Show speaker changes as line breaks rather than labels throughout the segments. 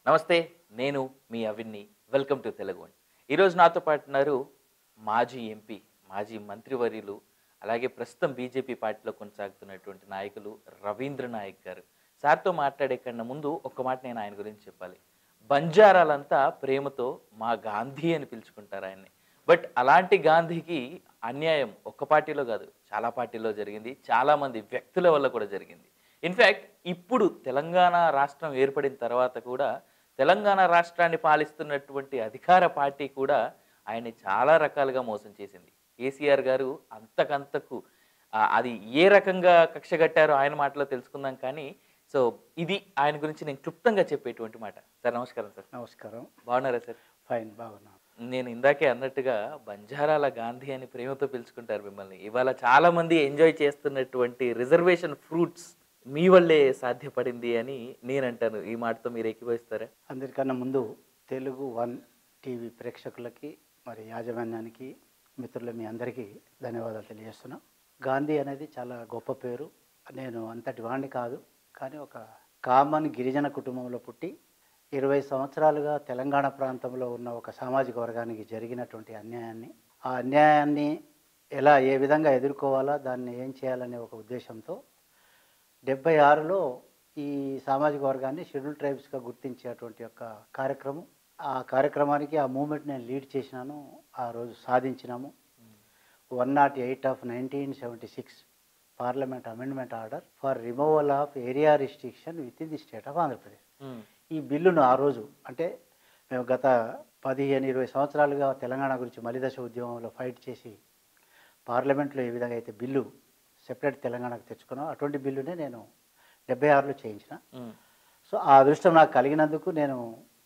నమస్తే నేను మీ అవిన్ని వెల్కమ్ టు తెలుగు వన్ ఈరోజు నాతో పాటు ఉన్నారు మాజీ ఎంపీ మాజీ మంత్రివర్యులు అలాగే ప్రస్తుతం బీజేపీ పార్టీలో కొనసాగుతున్నటువంటి నాయకులు రవీంద్ర నాయక్ గారు సార్తో మాట్లాడే కన్నా ముందు ఒక మాట నేను ఆయన గురించి చెప్పాలి బంజారాలంతా ప్రేమతో మా గాంధీ అని పిలుచుకుంటారు ఆయన్ని బట్ అలాంటి గాంధీకి అన్యాయం ఒక్క పార్టీలో కాదు చాలా పార్టీలో జరిగింది చాలామంది వ్యక్తుల వల్ల కూడా జరిగింది ఇన్ఫ్యాక్ట్ ఇప్పుడు తెలంగాణ రాష్ట్రం ఏర్పడిన తర్వాత కూడా తెలంగాణ రాష్ట్రాన్ని పాలిస్తున్నటువంటి అధికార పార్టీ కూడా ఆయన్ని చాలా రకాలుగా మోసం చేసింది కేసీఆర్ గారు అంతకంతకు ఆ, అది ఏ రకంగా కక్ష కట్టారో ఆయన మాటలో తెలుసుకుందాం కానీ సో ఇది ఆయన గురించి నేను క్లుప్తంగా చెప్పేటువంటి మాట సార్ నమస్కారం సార్
నమస్కారం
బాగున్నారా సార్
ఫైన్ బాగున్నాను
నేను ఇందాకే అన్నట్టుగా బంజారాల గాంధీ అని ప్రేమతో పిలుచుకుంటారు మిమ్మల్ని ఇవాళ చాలా మంది ఎంజాయ్ చేస్తున్నటువంటి రిజర్వేషన్ ఫ్రూట్స్ మీ వల్లే సాధ్యపడింది అని నేను అంటాను ఈ మాటతో మీరు ఏకీభవిస్తారా
అందరికన్నా ముందు తెలుగు వన్ టీవీ ప్రేక్షకులకి మరి యాజమాన్యానికి మిత్రుల మీ అందరికీ ధన్యవాదాలు తెలియజేస్తున్నా గాంధీ అనేది చాలా గొప్ప పేరు నేను అంతటి వాడిని కాదు కానీ ఒక కామన్ గిరిజన కుటుంబంలో పుట్టి ఇరవై సంవత్సరాలుగా తెలంగాణ ప్రాంతంలో ఉన్న ఒక సామాజిక వర్గానికి జరిగినటువంటి అన్యాయాన్ని ఆ అన్యాయాన్ని ఎలా ఏ విధంగా ఎదుర్కోవాలా దాన్ని ఏం చేయాలనే ఒక ఉద్దేశంతో డెబ్బై ఆరులో ఈ సామాజిక వర్గాన్ని షెడ్యూల్ ట్రైబ్స్గా గుర్తించేటువంటి యొక్క కార్యక్రమం ఆ కార్యక్రమానికి ఆ మూమెంట్ నేను లీడ్ చేసినాను ఆ రోజు సాధించినాము one not eight of nineteen seventy six parliament amendment order for removal of area restriction within the state of Andhra Pradesh ఈ బిల్లును ఆ రోజు అంటే మేము గత పదిహేను ఇరవై సంవత్సరాలుగా తెలంగాణ గురించి మలిదశ ఉద్యమంలో ఫైట్ చేసి పార్లమెంట్లో ఏ విధంగా అయితే బిల్లు సెపరేట్ తెలంగాణకు తెచ్చుకున్నాం అటువంటి బిల్లునే నేను డెబ్బై ఆరులో చేయించిన సో ఆ అదృష్టం నాకు కలిగినందుకు నేను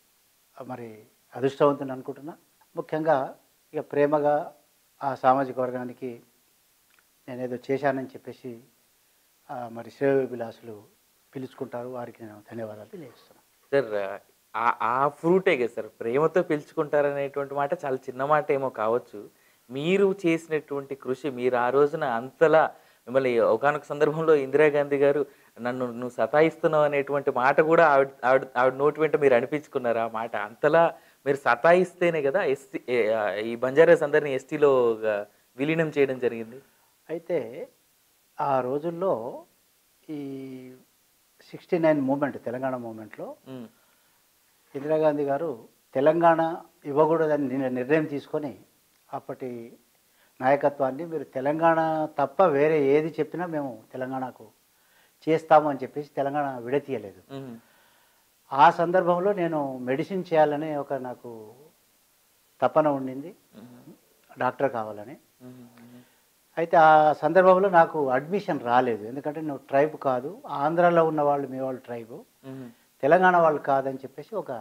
మరి అదృష్టవంతుని అనుకుంటున్నా ముఖ్యంగా ఇక ప్రేమగా ఆ సామాజిక వర్గానికి నేనేదో చేశానని చెప్పేసి ఆ, మరి శ్రేయ విలాసులు పిలుచుకుంటారు వారికి నేను ధన్యవాదాలు తెలియజేస్తున్నాను
సార్ ఆ- ఆ ఫ్రూటే కదా సార్ ప్రేమతో పిలుచుకుంటారనేటువంటి మాట చాలా చిన్న మాట ఏమో కావచ్చు మీరు చేసినటువంటి కృషి మీరు ఆ రోజున అంతలా మిమ్మల్ని ఒకనొక సందర్భంలో ఇందిరాగాంధీ గారు నన్ను నువ్వు సతాయిస్తున్నావు అనేటువంటి మాట కూడా ఆవిడ ఆవిడ ఆవిడ నోటి వెంట మీరు అనిపించుకున్నారు ఆ మాట అంతలా మీరు సతాయిస్తేనే కదా ఎస్టీ ఈ బంజారాస్ అందరినీ ఎస్టీలో విలీనం చేయడం జరిగింది
అయితే ఆ రోజుల్లో ఈ సిక్స్టీ నైన్ మూమెంట్ తెలంగాణ మూమెంట్లో
ఉమ్,
ఇందిరాగాంధీ గారు తెలంగాణ ఇవ్వకూడదని నిర్- నిర్ణయం తీసుకొని అప్పటి నాయకత్వాన్ని మీరు తెలంగాణ తప్ప వేరే ఏది చెప్పినా మేము తెలంగాణకు చేస్తాము అని చెప్పేసి తెలంగాణ విడతీయలేదు
ఉమ్,
ఆ సందర్భంలో నేను మెడిసిన్ చేయాలనే ఒక నాకు తపన ఉండింది
ఉమ్,
డాక్టర్ కావాలని
ఉమ్, ఉమ్,
అయితే ఆ సందర్భంలో నాకు అడ్మిషన్ రాలేదు ఎందుకంటే నువ్వు ట్రైబ్ కాదు ఆంధ్రాలో ఉన్న వాళ్ళు మీ వాళ్ళు ట్రైబు
ఉమ్,
తెలంగాణ వాళ్ళు కాదని చెప్పేసి ఒక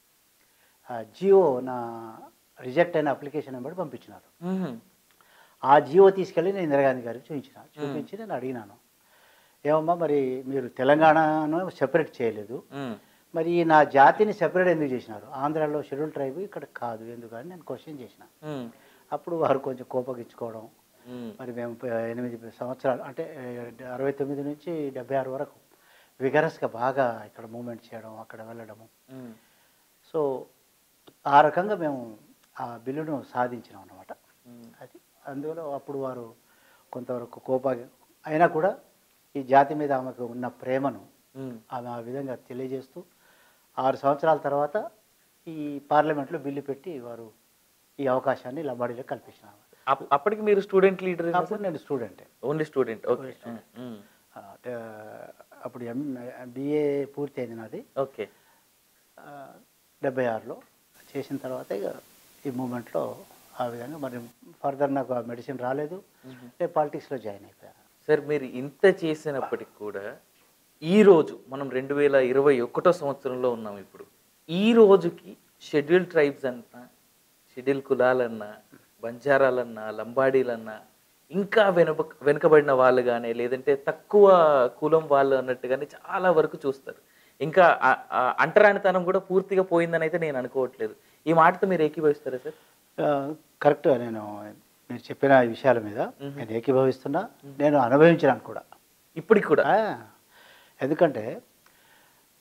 జియో నా రిజెక్ట్ అయిన అప్లికేషన్ నెంబర్ పంపించినారు
ఉమ్,
ఆ జియో తీసుకెళ్ళి నేను ఇందిరాగాంధీ గారికి చూపించిన చూపించి నేను అడిగినాను ఏమమ్మా మరి మీరు తెలంగాణను సెపరేట్ చేయలేదు
ఉమ్,
మరి ఈ నా జాతిని సెపరేట్ ఎందుకు చేసినారు ఆంధ్రాలో షెడ్యూల్ ట్రైబ్ ఇక్కడ కాదు ఎందుకని నేను క్వశ్చన్ చేసిన
ఉమ్,
అప్పుడు వారు కొంచెం కోపగించుకోవడం
ఉమ్,
మరి మేము ప- ఎనిమిది సంవత్సరాలు అంటే ఏ, అరవై తొమ్మిది నుంచి డెబ్బై ఆరు వరకు విగరస్గా బాగా ఇక్కడ మూమెంట్ చేయడం అక్కడ వెళ్ళడము
ఉమ్.
సో ఆ రకంగా మేము ఆ బిల్లును సాధించినాం అన్నమాట
ఉమ్.
అది అందువల్ల అప్పుడు వారు కొంతవరకు కోప అయినా కూడా ఈ జాతి మీద ఆమెకు ఉన్న ప్రేమను
ఉమ్.
ఆమె ఆ విధంగా తెలియజేస్తూ ఆరు సంవత్సరాల తర్వాత ఈ పార్లమెంట్లో బిల్లు పెట్టి వారు ఈ అవకాశాన్ని లంబాడీలో కల్పించినారు
అప్- అప్పటికి మీరు స్టూడెంట్ లీడర్
అప్పుడు నేను స్టూడెంటే
ఓన్లీ స్టూడెంట్ ఓకే
ఆ, అంటే, అప్పుడు ఎం బిఏ పూర్తి అయింది నాది
ఓకే
ఆ, డెబ్బై ఆరులో చేసిన తర్వాత ఇక ఈ మూమెంట్లో ఆ విధంగా మరి ఫర్దర్ నాకు ఆ మెడిసిన్ రాలేదు నేను పాలిటిక్స్లో జాయిన్ అయిపోయాను
సార్ మీరు ఇంత చేసినప్పటికి కూడా ఈ రోజు మనం రెండు వేల ఇరవై ఒకటో సంవత్సరంలో ఉన్నాం ఇప్పుడు ఈ రోజుకి షెడ్యూల్ ట్రైబ్స్ అన్నా షెడ్యూల్ కులాలన్నా బంజారాలన్నా లంబాడీలన్నా ఇంకా వెనుక వెనుకబడిన వాళ్ళు కానీ లేదంటే తక్కువ కులం వాళ్ళు అన్నట్టుగానే చాలా వరకు చూస్తారు ఇంకా ఆ- ఆ అంటరానితనం కూడా పూర్తిగా పోయిందని అయితే నేను అనుకోవట్లేదు ఈ మాటతో మీరు ఏకీభవిస్తారా సార్
ఆ, కరెక్ట్ నేను మీరు చెప్పిన ఈ విషయాల మీద నేను ఏకీభవిస్తున్నా నేను అనుభవించినాను కూడా
ఇప్పటికి కూడా
ఆ, ఎందుకంటే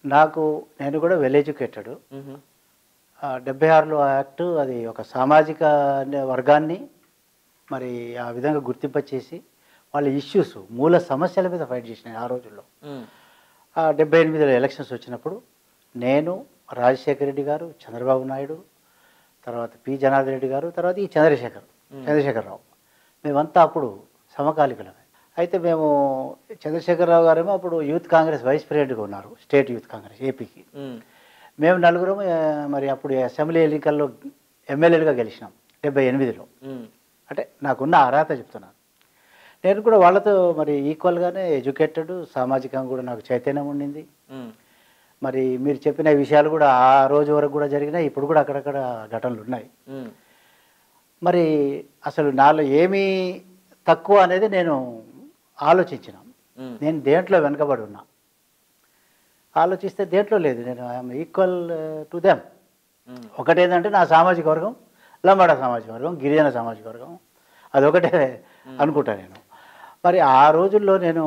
నాకు నేను కూడా వెల్ ఎడ్యుకేటెడ్
మ్మ్.
డెబ్బై ఆరులో యాక్ట్ అది ఒక సామాజిక వర్గాన్ని మరి ఆ విధంగా గుర్తింపచేసి వాళ్ళ ఇష్యూస్ మూల సమస్యల మీద ఫైట్ చేసినాయి ఆ రోజుల్లో
మ్మ్.
ఆ డెబ్బై ఎనిమిదిలో ఎలక్షన్స్ వచ్చినప్పుడు నేను రాజశేఖర రెడ్డి గారు చంద్రబాబు నాయుడు తర్వాత పి జనార్దన్ రెడ్డి గారు తర్వాత ఈ చంద్రశేఖర్ చంద్రశేఖరరావు మేమంతా అప్పుడు సమకాలికులమే అయితే మేము చంద్రశేఖరరావు గారేమో అప్పుడు యూత్ కాంగ్రెస్ వైస్ ప్రెసిడెంట్గా ఉన్నారు స్టేట్ యూత్ కాంగ్రెస్ ఏపీకి
మ్మ్.
మేము నలుగురం ఆ, మరి అప్పుడు అసెంబ్లీ ఎన్నికల్లో ఎమ్మెల్యేలుగా గెలిచినాం డెబ్బై ఎనిమిదిలో
మ్మ్.
అంటే నాకున్న అర్హత చెప్తున్నాను నేను కూడా వాళ్ళతో మరి ఈక్వల్గానే ఎడ్యుకేటెడ్ సామాజికంగా కూడా నాకు చైతన్యం ఉండింది
మ్మ్.
మరి మీరు చెప్పిన విషయాలు కూడా ఆ రోజు వరకు కూడా జరిగినాయి ఇప్పుడు కూడా అక్కడక్కడ ఘటనలు ఉన్నాయి
మ్మ్.
మరి అసలు నాలో ఏమీ తక్కువ అనేది నేను ఆలోచించిన
మ్మ్.
నేను దేంట్లో వెనకబడి ఉన్నా ఆలోచిస్తే దేంట్లో లేదు నేను I'm equal to them
hmm.
ఒకటేంటంటే నా సామాజిక వర్గం లంబాడ సామాజిక వర్గం గిరిజన సామాజిక వర్గం అదొకటే అనుకుంటా నేను మరి ఆ రోజుల్లో నేను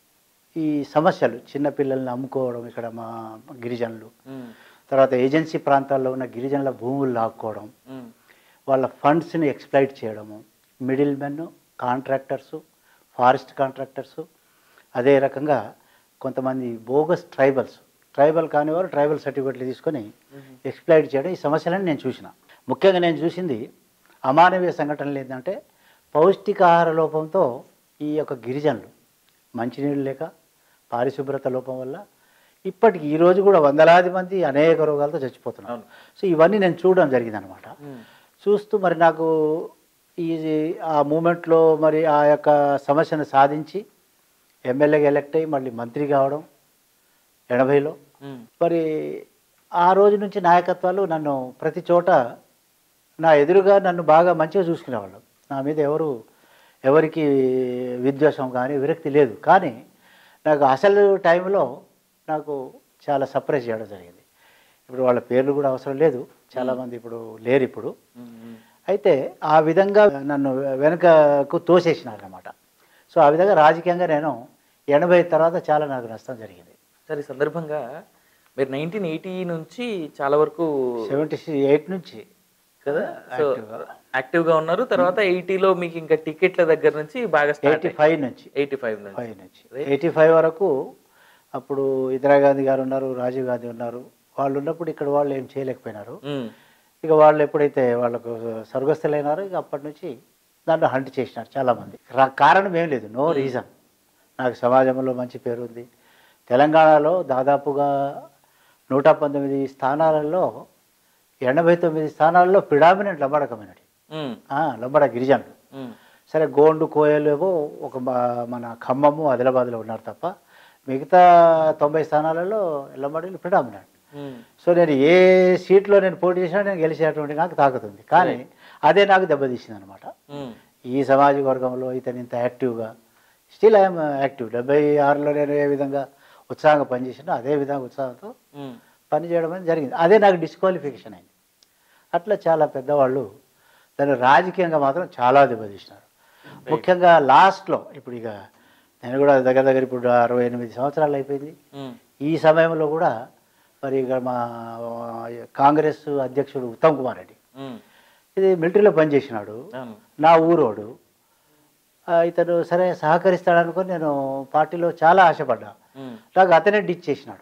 ఈ సమస్యలు చిన్నపిల్లల్ని అమ్ముకోవడం ఇక్కడ మా గిరిజనులు
మ్మ్.
తర్వాత ఏజెన్సీ ప్రాంతాల్లో ఉన్న గిరిజనుల భూములు లాక్కోవడం
మ్మ్.
వాళ్ళ ఫండ్స్ని ఎక్స్ప్లైట్ చేయడము middle men contractors forest contractors అదే రకంగా కొంతమంది బోగస్ ట్రైబల్స్ ట్రైబల్ కానివారు ట్రైబల్ సర్టిఫికెట్లు తీసుకొని ఎక్స్ప్లైట్ చేయడం ఈ సమస్యలను నేను చూసిన ముఖ్యంగా నేను చూసింది అమానవీయ సంఘటనలు ఏంటంటే పౌష్టికాహార లోపంతో ఈ యొక్క గిరిజనులు మంచినీళ్ళు లేక పారిశుభ్రత లోపం వల్ల ఇప్పటికి ఈ రోజు కూడా వందలాది మంది అనేక రోగాలతో చచ్చిపోతున్నారు
అవును.
సో ఇవన్నీ నేను చూడడం జరిగిందనమాట
మ్మ్.
చూస్తూ మరి నాకు ఈ ఆ మూమెంట్లో మరి ఆ యొక్క సమస్యను సాధించి ఎమ్మెల్యేగా ఎలక్ట్ అయ్యి మళ్ళీ మంత్రి కావడం ఎనభైలో
మ్మ్.
మరి ఆ రోజు నుంచి నాయకత్వాలు నన్ను ప్రతి చోట నా ఎదురుగా నన్ను బాగా మంచిగా చూసుకునేవాళ్ళు నా మీద ఎవరు ఎవరికి విద్వేషం కానీ విరక్తి లేదు కానీ నాకు అసలు టైంలో నాకు చాలా సర్ప్రైజ్ చేయడం జరిగింది ఇప్పుడు వాళ్ళ పేర్లు కూడా అవసరం లేదు చాలామంది ఇప్పుడు లేరు ఇప్పుడు
మ్మ్.
అయితే ఆ విధంగా నన్ను వెనుకకు తోసేసినారు అనమాట సో ఆ విధంగా రాజకీయంగా నేను ఎనభై తర్వాత చాలా నాకు నష్టం జరిగింది
సరే ఈ సందర్భంగా మీరు నైన్టీన్ ఎయిటీ నుంచి చాలా వరకు
సెవెంటీ ఎయిట్ నుంచి
కదా సో యాక్టివ్ గా ఉన్నారు తర్వాత ఎయిటీలో మీకు ఇంకా టికెట్ల దగ్గర నుంచి బాగా స్టార్ట్
ఎయిటీ ఫైవ్ నుంచి
ఎయిటీ ఫైవ్ నుంచి
ఫైవ్ నుంచి ఎయిటీ ఫైవ్ వరకు అప్పుడు ఇందిరాగాంధీ గారు ఉన్నారు రాజీవ్ గాంధీ ఉన్నారు వాళ్ళు ఉన్నప్పుడు ఇక్కడ వాళ్ళు ఏం చేయలేకపోయినారు
మ్మ్.
ఇక వాళ్ళు ఎప్పుడైతే వాళ్ళకు స్వర్గస్థులైనారో ఇక అప్పటి నుంచి నన్ను హంట్ చేసినారు చాలామంది రా- కారణం ఏం లేదు నో రీజన్ నాకు సమాజంలో మంచి పేరు ఉంది తెలంగాణలో దాదాపుగా నూట పంతొమ్మిది స్థానాలలో ఎనభై తొమ్మిది స్థానాల్లో ప్రిడామినెంట్ లంబాడ కమ్యూనిటీ
మ్మ్.
లంబాడ గిరిజనులు
మ్మ్.
సరే గోండు కోయలు ఏమో ఒక మా- మన ఖమ్మము ఆదిలాబాద్లో ఉన్నారు తప్ప మిగతా తొంభై స్థానాలలో లంబాడీలు ప్రిడామినెంట్
మ్మ్.
సో నేను ఏ సీట్లో నేను పోటీ చేసినా నేను గెలిచేటువంటి నాకు తాకుతుంది కానీ అదే నాకు దెబ్బతీసింది అనమాట
మ్మ్.
ఈ సామాజిక వర్గంలో ఇతను ఇంత యాక్టివ్గా స్టిల్ ఐఎమ్ యాక్టివ్ డెబ్బై ఆరులో నేను ఏ విధంగా ఉత్సాహంగా పనిచేసినా అదే విధంగా ఉత్సాహంతో
మ్మ్.
పని చేయడం అనేది జరిగింది అదే నాకు డిస్క్వాలిఫికేషన్ అయింది అట్లా చాలా పెద్దవాళ్ళు దాన్ని రాజకీయంగా మాత్రం చాలా దెబ్బతీసినారు ముఖ్యంగా లాస్ట్లో ఇప్పుడు ఇక నేను కూడా దగ్గర దగ్గర ఇప్పుడు అరవై ఎనిమిది సంవత్సరాలు అయిపోయింది
మ్మ్.
ఈ సమయంలో కూడా మరి ఇక మా కాంగ్రెస్ అధ్యక్షుడు ఉత్తమ్ కుమార్ రెడ్డి
మ్మ్.
ఇది మిలిటరీలో పనిచేసినాడు
అవును
నా ఊరోడు ఆ, ఇతను సరే సహకరిస్తాడనుకొని నేను పార్టీలో చాలా ఆశపడ్డా
మ్మ్.
నాకు అతనే డిచ్ చేసినాడు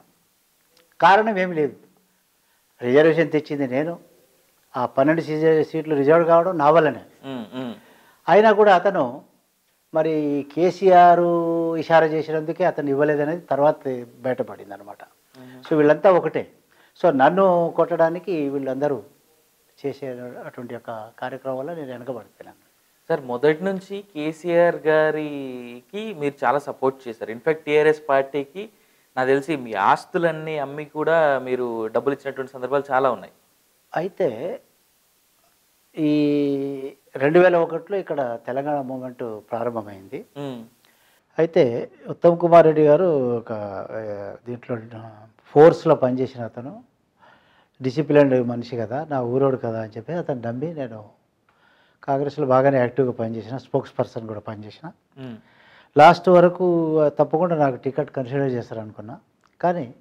కారణం ఏమి లేదు రిజర్వేషన్ తెచ్చింది నేను ఆ పన్నెండు సీ- సీట్లు రిజర్వ్ కావడం నా వల్లనే
మ్మ్. మ్మ్.
అయినా కూడా అతను మరి కేసీఆర్ ఇషారా చేసినందుకే అతను ఇవ్వలేదనేది తర్వాత బయటపడింది అనమాట సో వీళ్ళంతా ఒకటే సో నన్ను కొట్టడానికి వీళ్ళందరూ చేసే అటువంటి యొక్క కార్యక్రమం వల్ల నేను వెనకబడిపోయాను
సార్ మొదటి నుంచి కేసీఆర్ గారికి మీరు చాలా సపోర్ట్ చేశారు ఇన్ఫాక్ట్ టీఆర్ఎస్ పార్టీకి నాకు తెలిసి మీ ఆస్తులన్నీ అమ్మి కూడా మీరు డబ్బులు ఇచ్చినటువంటి సందర్భాలు చాలా ఉన్నాయి
అయితే ఈ రెండు వేల ఒకటిలో ఇక్కడ తెలంగాణ మూమెంట్ ప్రారంభమైంది
మ్మ్.
అయితే ఉత్తమ్ కుమార్ రెడ్డి గారు ఒక ఆ, దీంట్లో ఫోర్స్లో పనిచేసిన అతను డిసిప్లిన్డ్ మనిషి కదా నా ఊరోడు కదా అని చెప్పి అతను నమ్మి నేను కాంగ్రెస్లో బాగానే యాక్టివ్గా పనిచేసిన స్పోక్స్ పర్సన్ కూడా పనిచేసిన
మ్మ్.
లాస్ట్ వరకు తప్పకుండా నాకు టికెట్ కన్సిడర్ చేస్తారు అనుకున్నా కానీ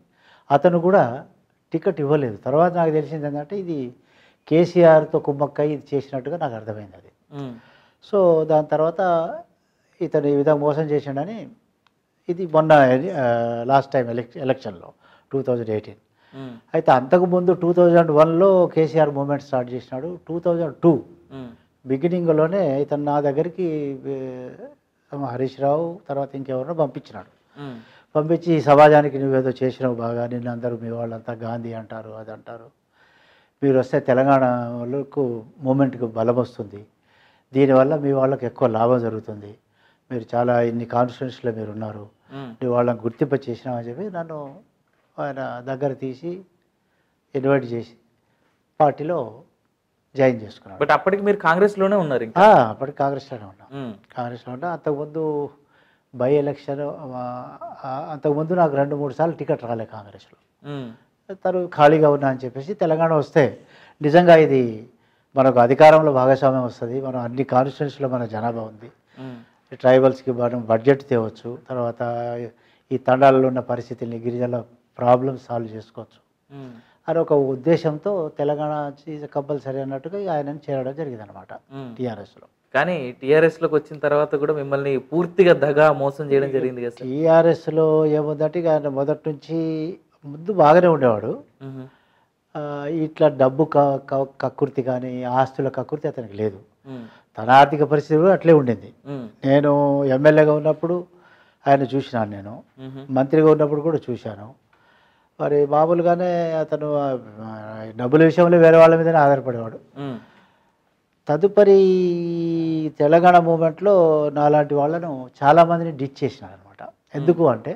అతను కూడా టికెట్ ఇవ్వలేదు తర్వాత నాకు తెలిసింది ఏంటంటే ఇది కేసీఆర్తో కుమ్మక్కై ఇది చేసినట్టుగా నాకు అర్థమైంది అది
ఉమ్,
సో దాని తర్వాత ఇతను ఈ విధంగా మోసం చేసిండని ఇది మొన్న లాస్ట్ టైం ఎలక్ ఎలక్షన్లో టూ థౌజండ్ ఎయిటీన్
ఉమ్,
అయితే అంతకుముందు టూ థౌజండ్ వన్లో కేసీఆర్ మూమెంట్ స్టార్ట్ చేసినాడు టూ థౌజండ్ టూ
ఉమ్,
బిగినింగ్లోనే ఇతను నా దగ్గరికి ఏ, హరీష్ రావు తర్వాత ఇంకెవరినో పంపించినాడు
ఉమ్,
పంపించి ఈ సమాజానికి నువ్వేదో చేసినావు బాగా నిన్ను అందరూ మీ వాళ్ళంతా గాంధీ అంటారు అది అంటారు మీరు వస్తే తెలంగాణ వాళ్ళకు మూమెంట్కి బలం వస్తుంది దీనివల్ల మీ వాళ్ళకి ఎక్కువ లాభం జరుగుతుంది మీరు చాలా ఇన్ని కాన్స్టిట్యూన్స్లో మీరు ఉన్నారు
ఉమ్,
నువ్వు వాళ్ళని గుర్తింప చేసినామని చెప్పి నన్ను ఆయన దగ్గర తీసి ఇన్వైట్ చేసి పార్టీలో జాయిన్ చేసుకున్నాడు
బట్ అప్పటికి మీరు కాంగ్రెస్ లోనే ఉన్నారు ఇంకా
ఆ, అప్పటికి కాంగ్రెస్లోనే ఉన్నా
ఉమ్,
కాంగ్రెస్లో ఉన్నా అంతకుముందు బై ఎలక్షన్ ఆ, ఆ, అంతకుముందు నాకు రెండు మూడు సార్లు టికెట్ రాలే కాంగ్రెస్లో
ఉమ్,
తను ఖాళీగా ఉన్నా అని చెప్పేసి తెలంగాణ వస్తే నిజంగా ఇది మనకు అధికారంలో భాగస్వామ్యం వస్తుంది మనం అన్ని కాన్స్టిట్యూన్స్లో మన జనాభా ఉంది
ఉమ్,
ఈ ట్రైబల్స్కి మనం బడ్జెట్ తేవచ్చు తర్వాత ఈ తండాలలో ఉన్న పరిస్థితుల్ని గిరిజనుల ప్రాబ్లమ్స్ సాల్వ్ చేసుకోవచ్చు
ఉమ్,
అని ఒక ఉద్దేశంతో తెలంగాణ కంపల్సరీ అన్నట్టుగా ఆయనని చేరడం జరిగింది అనమాట
ఉమ్.
టీఆర్ఎస్లో
కానీ టీఆర్ఎస్ లోకి వచ్చిన తర్వాత కూడా మిమ్మల్ని పూర్తిగా దగా మోసం చేయడం జరిగింది కదా సార్
టీఆర్ఎస్లో ఏముందంటే ఇక ఆయన మొదటి నుంచి ముందు బాగానే ఉండేవాడు
ఉమ్,
ఆ, ఇట్లా డబ్బు క- క- కక్కుర్తి కానీ ఆస్తుల కక్కుర్తి అతనికి లేదు
ఉమ్,
తన ఆర్థిక పరిస్థితి కూడా అట్లే ఉండింది
ఉమ్,
నేను ఎమ్మెల్యేగా ఉన్నప్పుడు ఆయన చూసినాను నేను
ఉమ్,
మంత్రిగా ఉన్నప్పుడు కూడా చూశాను మరి మామూలుగానే అతను ఆ, డబ్బుల విషయంలో వేరే వాళ్ళ మీదనే ఆధారపడేవాడు
ఉమ్,
తదుపరి తెలంగాణ మూమెంట్లో నాలాంటి వాళ్ళను చాలామందిని డిచ్ చేసినాను అనమాట ఎందుకు అంటే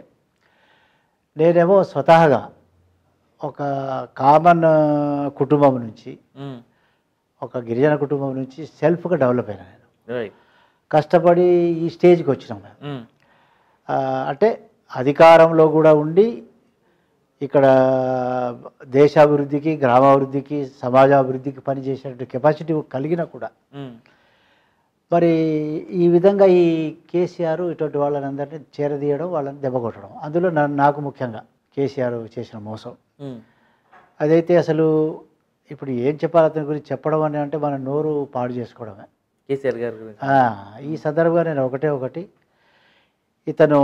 నేనేమో స్వతహాగా ఒక కామన్ కుటుంబం నుంచి
ఉమ్,
ఒక గిరిజన కుటుంబం నుంచి సెల్ఫ్గా డెవలప్ అయినా నేను
రైట్
కష్టపడి ఈ స్టేజ్కి వచ్చినాం మేము
ఉమ్,
ఆ, అంటే అధికారంలో కూడా ఉండి ఇక్కడ దేశాభివృద్ధికి గ్రామాభివృద్ధికి సమాజాభివృద్ధికి పనిచేసేటువంటి కెపాసిటీ కలిగినా కూడా
ఉమ్,
మరి ఈ విధంగా ఈ కేసీఆర్ ఇటువంటి వాళ్ళని అందరినీ చేరదీయడం వాళ్ళని దెబ్బకొట్టడం అందులో నా- నాకు ముఖ్యంగా కేసీఆర్ చేసిన మోసం
ఉమ్,
అదైతే అసలు ఇప్పుడు ఏం చెప్పాలి అతని గురించి చెప్పడం అని అంటే మన నోరు పాడు చేసుకోవడమే
కేసీఆర్ గారి గురించి
ఆ, ఈ సందర్భంగా నేను ఒకటే ఒకటి ఇతను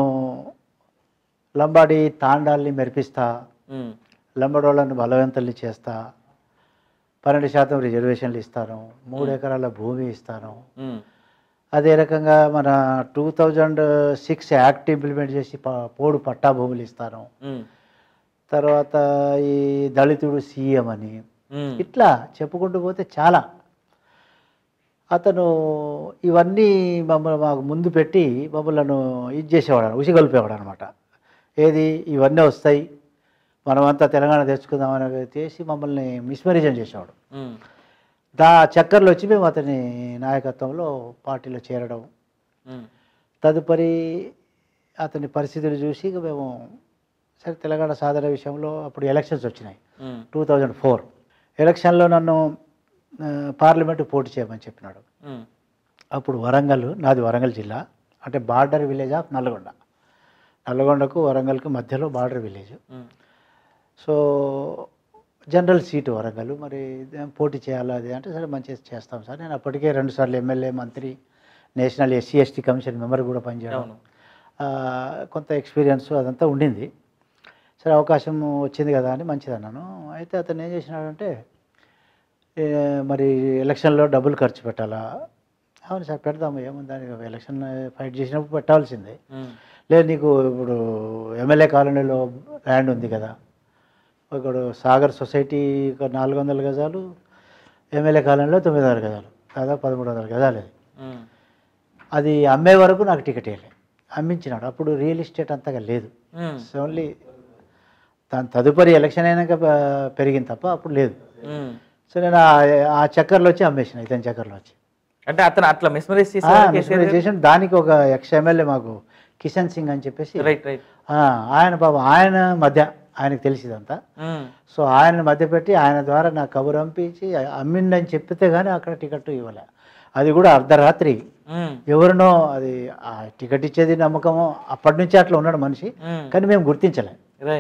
లంబాడి తాండాల్ని మెరిపిస్తా
ఉమ్,
లంబాడి వాళ్ళని బలవంతుల్ని చేస్తా పన్నెండు శాతం రిజర్వేషన్లు ఇస్తాను మూడు ఎకరాల భూమి ఇస్తాను
ఉమ్,
అదే రకంగా మన two thousand six act implement చేసి ప- పోడు పట్టా భూములు ఇస్తాను
ఉమ్,
తర్వాత ఈ దళితుడు సీఎం అని
ఉమ్,
ఇట్లా చెప్పుకుంటూ పోతే చాలా అతను ఇవన్నీ మమ్మల్ని మాకు ముందు పెట్టి మమ్మల్ని ఇది చేసేవాడు ఉసిగొల్పేవాడు అనమాట ఏది ఇవన్నీ వస్తాయి మనమంతా తెలంగాణ తెచ్చుకుందామని చేసి మమ్మల్ని మిస్మరీజన్ చేసేవాడు
ఉమ్,
దా చక్కర్లు వచ్చి మేము అతని నాయకత్వంలో పార్టీలో చేరడం
ఉమ్,
తదుపరి అతని పరిస్థితులు చూసి ఇక మేము సరే తెలంగాణ సాధన విషయంలో అప్పుడు ఎలక్షన్స్ వచ్చినాయి
ఉమ్,
టూ థౌజండ్ ఫోర్ ఎలక్షన్లో నన్ను ఆ, పార్లమెంటు పోటీ చేయమని చెప్పినాడు
ఉమ్,
అప్పుడు వరంగల్ నాది వరంగల్ జిల్లా అంటే బార్డర్ విలేజ్ ఆఫ్ నల్గొండ నల్గొండకు వరంగల్కి మధ్యలో border village
um,
so general seat Warangal మరి ఇదేం పోటీ చేయాలా అది అంటే సరే మంచిగా చేస్తాం సార్ నేను అప్పటికే రెండుసార్లు ఎమ్మెల్యే మంత్రి national SC ST commission member కూడా పనిచేయడం
అవును
ఆ, కొంత ఎక్స్పీరియన్స్ అదంతా ఉండింది సరే అవకాశం వచ్చింది కదా అని మంచిది అన్నాను అయితే అతను ఏం చేసినాడంటే ఏ, మరి ఎలక్షన్లో డబ్బులు ఖర్చు పెట్టాలా అవును సార్ పెడదాము ఏముంది దానికి ఎలక్షన్ ఫైట్ చేసినప్పుడు పెట్టాల్సిందే
ఉమ్,
లేదు నీకు ఇప్పుడు ఎమ్మెల్యే కాలనీలో ల్యాండ్ ఉంది కదా ఇక్కడ సాగర్ సొసైటీ ఒక నాలుగు వందల గజాలు ఎమ్మెల్యే కాలనీలో తొమ్మిది వందల గజాలు దాదాపు పదమూడు వందల గజాలు అది
ఉమ్,
అది అమ్మే వరకు నాకు టికెట్ వేయలే అమ్మించినాడు అప్పుడు రియల్ ఎస్టేట్ అంతగా లేదు
ఉమ్,
ఓన్లీ దాని తదుపరి ఎలక్షన్ అయినాక ప- పెరిగింది తప్ప అప్పుడు లేదు
ఉమ్.
సో నేను ఆ- ఆ చక్కర్లో వచ్చి అమ్మేసిన ఇతని చక్కర్లో వచ్చి
అంటే అతను అట్లా మిస్మరైజ్
ఆ,
చేశారు
మిస్మరేజ్ చేసిన దానికి ఒక ఎక్స్ ఎమ్మెల్యే మాకు కిషన్ సింగ్ అని చెప్పేసి
రైట్ రైట్
ఆ, ఆయన పాపం ఆయన మధ్య ఆయనకు తెలిసిదంతా సో ఆయన మధ్య పెట్టి ఆయన ద్వారా నాకు కబురు పంపించి అమ్మిండని చెప్పితే కానీ అక్కడ టికెట్ ఇవ్వలే అది కూడా అర్ధరాత్రి ఎవరినో అది ఆ టికెట్ ఇచ్చేది నమ్మకము అప్పటి నుంచి అట్లా ఉన్నాడు మనిషి కానీ మేము గుర్తించలే
రైట్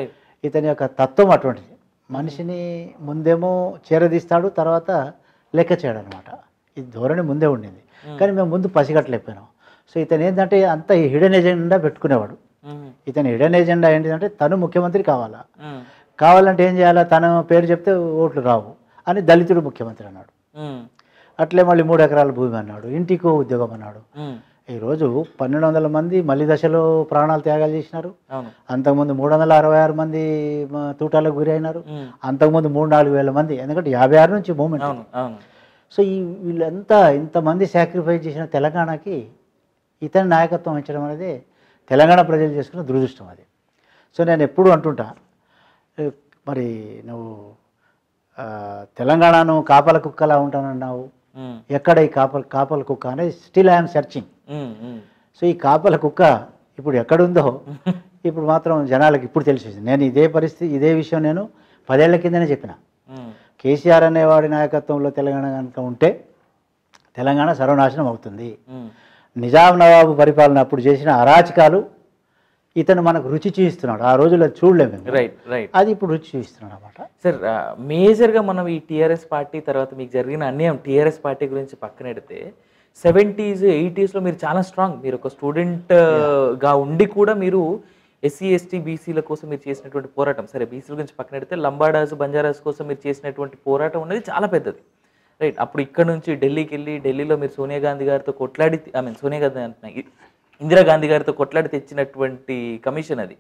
ఇతని యొక్క తత్వం అటువంటిది మనిషిని ముందేమో చేరదీస్తాడు తర్వాత లెక్క చేయడం అనమాట ఈ ధోరణి ముందే ఉండింది కానీ మేము ముందు పసిగట్టలేకపోయినాం సో ఇతను ఏంటంటే అంత హిడెన్ ఎజెండా పెట్టుకునేవాడు
మ్మ్.
ఇతని హిడెన్ ఎజెండా ఏంటిదంటే తను ముఖ్యమంత్రి కావాలా
మ్మ్.
కావాలంటే ఏం చేయాలా తన పేరు చెప్తే ఓట్లు రావు అని దళితుడు ముఖ్యమంత్రి అన్నాడు
మ్మ్.
అట్లే మళ్ళీ మూడు ఎకరాల భూమి అన్నాడు ఇంటికో ఉద్యోగం అన్నాడు
మ్మ్.
ఈరోజు పన్నెండు వందల మంది మలి దశలో ప్రాణాలు త్యాగాలు చేసినారు
అవును
అంతకుముందు మూడు వందల అరవై ఆరు మంది మ, తూటాలకు గురి అయినారు
మ్మ్.
అంతకుముందు మూడు నాలుగు వేల మంది ఎందుకంటే యాభై ఆరు నుంచి మూమెంట్
అవును అవును
సో ఈ వీళ్ళంతా ఇంతమంది సాక్రిఫైస్ చేసిన తెలంగాణకి ఇతని నాయకత్వం వహించడం అనేది తెలంగాణ ప్రజలు చేసుకున్న దురదృష్టం అది సో నేను ఎప్పుడు అంటుంటా ఏ, మరి నువ్వు ఆ, తెలంగాణను కాపల కుక్కలా ఉంటానన్నావు
మ్మ్.
ఎక్కడ ఈ కాపల కాపల కుక్క అనేది still I'm searching
hmm. Hmm.
So ఈ కాపల కుక్క ఇప్పుడు ఎక్కడుందో ఇప్పుడు మాత్రం జనాలకు ఇప్పుడు తెలిసేసింది నేను ఇదే పరిస్థితి ఇదే విషయం నేను పదేళ్ల కిందనే చెప్పిన
మ్మ్.
కేసీఆర్ అనేవాడి నాయకత్వంలో తెలంగాణ కనుక ఉంటే తెలంగాణ సర్వనాశనం అవుతుంది
మ్మ్.
నిజాం నవాబు పరిపాలన అప్పుడు చేసిన అరాచకాలు ఇతను మనకు రుచి చూపిస్తున్నాడు ఆ రోజుల్లో చూడలేము మేము.
రైట్ రైట్
అది ఇప్పుడు రుచి చూపిస్తున్నాడు అనమాట
సార్ ఆ, మేజర్గా మనం ఈ టీఆర్ఎస్ పార్టీ తర్వాత మీకు జరిగిన అన్యాయం టీఆర్ఎస్ పార్టీ గురించి పక్కనెడితే సెవెంటీస్ ఎయిటీస్లో మీరు చాలా స్ట్రాంగ్ మీరు ఒక స్టూడెంట్గా ఉండి కూడా మీరు ఎస్సీ ఎస్టీ బీసీల కోసం మీరు చేసినటువంటి పోరాటం సరే బీసీల గురించి పక్కనెడితే లంబాడాస్ బంజారాస్ కోసం మీరు చేసినటువంటి పోరాటం అనేది చాలా పెద్దది రైట్ అప్పుడు ఇక్కడ నుంచి ఢిల్లీకి వెళ్ళి ఢిల్లీలో మీరు సోనియా గాంధీ గారితో కొట్లాడి ఐ మీన్ సోనియా గాంధీ అంటున్నా ఇ- ఇందిరాగాంధీ గారితో కొట్లాడి తెచ్చినటువంటి కమిషన్ అది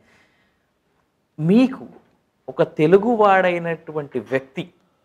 మీకు ఒక తెలుగువాడైనటువంటి వ్యక్తి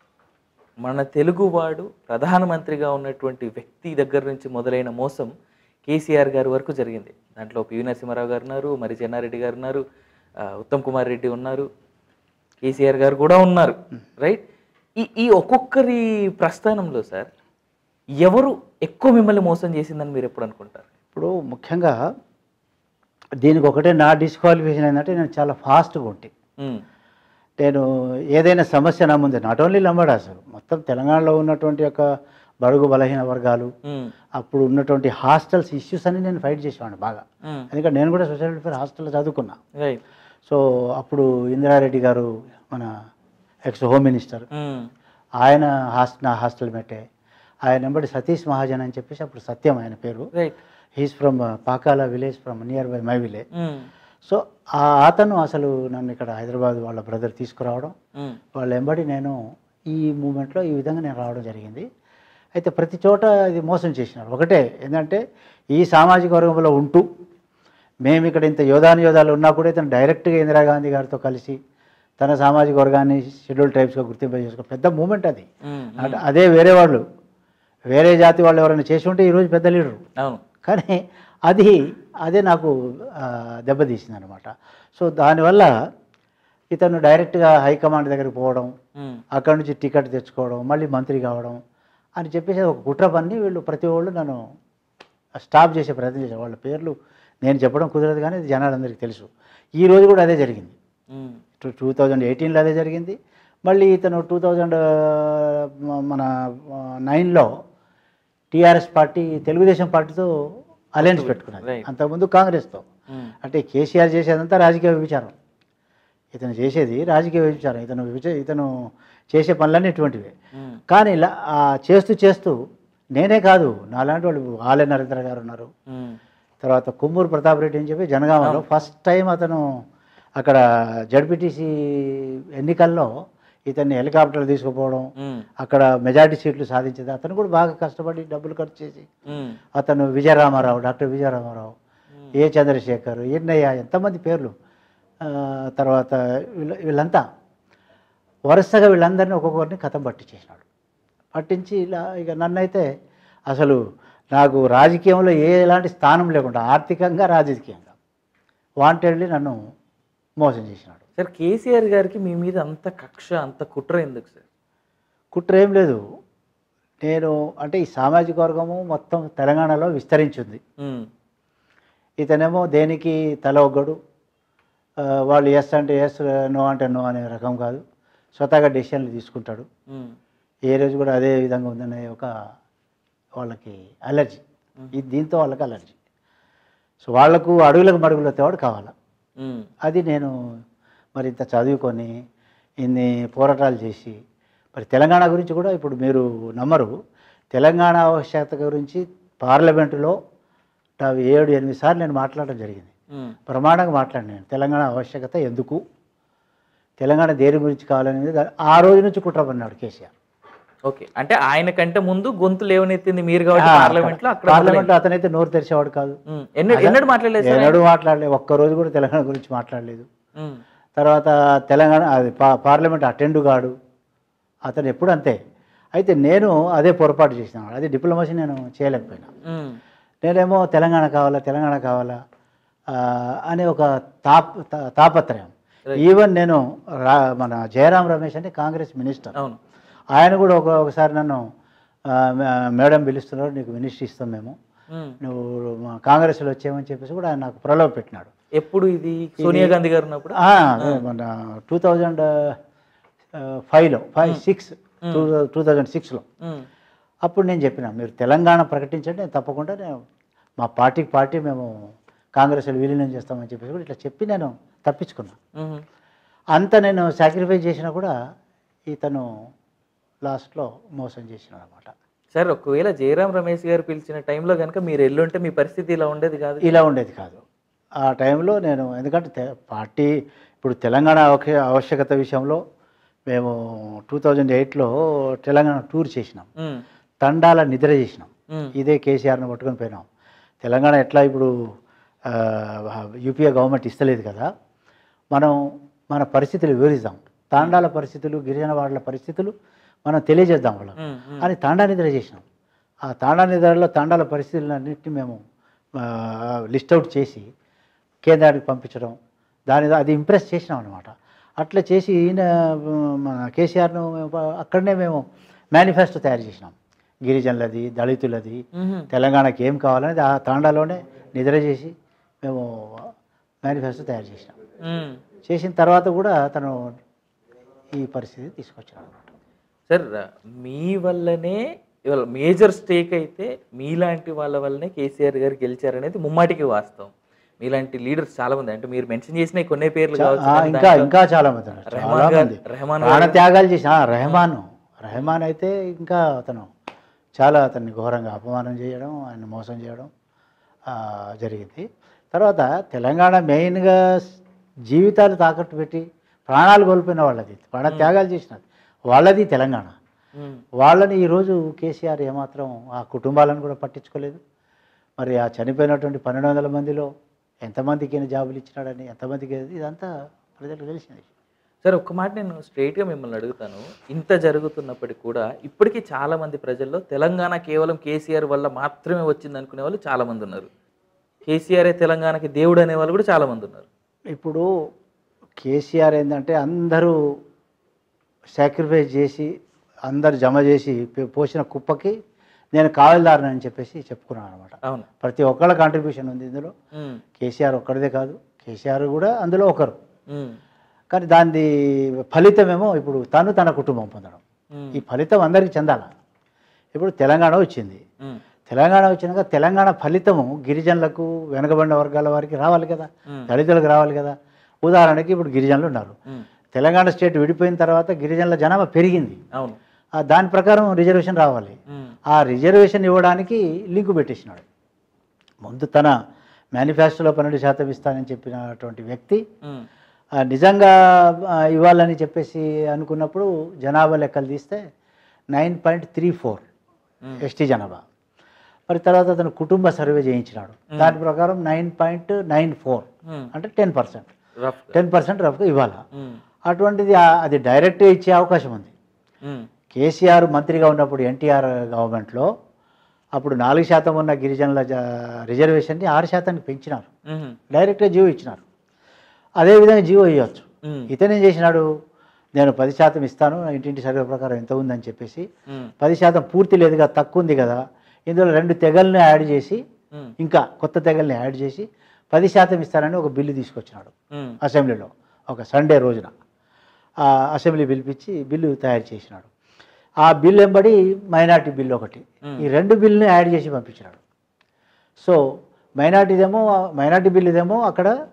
మన తెలుగువాడు ప్రధానమంత్రిగా ఉన్నటువంటి వ్యక్తి దగ్గర నుంచి మొదలైన మోసం కేసీఆర్ గారి వరకు జరిగింది దాంట్లో పివి నరసింహారావు గారు ఉన్నారు మరి చెన్నారెడ్డి గారు ఉన్నారు ఆ, ఉత్తమ్ కుమార్ రెడ్డి ఉన్నారు కేసీఆర్ గారు కూడా ఉన్నారు రైట్ ఈ ఈ ఒక్కొక్కరి ప్రస్థానంలో సార్ ఎవరు ఎక్కువ మిమ్మల్ని మోసం చేసిందని మీరు ఎప్పుడు అనుకుంటారు
ఇప్పుడు ముఖ్యంగా దీనికి ఒకటే నా డిస్క్వాలిఫికేషన్ ఏంటంటే నేను చాలా ఫాస్ట్గా ఉంటే
ఉమ్,
నేను ఏదైనా సమస్య నా ముందే నాట్ ఓన్లీ లంబడాస్ మొత్తం తెలంగాణలో ఉన్నటువంటి యొక్క బడుగు బలహీన వర్గాలు
ఉమ్,
అప్పుడు ఉన్నటువంటి హాస్టల్స్ ఇష్యూస్ అన్ని నేను ఫైట్ చేసేవాడిని బాగా
ఉమ్,
ఎందుకంటే నేను కూడా సోషల్ వెల్ఫేర్ హాస్టల్లో చదువుకున్నా
రైట్
సో అప్పుడు ఇందిరారెడ్డి గారు మన ఎక్స్ హోమ్ మినిస్టర్
ఉమ్,
ఆయన హాస్ నా హాస్టల్ పెట్టే ఆయన వెంబడి సతీష్ మహాజన్ అని చెప్పేసి అప్పుడు సత్యం ఆయన పేరు
right
he's from Pakala village from near by my village
um,
so ఆ అతను అసలు నన్ను ఇక్కడ హైదరాబాద్ వాళ్ళ బ్రదర్ తీసుకురావడం
ఉమ్,
వాళ్ళ వెంబడి నేను ఈ మూమెంట్లో ఈ విధంగా నేను రావడం జరిగింది అయితే ప్రతి చోట ఇది మోసం చేసినారు ఒకటే ఏంటంటే ఈ సామాజిక వర్గంలో ఉంటూ మేము ఇక్కడ ఇంత యోధాను యోధాలు ఉన్నా కూడా ఇతను డైరెక్ట్గా ఇందిరాగాంధీ గారితో కలిసి తన సామాజిక వర్గాన్ని షెడ్యూల్ ట్రైబ్స్గా గుర్తింపు చేసుకో పెద్ద మూమెంట్ అది
ఉమ్,
అంటే అదే వేరే వాళ్ళు వేరే జాతి వాళ్ళు ఎవరైనా చేసి ఉంటే ఈరోజు పెద్ద లీడరు
అవును
కానీ అది అదే నాకు ఆ, దెబ్బతీసింది అనమాట సో దానివల్ల ఇతను డైరెక్ట్గా హైకమాండ్ దగ్గరికి పోవడం
ఉమ్,
అక్కడి నుంచి టికెట్ తెచ్చుకోవడం మళ్ళీ మంత్రి కావడం అని చెప్పేసి ఒక కుట్ర పని వీళ్ళు ప్రతి వాళ్ళు నన్ను స్టాప్ చేసే ప్రయత్నం చేశారు వాళ్ళ పేర్లు నేను చెప్పడం కుదరదు కానీ ఇది జనాలందరికీ తెలుసు ఈ రోజు కూడా అదే జరిగింది
ఉమ్,
టూ టూ థౌజండ్ ఎయిటీన్లో అదే జరిగింది మళ్ళీ ఇతను టూ థౌజండ్ మన నైన్లో టీఆర్ఎస్ పార్టీ తెలుగుదేశం పార్టీతో అలయన్స్ పెట్టుకున్నది
Right.
అంతకుముందు కాంగ్రెస్తో
ఉమ్,
అంటే కేసీఆర్ చేసేదంతా రాజకీయ వ్యభిచారం ఇతను చేసేది రాజకీయ వ్యభిచారం ఇతను విభజ ఇతను చేసే పనులన్నీ ఇటువంటివే
ఉమ్,
కానీ ఇలా ఆ చేస్తూ చేస్తూ నేనే కాదు నాలాంటి వాళ్ళు ఆలయ నరేంద్ర గారు ఉన్నారు
ఉమ్,
తర్వాత కొమ్మూరు ప్రతాప్ రెడ్డి అని చెప్పి జనగామలో ఫస్ట్ టైం అతను అక్కడ జడ్పీటీసీ ఎన్నికల్లో ఇతన్ని హెలికాప్టర్ తీసుకుపోవడం
ఉమ్,
అక్కడ మెజారిటీ సీట్లు సాధించేది అతను కూడా బాగా కష్టపడి డబ్బులు ఖర్చు చేసి
ఉమ్,
అతను విజయరామారావు డాక్టర్ విజయరామారావు ఏ చంద్రశేఖర్ ఎన్నయ్య ఎంతమంది పేర్లు ఆ, తర్వాత వీళ్ళ వీళ్ళంతా వరుసగా వీళ్ళందరినీ ఒక్కొక్కరిని కథం పట్టించేసినాడు పట్టించి ఇలా ఇక నన్నైతే అసలు నాకు రాజకీయంలో ఏ ఎలాంటి స్థానం లేకుండా ఆర్థికంగా రాజకీయంగా వాంటెడ్లీ నన్ను మోసం చేసినాడు
సార్ కేసీఆర్ గారికి మీ మీద అంత కక్ష అంత కుట్ర ఎందుకు సార్
కుట్ర ఏం లేదు నేను అంటే ఈ సామాజిక వర్గము మొత్తం తెలంగాణలో విస్తరించింది
ఉమ్,
ఇతనేమో దేనికి తల ఒగ్గడు ఆ, వాళ్ళు ఎస్ అంటే ఎస్ నో అంటే నో అనే రకం కాదు స్వతహాగా డెసిషన్లు తీసుకుంటాడు
ఉమ్,
ఏ రోజు కూడా అదే విధంగా ఉందనే ఒక వాళ్ళకి అలర్జీ ఇది దీంతో వాళ్ళకి అలర్జీ సో వాళ్లకు అడుగులకు మడుగులు వచ్చేవాడు కావాలా
ఉమ్,
అది నేను మరి ఇంత చదువుకొని ఇన్ని పోరాటాలు చేసి మరి తెలంగాణ గురించి కూడా ఇప్పుడు మీరు నమ్మరు తెలంగాణ ఆవశ్యకత గురించి పార్లమెంటులో నా ఏడు ఎనిమిది సార్లు నేను మాట్లాడడం జరిగింది
ఉమ్,
ప్రమాణంగా మాట్లాడినాను నేను తెలంగాణ ఆవశ్యకత ఎందుకు తెలంగాణ దేని గురించి కావాలనేది దా- ఆ రోజు నుంచి కుట్రపన్నాడు కేసీఆర్
ఓకే అంటే ఆయన కంటే ముందు గొంతు లేవనెత్తింది మీరు కాబట్టి పార్లమెంట్ లో అక్కడ
పార్లమెంట్లో అతనైతే నోరు తెరిచేవాడు కాదు
ఉమ్, ఎన్నడు ఎన్నడు మాట్లాడలేదు సార్
ఎన్నడూ మాట్లాడలేదు ఒక్క రోజు కూడా తెలంగాణ గురించి మాట్లాడలేదు
ఉమ్,
తర్వాత తెలంగాణ అది పా పార్లమెంట్ అటెండ్ కాడు అతను ఎప్పుడు అంతే అయితే నేను అదే పొరపాటు చేసినాను అదే డిప్లొమసీ నేను చేయలేకపోయినా
ఉమ్,
నేనేమో తెలంగాణ కావాలా తెలంగాణ కావాలా ఆ, అనే ఒక తాప్ తా- తాపత్రయం ఈవెన్ నేను రా మన జయరాం రమేష్ అంటే కాంగ్రెస్ మినిస్టర్
అవును
ఆయన కూడా ఒక ఒకసారి నన్ను ఆ, మే- మేడం పిలుస్తున్నారు నీకు మినిస్ట్రీ ఇస్తాం మేము
ఉమ్.
నువ్వు మా కాంగ్రెస్లో వచ్చేయమని చెప్పేసి కూడా ఆయన నాకు ప్రలోభ పెట్టినాడు
ఎప్పుడు ఇది సోనియా గాంధీ గారు ఉన్నప్పుడు
ఆ, అదే మన టూ థౌజండ్ ఫైవ్లో five six two two thousand సిక్స్లో
ఉమ్,
అప్పుడు నేను చెప్పిన మీరు తెలంగాణ ప్రకటించండి నేను తప్పకుండా నేను మా పార్టీకి పార్టీ మేము కాంగ్రెస్లో విలీనం చేస్తామని చెప్పేసి కూడా ఇట్లా చెప్పి నేను తప్పించుకున్నా
ఉమ్.
అంత నేను సాక్రిఫైస్ చేసినా కూడా ఇతను లాస్ట్లో మోసం చేసినాడు అనమాట
సార్ ఒకవేళ జయరాం రమేష్ గారు పిలిచిన టైంలో కనుక మీరు ఎల్లుంటే మీ పరిస్థితి ఇలా ఉండేది కాదు
ఇలా ఉండేది కాదు ఆ టైంలో నేను ఎందుకంటే తె- పార్టీ ఇప్పుడు తెలంగాణ ఆవశ్య- ఆవశ్యకత విషయంలో మేము టూ థౌజండ్ ఎయిట్లో తెలంగాణ టూర్ చేసినాం
ఉమ్,
తండాల నిద్ర చేసినాం
ఉమ్,
ఇదే కేసీఆర్ని పట్టుకొని పోయినాం తెలంగాణ ఎట్లా ఇప్పుడు ఆ, యూపీఏ గవర్నమెంట్ ఇస్తలేదు కదా మనం మన పరిస్థితులు వివరిద్దాం తాండాల పరిస్థితులు గిరిజన వాళ్ళ పరిస్థితులు మనం తెలియజేద్దాం వాళ్ళకి
ఉమ్, ఉమ్.
అని తాండా నిద్ర చేసినాం ఆ తాండా నిద్రలో తాండాల పరిస్థితులన్నింటినీ మేము లిస్ట్ అవుట్ చేసి కేంద్రానికి పంపించడం దాని అది ఇంప్రెస్ చేసినాం అనమాట అట్లా చేసి ఈయన ఆ, మన కేసీఆర్ను మేము ప- అక్కడనే మేము మేనిఫెస్టో తయారు చేసినాం గిరిజనులది దళితులది
ఉమ్,
తెలంగాణకి ఏం కావాలనేది ఆ తాండాలోనే నిద్ర చేసి మేము మేనిఫెస్టో తయారు చేసినాం
ఉమ్.
చేసిన తర్వాత కూడా తను ఈ పరిస్థితి తీసుకొచ్చాడు అనమాట
సార్ మీ వల్లనే ఇవాళ మేజర్ స్టేక్ అయితే మీలాంటి వాళ్ళ వల్లనే కేసీఆర్ గారు గెలిచారనేది ముమ్మాటికి వాస్తవం మీలాంటి లీడర్స్ చాలా మంది అంటే మీరు మెన్షన్ చేసిన కొన్ని పేర్లు కావచ్చు
ఆ,
కానీ
ఇంకా
దాంట్లో
ఇంకా చాలా మంది ఉన్నారు. చాలా
రెహమాన్ గారు
మంది
రెహమాన్
ప్రాణ
గారు
త్యాగాలు చేసిన ఆ, రెహమాన్ రెహమాన్ అయితే ఇంకా అతను చాలా అతన్ని ఘోరంగా అపమానం చేయడం ఆయన మోసం చేయడం ఆ, జరిగింది తర్వాత తెలంగాణ మెయిన్గా జీవితాలు తాకట్టు పెట్టి ప్రాణాలు కోల్పోయిన వాళ్ళది ప్రాణ త్యాగాలు చేసినది వాళ్ళది తెలంగాణ
ఉమ్,
వాళ్ళని ఈరోజు కేసీఆర్ ఏమాత్రం ఆ కుటుంబాలను కూడా పట్టించుకోలేదు మరి ఆ చనిపోయినటువంటి పన్నెండు వందల మందిలో ఎంతమందికి ఈయన జాబులు ఇచ్చినాడని ఎంతమందికి ఇదంతా ప్రజలకు తెలిసింది
సార్ ఒక్క మాట నేను స్ట్రైట్గా మిమ్మల్ని అడుగుతాను ఇంత జరుగుతున్నప్పటికీ కూడా ఇప్పటికీ చాలా మంది ప్రజల్లో తెలంగాణ కేవలం కేసీఆర్ వల్ల మాత్రమే వచ్చింది అనుకునే వాళ్ళు చాలా మంది ఉన్నారు కేసీఆరే తెలంగాణకి దేవుడు అనే వాళ్ళు కూడా చాలా మంది ఉన్నారు
ఇప్పుడు కేసీఆర్ ఏంటంటే అందరూ సాక్రిఫైస్ చేసి అందరు జమ చేసి పో- పోసిన కుప్పకి నేను కావలిదారుని అని చెప్పేసి చెప్పుకున్నాను అనమాట
అవును
ప్రతి ఒక్కళ్ళ కాంట్రిబ్యూషన్ ఉంది ఇందులో
ఉమ్,
కేసీఆర్ ఒక్కడిదే కాదు కేసీఆర్ కూడా అందులో ఒకరు
ఉమ్,
కానీ దాని ఫలితమేమో ఇప్పుడు తను తన కుటుంబం పొందడం
ఉమ్,
ఈ ఫలితం అందరికీ చెందాల ఇప్పుడు తెలంగాణ వచ్చింది
ఉమ్,
తెలంగాణ వచ్చినాక తెలంగాణ ఫలితము గిరిజనులకు వెనకబడిన వర్గాల వారికి రావాలి కదా
ఉమ్,
దళితులకు రావాలి కదా ఉదాహరణకి ఇప్పుడు గిరిజనులు ఉన్నారు
ఉమ్,
తెలంగాణ స్టేట్ విడిపోయిన తర్వాత గిరిజనుల జనాభా పెరిగింది
అవును
ఆ దాని ప్రకారం రిజర్వేషన్ రావాలి
ఉమ్,
ఆ రిజర్వేషన్ ఇవ్వడానికి లింకు పెట్టేసినాడు ముందు తన మేనిఫెస్టోలో పన్నెండు శాతం ఇస్తానని చెప్పినటువంటి వ్యక్తి
ఉమ్,
ఆ, నిజంగా ఆ, ఇవ్వాలని చెప్పేసి అనుకున్నప్పుడు జనాభా లెక్కలు తీస్తే nine point three four
um,
ST జనాభా మరి తర్వాత అతను కుటుంబ సర్వే చేయించినాడు దాని ప్రకారం nine point nine four
um,
అంటే ten percent
rough
ten percent రఫ్గా ఇవ్వాలా
ఉమ్,
అటువంటిది ఆ- అది డైరెక్ట్గా ఇచ్చే అవకాశం ఉంది
ఉమ్,
కేసీఆర్ మంత్రిగా ఉన్నప్పుడు ఎన్టీఆర్ గవర్నమెంట్లో అప్పుడు నాలుగు శాతం ఉన్న గిరిజనుల జ- రిజర్వేషన్ని ఆరు శాతానికి పెంచినారు
ఉమ్,
డైరెక్ట్గా జీవో ఇచ్చినారు అదేవిధంగా జీవో ఇవ్వచ్చు
ఉమ్,
ఇతను ఏం చేసినాడు నేను పది శాతం ఇస్తాను ఇంటింటి సర్వే ప్రకారం ఎంత ఉందని చెప్పేసి
ఉమ్,
పది శాతం పూర్తి లేదుగా తక్కువ ఉంది కదా ఇందులో రెండు తెగల్ని యాడ్ చేసి
ఉమ్,
ఇంకా కొత్త తెగల్ని యాడ్ చేసి పది శాతం ఇస్తానని ఒక బిల్లు తీసుకొచ్చినాడు
ఉమ్,
అసెంబ్లీలో ఒక సండే రోజున ఆ అసెంబ్లీ పిలిపించి బిల్లు తయారు చేసినాడు ఆ బిల్లు వెంబడి మైనార్టీ బిల్లు ఒకటి ఈ రెండు బిల్లుని యాడ్ చేసి పంపించినాడు సో మైనార్టీదేమో మైనార్టీ బిల్లుదేమో అక్కడ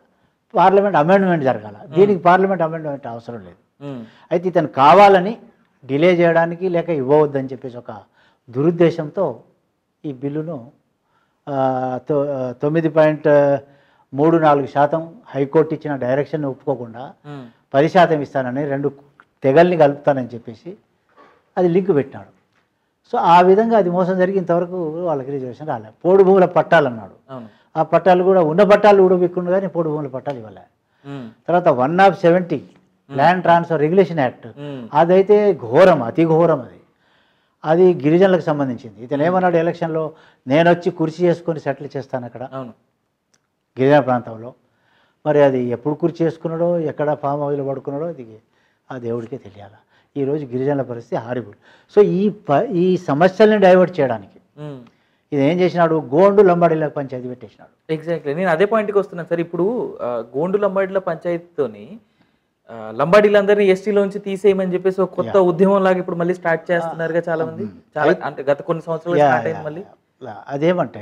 పార్లమెంట్ అమెండ్మెంట్ జరగాల దీనికి పార్లమెంట్ అమెండ్మెంట్ అవసరం లేదు
ఉమ్,
అయితే ఇతను కావాలని డిలే చేయడానికి లేక ఇవ్వవద్దని చెప్పేసి ఒక దురుద్దేశంతో ఈ బిల్లును ఆ, తొ- తొమ్మిది పాయింట్ మూడు నాలుగు శాతం హైకోర్టు ఇచ్చిన డైరెక్షన్ ఒప్పుకోకుండా
ఉమ్,
పది శాతం ఇస్తానని రెండు తెగల్ని కలుపుతానని చెప్పేసి అది లింక్ పెట్టినాడు సో ఆ విధంగా అది మోసం జరిగి ఇంతవరకు వాళ్ళకి రిజర్వేషన్ రాలేదు పోడు భూముల పట్టాలు అన్నాడు
అవును
ఆ పట్టాలు కూడా ఉన్న పట్టాలు ఊడబెక్కుండు కానీ పోడు భూముల పట్టాలు ఇవ్వలే
ఉమ్,
తర్వాత one of seventy land transfer regulation act
um,
అదైతే ఘోరం అతి ఘోరం అది అది గిరిజనులకు సంబంధించింది ఇతను ఏమన్నాడు ఎలక్షన్లో నేను వచ్చి కుర్చీ చేసుకొని సెటిల్ చేస్తాను అక్కడ
అవును
గిరిజన ప్రాంతంలో మరి అది ఎప్పుడు కుర్చీ చేసుకున్నాడో ఎక్కడ ఫామ్ హౌస్లో పడుకున్నాడో అది ఆ దేవుడికే తెలియాలి ఈరోజు గిరిజనుల పరిస్థితి హారిబుల్ సో ఈ ప ఈ సమస్యల్ని డైవర్ట్ చేయడానికి
ఉమ్.
ఇది ఏం చేసినాడు గోండు లంబాడీల పంచాయతీ పెట్టేసినాడు
ఎగ్జాక్ట్లీ నేను అదే పాయింట్కి వస్తున్నాను సార్ ఇప్పుడు ఆ, గోండు లంబాడీల పంచాయతీతోని ఆ, లంబాడీలందరినీ ఎస్టీలోంచి తీసేయమని చెప్పేసి ఒక కొత్త ఉద్యమం లాగా ఇప్పుడు మళ్ళీ స్టార్ట్ చేస్తున్నారుగా చాలా మంది చాలా అంటే గత కొన్ని సంవత్సరాలు
యా,
స్టార్ట్
యా,
అయింది మళ్ళీ
యా. అదేమంటే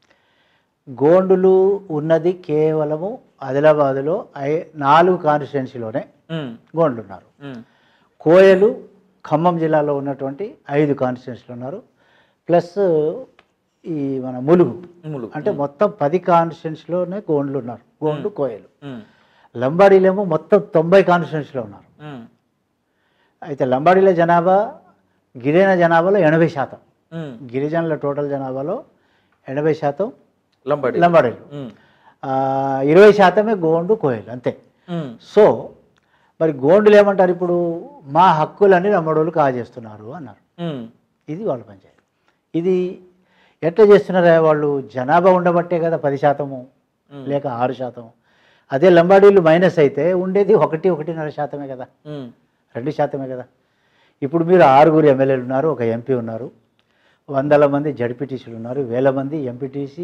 గోండులు ఉన్నది కేవలము ఆదిలాబాదులో ఐ నాలుగు కాన్స్టిట్యున్సీలోనే
ఉమ్,
గోండ్లు ఉన్నారు
ఉమ్,
కోయలు ఖమ్మం జిల్లాలో ఉన్నటువంటి ఐదు కాన్స్టిట్యున్సీలు ఉన్నారు ప్లస్ ఈ మన ములుగు
ములుగు.
అంటే మొత్తం పది కాన్స్టిట్యున్సీలోనే గోండ్లు ఉన్నారు గోండ్లు కోయలు
ఉమ్,
లంబాడీలేమో మొత్తం తొంభై కాన్స్టిట్యున్సీలో ఉన్నారు
ఉమ్,
అయితే లంబాడీల జనాభా గిరిజన జనాభాలో ఎనభై శాతం
ఉమ్.
గిరిజనుల టోటల్ జనాభాలో ఎనభై శాతం
లంబాడీ
లంబాడీలు
ఉమ్,
ఆ, ఇరవై శాతమే గోండు కోయలు అంతే
ఉమ్,
సో మరి గోండులు ఏమంటారు ఇప్పుడు మా హక్కులని లంబాడోళ్ళు కాజేస్తున్నారు అన్నారు
ఉమ్,
ఇది వాళ్ళ పంచాయతీ ఇది ఎట్లా చేస్తున్నారా వాళ్ళు జనాభా ఉండబట్టే కదా పది శాతము
ఉమ్,
లేక ఆరు శాతం అదే లంబాడీలు మైనస్ అయితే ఉండేది ఒకటి ఒకటిన్నర శాతమే కదా
ఉమ్,
రెండు శాతమే కదా ఇప్పుడు మీరు ఆరుగురు ఎమ్మెల్యేలు ఉన్నారు ఒక ఎంపీ ఉన్నారు వందల మంది జడ్పీటీసీలు ఉన్నారు వేల మంది ఎంపీటీసీ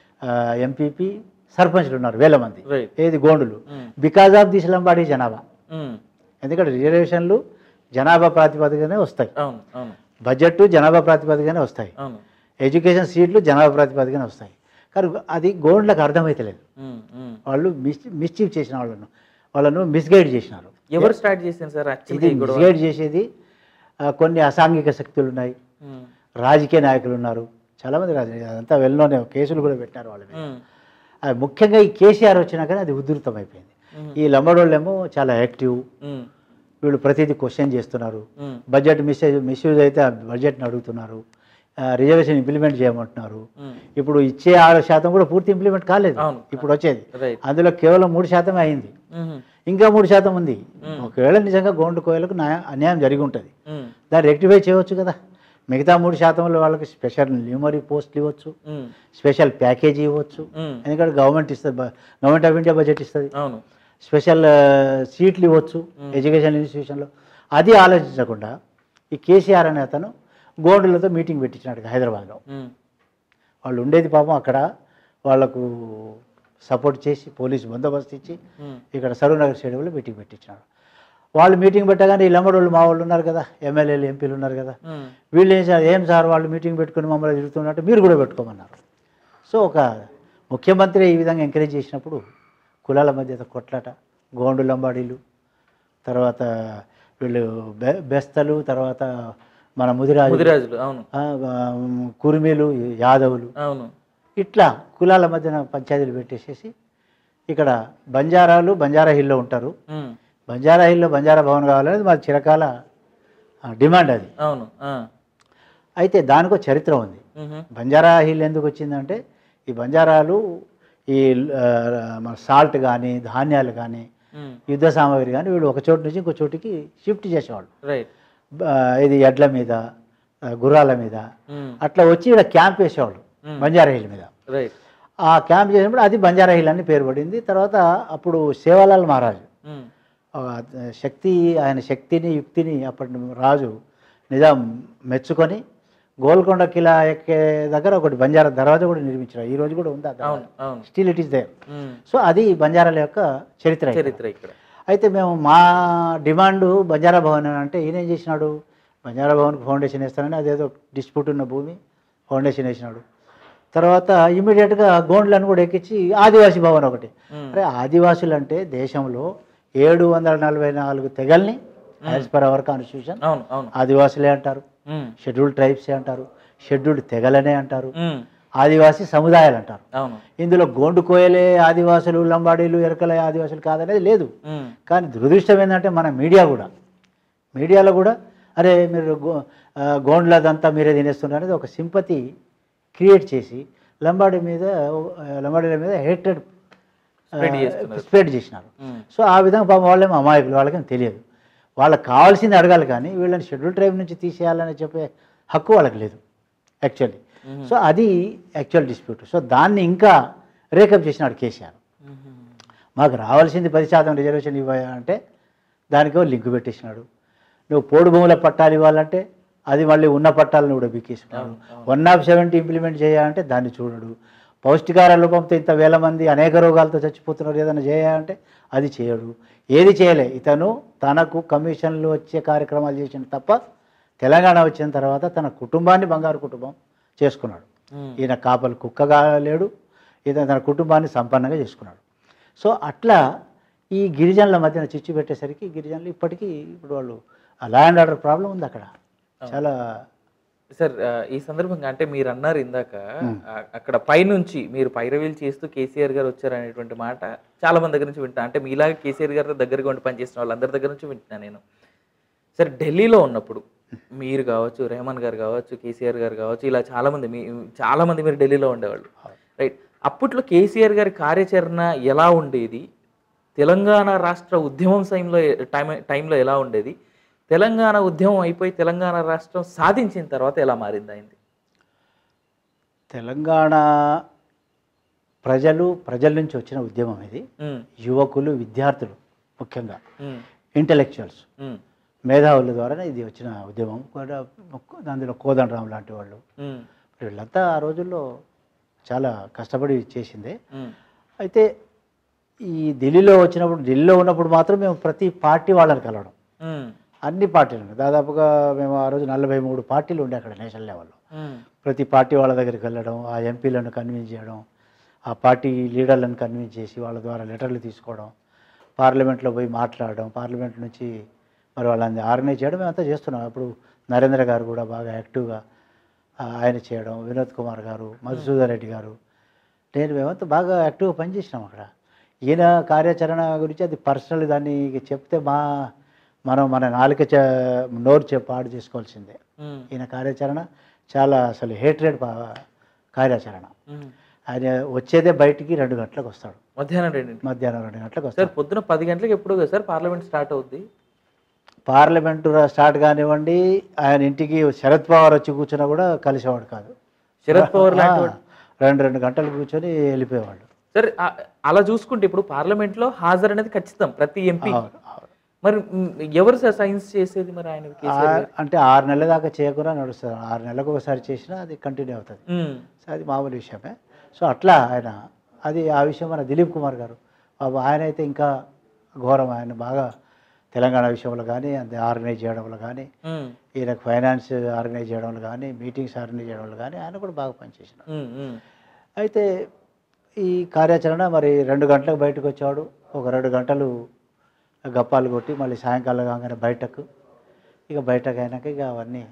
ఎంపీపీ సర్పంచ్లు ఉన్నారు వేల మంది
రైట్
ఏది గోండులు
ఉమ్,
బికాజ్ ఆఫ్ దిస్ లంబాడీ జనాభా
ఉమ్,
ఎందుకంటే రిజర్వేషన్లు జనాభా ప్రాతిపదికనే వస్తాయి
అవును అవును
బడ్జెట్ జనాభా ప్రాతిపదికనే వస్తాయి
అవును
ఎడ్యుకేషన్ సీట్లు జనాభా ప్రాతిపదికనే వస్తాయి కానీ అది గోండ్లకు అర్థమైతలేదు
ఉమ్, ఉమ్.
వాళ్ళు మిస్ మిస్చీవ్ చేసిన వాళ్ళను వాళ్ళను మిస్గైడ్ చేసినారు
ఎవరు స్టార్ట్ చేసింది సార్
ఇది
యాక్చువల్లీ ఈ గొడవ
మిస్గైడ్ చేసేది ఆ, కొన్ని అసాంఘిక శక్తులు ఉన్నాయి
ఉమ్,
రాజకీయ నాయకులు ఉన్నారు చాలామంది రాజ అదంతా వెల్లోనే కేసులు కూడా పెట్టినారు వాళ్ళ మీద
ఉమ్,
అది ముఖ్యంగా ఈ కేసీఆర్ వచ్చినాకనే అది ఉధృతం అయిపోయింది
ఉమ్,
ఈ లంబడోళ్ళేమో చాలా యాక్టివ్
ఉమ్,
వీళ్ళు ప్రతిదీ క్వశ్చన్ చేస్తున్నారు
ఉమ్,
బడ్జెట్ మిస్యూజ్ మిస్యూజ్ అయితే ఆ బడ్జెట్ని అడుగుతున్నారు ఆ, రిజర్వేషన్ ఇంప్లిమెంట్ చేయమంటున్నారు
ఉమ్.
ఇప్పుడు ఇచ్చే ఆరు శాతం కూడా పూర్తి ఇంప్లిమెంట్ కాలేదు
అవును.
ఇప్పుడు వచ్చేది
రైట్
అందులో కేవలం మూడు శాతమే అయింది
ఉమ్,
ఇంకా మూడు శాతం ఉంది
మ్మ్.
ఒకవేళ నిజంగా గోండు కోయలకు న్యాయ- అన్యాయం జరిగి ఉంటుంది
ఉమ్,
దాన్ని రెక్టిఫై చేయవచ్చు కదా మిగతా మూడు శాతంలో వాళ్ళకి స్పెషల్ న్యూమరీ పోస్టులు ఇవ్వచ్చు
ఉమ్,
స్పెషల్ ప్యాకేజీ ఇవ్వచ్చు
ఉమ్,
ఎందుకంటే గవర్నమెంట్ ఇస్తుంది బ- గవర్నమెంట్ ఆఫ్ ఇండియా బడ్జెట్ ఇస్తుంది
అవును
స్పెషల్ ఆ, సీట్లు ఇవ్వచ్చు
మ్మ్.
ఎడ్యుకేషన్ ఇన్స్టిట్యూషన్లో అది ఆలోచించకుండా ఈ కేసీఆర్ అనే అతను గోండులతో మీటింగ్ పెట్టించినాడు హైదరాబాద్లో
ఉమ్,
వాళ్ళు ఉండేది పాపం అక్కడ వాళ్ళకు సపోర్ట్ చేసి పోలీసు బందోబస్తు ఇచ్చి
ఉమ్,
ఇక్కడ సరూనగర్ స్టేడియంలో మీటింగ్ పెట్టించినాడు వాళ్ళు మీటింగ్ పెట్టగానే ఈ లంబడోళ్ళు మా వాళ్ళు ఉన్నారు కదా ఎమ్మెల్యేలు ఎంపీలు ఉన్నారు కదా
ఉమ్,
వీళ్ళు ఏం సార్ ఏం సార్ వాళ్ళు మీటింగ్ పెట్టుకుని మమ్మల్ని తిరుగుతున్నట్టు మీరు కూడా పెట్టుకోమన్నారు సో ఒక ముఖ్యమంత్రి ఈ విధంగా ఎంకరేజ్ చేసినప్పుడు కులాల మధ్య కొట్లాట గోండు లంబాడీలు తర్వాత వీళ్ళు బె బెస్తలు తర్వాత మన ముదిరాజు
ముదిరాజులు అవును
ఆ, ఆ, కుర్మీలు యాదవులు
అవును
ఇట్లా కులాల మధ్యన పంచాయతీలు పెట్టేసేసి ఇక్కడ బంజారాలు బంజారా హిల్లో ఉంటారు
ఉమ్,
బంజారా హిల్లో బంజారా భవన్ కావాలనేది మా చిరకాల ఆ, డిమాండ్ అది
అవును ఆ,
అయితే దానికో చరిత్ర ఉంది
ఉహు,
బంజారా హిల్ ఎందుకు వచ్చిందంటే ఈ బంజారాలు ఈ ఆ, మన సాల్ట్ కానీ ధాన్యాలు కానీ
ఉమ్,
యుద్ధ సామాగ్రి కానీ వీళ్ళు ఒక చోటు నుంచి ఇంకో చోటుకి షిఫ్ట్ చేసేవాళ్ళు
రైట్
ఆ, ఇది ఎడ్ల మీద ఆ, గుర్రాల మీద
ఉమ్,
అట్లా వచ్చి ఇక్కడ క్యాంప్ వేసేవాళ్ళు
Hmm.
బంజారా హిల్ మీద
రైట్
ఆ క్యాంప్ చేసినప్పుడు అది బంజారా హిల్ అని పేరు పడింది తర్వాత అప్పుడు సేవాలాల్ మహారాజు
ఉమ్,
ఆ, శక్తి ఆయన శక్తిని యుక్తిని అప్పటి రాజు నిజాం మెచ్చుకొని గోల్కొండ కిలా ఎక్కే దగ్గర ఒకటి బంజారా దర్వాజా కూడా నిర్మించారు ఈ రోజు కూడా ఉంది
అవును అవును
still it is there
um,
so అది బంజారాల యొక్క చరిత్ర ఇక్కడ.
చరిత్ర ఇక్కడ
అయితే మేము మా డిమాండ్ బంజారా భవన్ అని అంటే ఈయన ఏం చేసినాడు బంజారా భవన్కి ఫౌండేషన్ వేస్తానని అదేదో డిస్ప్యూట్ ఉన్న భూమి ఫౌండేషన్ వేసినాడు తర్వాత ఇమీడియట్గా గోండ్లను కూడా ఎక్కించి ఆదివాసీ భవన్ ఒకటి
ఉమ్,
అరే ఆదివాసులు అంటే దేశంలో ఏడు వందల నలభై నాలుగు తెగల్ని యాజ్ పర్ అవర్ కాన్స్టిట్యూషన్
అవును అవును
ఆదివాసులే అంటారు
ఉమ్,
షెడ్యూల్డ్ ట్రైబ్సే అంటారు షెడ్యూల్డ్ తెగలనే అంటారు
ఉమ్,
ఆదివాసీ సముదాయాలు అంటారు
అవును
ఇందులో గోండు కోయలే ఆదివాసులు లంబాడీలు ఎరకల ఆదివాసులు కాదనేది లేదు
ఉమ్,
కానీ దురదృష్టం ఏంటంటే మన మీడియా కూడా మీడియాలో కూడా అరే మీరు గో ఆ, గోండ్లదంతా మీరే తినేస్తున్నారు అనేది ఒక సింపతి క్రియేట్ చేసి లంబాడి మీద ఆ, లంబాడీల మీద హేటెడ్
Spread చేస్తున్నారు.
స్ప్రెడ్ చేసినారు
ఉమ్,
సో ఆ విధంగా పాపం వాళ్ళేమో అమాయకులు వాళ్ళకేం తెలియదు వాళ్ళకి కావాల్సింది అడగాలి కానీ వీళ్ళని షెడ్యూల్ ట్రైబ్ నుంచి తీసేయాలని చెప్పే హక్కు వాళ్ళకి లేదు యాక్చువల్లీ
ఉమ్,
సో అది యాక్చువల్ డిస్ప్యూట్ సో దాన్ని ఇంకా రేకప్ చేసినాడు కేసీఆర్
ఉమ్,
మాకు రావాల్సింది పది శాతం రిజర్వేషన్ ఇవ్వయా అంటే దానికో లింక్ పెట్టేసినాడు నువ్వు పోడు భూముల పట్టాలు ఇవ్వాలంటే అది మళ్ళీ ఉన్న పట్టాలను కూడా బిక్కేసినాడు వన్ ఆఫ్ సెవెంటీ ఇంప్లిమెంట్ చేయాలంటే దాన్ని చూడడు పౌష్టికార లోపంతో ఇంత వేల మంది అనేక రోగాలతో చచ్చిపోతున్నారు ఏదైనా చేయాలంటే అది చేయడు ఏది చేయలే ఇతను తనకు కమిషన్లు వచ్చే కార్యక్రమాలు చేసిన తప్ప తెలంగాణ వచ్చిన తర్వాత తన కుటుంబాన్ని బంగారు కుటుంబం చేసుకున్నాడు
ఉమ్,
ఈయన కాపలు కుక్కగా లేడు ఈయన తన కుటుంబాన్ని సంపన్నంగా చేసుకున్నాడు సో అట్లా ఈ గిరిజనుల మధ్యన చిచ్చు పెట్టేసరికి గిరిజనులు ఇప్పటికీ ఇప్పుడు వాళ్ళు లా అండ్ ఆర్డర్ ప్రాబ్లం ఉంది అక్కడ చాలా
సార్ ఆ, ఈ సందర్భంగా అంటే మీరు అన్నారు ఇందాక ఆ, అక్కడ పైనుంచి మీరు పైరవీలు చేస్తూ కేసీఆర్ గారు వచ్చారనేటువంటి మాట చాలా మంది దగ్గర నుంచి వింటా అంటే మీలాగా కేసీఆర్ గారితో దగ్గరగా ఉండి పనిచేసిన వాళ్ళందరి దగ్గర నుంచి వింటున్నా నేను సార్ ఢిల్లీలో ఉన్నప్పుడు మీరు కావచ్చు రెహమాన్ గారు కావచ్చు కేసీఆర్ గారు కావచ్చు ఇలా చాలా మంది మీ చాలా మంది మీరు ఢిల్లీలో ఉండేవాళ్ళు రైట్ అప్పట్లో కేసీఆర్ గారి కార్యాచరణ ఎలా ఉండేది తెలంగాణ రాష్ట్ర ఉద్యమం టైంలో టైం టైంలో ఎలా ఉండేది తెలంగాణ ఉద్యమం అయిపోయి తెలంగాణ రాష్ట్రం సాధించిన తర్వాత ఎలా మారింది అయింది
తెలంగాణ ప్రజలు ప్రజల నుంచి వచ్చిన ఉద్యమం ఇది యువకులు విద్యార్థులు ముఖ్యంగా ఇంటలెక్చువల్స్ మేధావుల ద్వారానే ఇది వచ్చిన ఉద్యమం కూడా అందులో కోదండరాం లాంటి వాళ్ళు వీళ్ళంతా ఆ రోజుల్లో చాలా కష్టపడి చేసిందే అయితే ఈ ఢిల్లీలో వచ్చినప్పుడు ఢిల్లీలో ఉన్నప్పుడు మాత్రం మేము ప్రతి పార్టీ వాళ్ళని కలవడం అన్ని పార్టీలను దాదాపుగా మేము ఆ రోజు నలభై మూడు పార్టీలు ఉండే అక్కడ నేషనల్ లెవెల్లో ప్రతి పార్టీ వాళ్ళ దగ్గరికి వెళ్ళడం ఆ ఎంపీలను కన్విన్స్ చేయడం ఆ పార్టీ లీడర్లను కన్విన్స్ చేసి వాళ్ళ ద్వారా లెటర్లు తీసుకోవడం పార్లమెంట్లో పోయి మాట్లాడడం పార్లమెంట్ నుంచి మరి వాళ్ళని ఆర్గనైజ్ చేయడం మేమంతా చేస్తున్నాం అప్పుడు నరేంద్ర గారు కూడా బాగా యాక్టివ్గా ఆ, ఆయన చేయడం వినోద్ కుమార్ గారు మధుసూదన్ రెడ్డి గారు నేను మేమంతా బాగా యాక్టివ్గా పనిచేసినాం అక్కడ ఈయన కార్యాచరణ గురించి అది పర్సనల్ దాన్ని చెప్తే మా మనం మన నాలుక చే నోరు చే పాడు చేసుకోవాల్సిందే ఈయన కార్యాచరణ చాలా అసలు హేట్రేడ్ కార్యాచరణ ఆయన వచ్చేదే బయటికి రెండు గంటలకు వస్తాడు
మధ్యాహ్నం రెండింటి
మధ్యాహ్నం రెండు గంటలకు
సార్
వస్తాడు
పొద్దున పది గంటలకు ఎప్పుడు కదా సార్ పార్లమెంట్ స్టార్ట్ అవుద్ది
పార్లమెంటు స్టార్ట్ కానివ్వండి ఆయన ఇంటికి శరద్ పవార్ వచ్చి కూర్చున్నా కూడా కలిసేవాడు కాదు
శరద్ పవార్ లాంటి
ఆ,
వాడు.
రెండు రెండు గంటలు కూర్చొని వెళ్ళిపోయేవాళ్ళు
సార్ ఆ- అలా చూసుకుంటే ఇప్పుడు పార్లమెంట్ లో హాజరు అనేది ఖచ్చితం ప్రతి ఎంపీ
అవును, అవును.
మరి మ్, ఎవరు సార్ సైన్స్ చేసేది మరి ఆయన
ఆ- అంటే ఆరు నెలల దాకా చేయకుండా నడుస్తుంది ఆరు నెలలకు ఒకసారి చేసినా అది కంటిన్యూ అవుతుంది సో అది మామూలు విషయమే సో అట్లా ఆయన అది ఆ విషయం మన దిలీప్ కుమార్ గారు బాబు ఆయన అయితే ఇంకా ఘోరం ఆయన బాగా తెలంగాణ విషయంలో కానీ అది ఆర్గనైజ్ చేయడంలో కానీ ఈయనకు ఫైనాన్స్ ఆర్గనైజ్ చేయడంలో కానీ మీటింగ్స్ ఆర్గనైజ్ చేయడంలో కానీ ఆయన కూడా బాగా పనిచేసినారు అయితే ఈ కార్యాచరణ మరి రెండు గంటలకు బయటకు వచ్చాడు ఒక రెండు గంటలు గప్పాలు కొట్టి మళ్ళీ సాయంకాలం కాగానే బయటకు ఇక బయటకు అయినాక ఇక అవన్నీ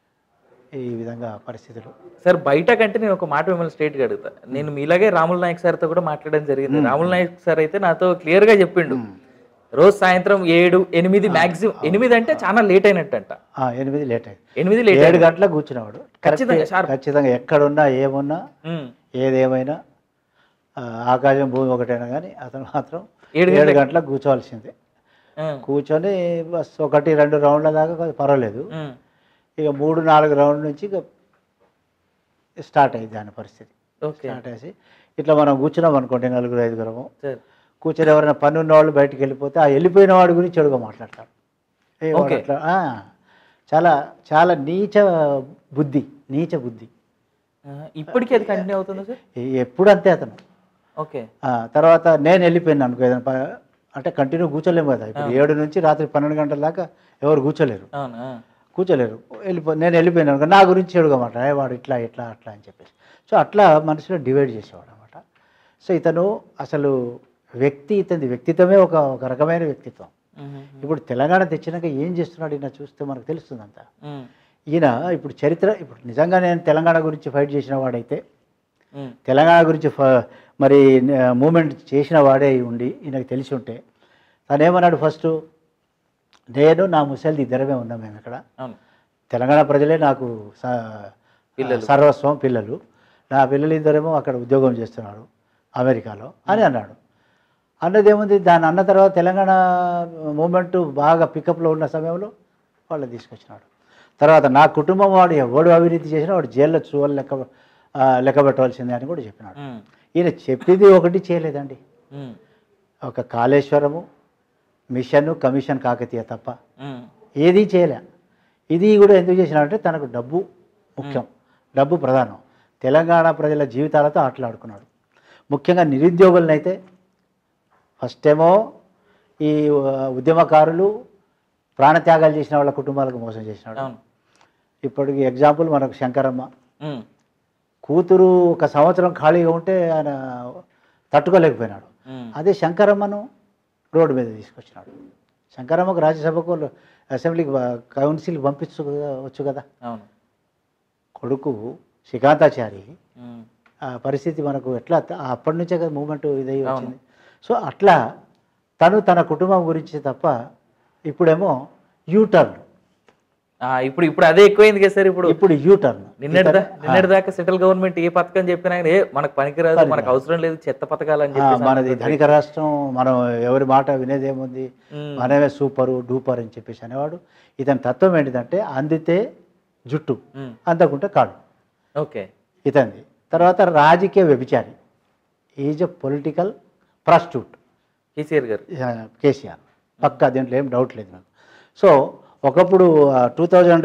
ఈ విధంగా పరిస్థితులు
సార్ బయట కంటే నేను ఒక మాట మిమ్మల్ని స్ట్రేట్గా అడుగుతా నేను మీలాగే రాముల నాయక్ సార్తో కూడా మాట్లాడడం జరిగింది రాముల నాయక్ సార్ అయితే నాతో క్లియర్ గా చెప్పిండు రోజు సాయంత్రం ఏడు ఎనిమిది మాక్సిమం ఎనిమిది అంటే చాలా లేట్ అయినట్టంట
ఆ, ఎనిమిది లేట్ అయింది
ఎనిమిది లేట్
ఏడు గంటలకు కూర్చునేవాడు
ఖచ్చితంగా,
కరెక్ట్
sharp.
ఖచ్చితంగా ఎక్కడున్నా ఏమున్నా ఏదేమైనా ఆ, ఆకాశం భూమి ఒకటైనా కానీ అతను మాత్రం
ఏడు
ఏడు గంటలకు కూర్చోవాల్సిందే కూర్చొని బస్ ఒకటి రెండు రౌండ్ల దాకా కొంచెం పర్వాలేదు ఇక మూడు నాలుగు రౌండ్ నుంచి ఇక స్టార్ట్ అయ్యింది దాని పరిస్థితి
ఓకే
స్టార్ట్ అయ్యి ఇట్లా మనం కూర్చున్నాం అనుకోండి నలుగురు ఐదుగురము
సార్
కూర్చొని ఎవరైనా పని ఉన్న వాళ్ళు బయటికి వెళ్ళిపోతే ఆ వెళ్ళిపోయిన వాడి గురించి చెడుగా మాట్లాడతారు ఏ వాడు
Okay.
అట్లా, ఆ, చాలా చాలా నీచ బుద్ధి నీచ బుద్ధి
ఇప్పటికీ అది కంటిన్యూ అవుతుందా సార్
ఎ- ఎప్పుడు అంతే అతను
ఓకే
ఆ, తర్వాత నేను వెళ్ళిపోయాను అనుకో ఏదైనా ప- అంటే కంటిన్యూ కూర్చోలేము కదా ఇప్పుడు ఏడు నుంచి రాత్రి పన్నెండు గంటల దాకా ఎవరు కూర్చోలేరు
అవునా
కూర్చోలేరు వెళ్ళిపో నేను వెళ్ళిపోయాను అనుకో నా గురించి చెడుగా మాట్లాడే వాడు ఇట్లా ఇట్లా అట్లా అని చెప్పేసి సో అట్లా మనుషులు డివైడ్ చేసేవాడు అనమాట సో ఇతను అసలు వ్యక్తి ఇతని వ్యక్తిత్వమే ఒక ఒక రకమైన వ్యక్తిత్వం
మ్మ్.
ఇప్పుడు తెలంగాణ తెచ్చినాక ఏం చేస్తున్నాడు ఈయన చూస్తే మనకు తెలుస్తుంది అంతా
మ్మ్.
ఈయన ఇప్పుడు చరిత్ర ఇప్పుడు నిజంగా నేను తెలంగాణ గురించి ఫైట్ చేసిన వాడైతే
మ్మ్.
తెలంగాణ గురించి ఫ- మరి మూమెంట్ చేసిన వాడే అయి ఉండి ఈయనకు తెలిసి ఉంటే తను ఏమన్నాడు ఫస్ట్ నేను నా ముసలిది ఇద్దరమే ఉన్నాం మేము ఇక్కడ
అవును
తెలంగాణ ప్రజలే నాకు స-
పిల్లలు.
సర్వస్వం పిల్లలు నా పిల్లలు ఇద్దరేమో అక్కడ ఉద్యోగం చేస్తున్నారు అమెరికాలో అని అన్నాడు అన్నది ఏముంది దాన్ని అన్న తర్వాత తెలంగాణ మూమెంట్ బాగా పికప్లో ఉన్న సమయంలో వాళ్ళని తీసుకొచ్చినాడు తర్వాత నా కుటుంబం వాడు ఎవడు అవినీతి చేసినా వాడు జైల్లో చూడాలి లెక్క ఆ, లెక్క పెట్టవలసిందే అని కూడా చెప్పినాడు
మ్మ్.
ఈయన చెప్పింది ఒకటి చేయలేదండి
మ్మ్.
ఒక కాళేశ్వరము మిషన్ కమిషన్ కాకతీయ తప్ప
మ్మ్.
ఏదీ చేయలే ఇది కూడా ఎందుకు చేసినాడంటే తనకు డబ్బు ముఖ్యం డబ్బు ప్రధానం తెలంగాణ ప్రజల జీవితాలతో ఆటలాడుకున్నాడు ముఖ్యంగా నిరుద్యోగులనైతే ఫస్ట్ ఏమో ఈ ఆ, ఉద్యమకారులు ప్రాణత్యాగాలు చేసిన వాళ్ళ కుటుంబాలకు మోసం చేసినాడు
అవును
ఇప్పటికి ఎగ్జాంపుల్ మనకు శంకరమ్మ
మ్మ్.
కూతురు ఒక సంవత్సరం ఖాళీగా ఉంటే ఆయన తట్టుకోలేకపోయినాడు
మ్మ్.
అదే శంకరమ్మను రోడ్డు మీద తీసుకొచ్చినాడు శంకరమ్మకు రాజ్యసభకు అసెంబ్లీకి ప- కౌన్సిల్కి పంపించు వచ్చు కదా
అవును
కొడుకు శ్రీకాంతాచారి
మ్మ్.
ఆ పరిస్థితి మనకు ఎట్లా త- అప్పటి నుంచే కదా మూమెంట్ ఇదై వచ్చింది సో అట్లా తను తన కుటుంబం గురించి తప్ప ఇప్పుడేమో యూటర్న్
ఆ, ఇప్పుడు ఇప్పుడు అదే ఎక్కువైంది కదా సార్ ఇప్పుడు
ఇప్పుడు యూటర్న్
నిన్నటి దా- నిన్నటి దాకా సెంట్రల్ గవర్నమెంట్ ఏ పథకం చెప్పినా ఆయన, ఏ మనకు పనికిరాదు మనకు అవసరం లేదు చెత్త పథకాలు అని చెప్పి
మనది ధనిక రాష్ట్రం మనం ఎవరి మాట వినేదేముంది
మ్మ్.
మనమే సూపరు డూపర్ అని చెప్పేసి అనేవాడు ఇతని తత్వం ఏంటిదంటే అందితే జుట్టు
మ్మ్.
అందకుంటే కాడు
ఓకే
ఇతంది తర్వాత రాజకీయ వ్యభిచారి is a political prostitute
KCR గారు
కేసీఆర్ పక్కా దీంట్లో ఏం డౌట్ లేదు నాకు సో ఒకప్పుడు టూ థౌజండ్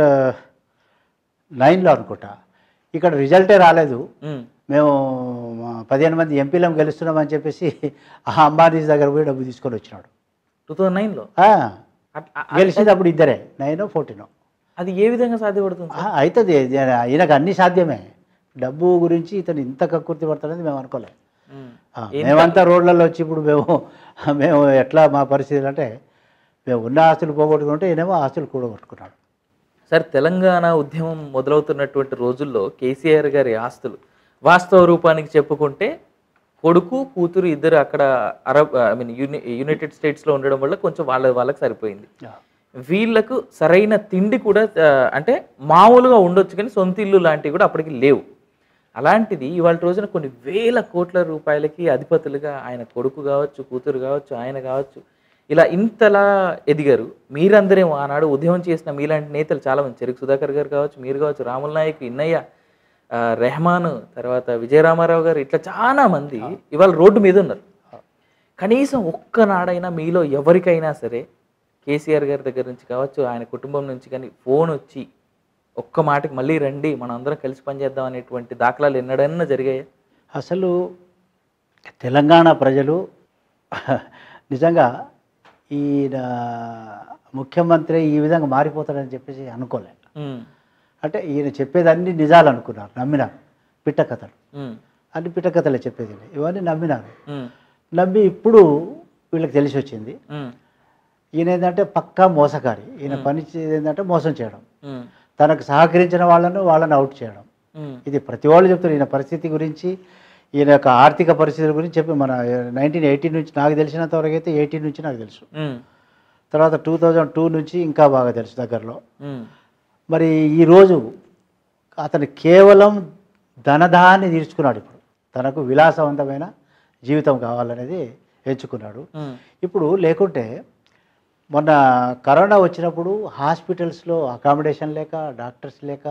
నైన్లో అనుకుంటా ఇక్కడ రిజల్టే రాలేదు
మ్మ్.
మేము ఆ, పదిహేను మంది ఎంపీలం గెలుస్తున్నామని చెప్పేసి ఆ అంబానీస్ దగ్గర పోయి డబ్బు తీసుకొని వచ్చినాడు
టూ థౌజండ్ నైన్లో
ఆ, గెలిచింది అప్పుడు ఇద్దరే నైన్ ఫోర్టీన్
అది ఏ విధంగా సాధ్యపడుతుంది
అవుతుంది ఈయనకు అన్ని సాధ్యమే డబ్బు గురించి ఇతను ఇంత కక్కుర్తి పడతాడని మేము అనుకోలేదు
మ్మ్.
ఆ, మేమంతా రోడ్లలో వచ్చి ఇప్పుడు మేము మేము ఎట్లా మా పరిస్థితులు అంటే మేము ఉన్న ఆస్తులు పోగొట్టుకుంటే ఈయనేమో ఆస్తులు కూడగొట్టుకున్నాడు
సార్ తెలంగాణ ఉద్యమం మొదలవుతున్నటువంటి రోజుల్లో కేసీఆర్ గారి ఆస్తులు వాస్తవ రూపానికి చెప్పుకుంటే కొడుకు కూతురు ఇద్దరు అక్కడ అరబ్ ఐ మీన్ యూని యునైటెడ్ స్టేట్స్లో ఉండడం వల్ల కొంచెం వాళ్ళ వాళ్ళకి సరిపోయింది వీళ్ళకు సరైన తిండి కూడా ఆ, అంటే మామూలుగా ఉండొచ్చు కానీ సొంత ఇల్లు లాంటివి కూడా అప్పటికి లేవు అలాంటిది ఇవాళ రోజున కొన్ని వేల కోట్ల రూపాయలకి అధిపతులుగా ఆయన కొడుకు కావచ్చు కూతురు కావచ్చు ఆయన కావచ్చు ఇలా ఇంతలా ఎదిగారు మీరందరేమో ఆనాడు ఉద్యమం చేసిన మీలాంటి నేతలు చాలా మంది చెరుకు సుధాకర్ గారు కావచ్చు మీరు కావచ్చు రాముల నాయక్ ఇన్నయ్య ఆ, రెహమాన్ తర్వాత విజయరామారావు గారు ఇట్లా చాలా మంది ఇవాళ రోడ్డు మీద ఉన్నారు కనీసం ఒక్కనాడైనా మీలో ఎవరికైనా సరే కేసీఆర్ గారి దగ్గర నుంచి కావచ్చు ఆయన కుటుంబం నుంచి కానీ ఫోన్ వచ్చి ఒక్క మాటకి మళ్ళీ రండి మనం అందరం కలిసి పనిచేద్దాం అనేటువంటి దాఖలాలు ఎన్నడన్నా జరిగాయా
అసలు తెలంగాణ ప్రజలు నిజంగా ఈయన ముఖ్యమంత్రి ఈ విధంగా మారిపోతాడని చెప్పేసి అనుకోలే
ఉమ్,
అంటే ఈయన చెప్పేదన్నీ నిజాలు అనుకున్నారు నమ్మినారు పిట్ట కథలు
ఉమ్,
అన్ని పిట్ట కథలే చెప్పేది ఇవన్నీ నమ్మినారు
ఉమ్,
నమ్మి ఇప్పుడు వీళ్ళకి తెలిసి వచ్చింది
ఉమ్,
ఈయన ఏంటంటే పక్కా మోసకారి ఈయన పని చేసేది ఏంటంటే మోసం చేయడం
ఉమ్,
తనకు సహకరించిన వాళ్ళను వాళ్ళని అవుట్ చేయడం
ఉమ్,
ఇది ప్రతి వాళ్ళు చెప్తారు ఈయన పరిస్థితి గురించి ఈయన యొక్క ఆర్థిక పరిస్థితుల గురించి చెప్పి మన నైన్టీన్ ఎయిటీన్ నుంచి నాకు తెలిసినంత వరకు అయితే ఎయిటీన్ నుంచి నాకు తెలుసు
ఉమ్,
తర్వాత టూ థౌజండ్ టూ నుంచి ఇంకా బాగా తెలుసు దగ్గరలో
ఉమ్,
మరి ఈరోజు అతను కేవలం ధనదాన్ని తీర్చుకున్నాడు ఇప్పుడు తనకు విలాసవంతమైన జీవితం కావాలనేది ఎంచుకున్నాడు
ఉమ్,
ఇప్పుడు లేకుంటే మొన్న కరోనా వచ్చినప్పుడు హాస్పిటల్స్లో అకామిడేషన్ లేక డాక్టర్స్ లేక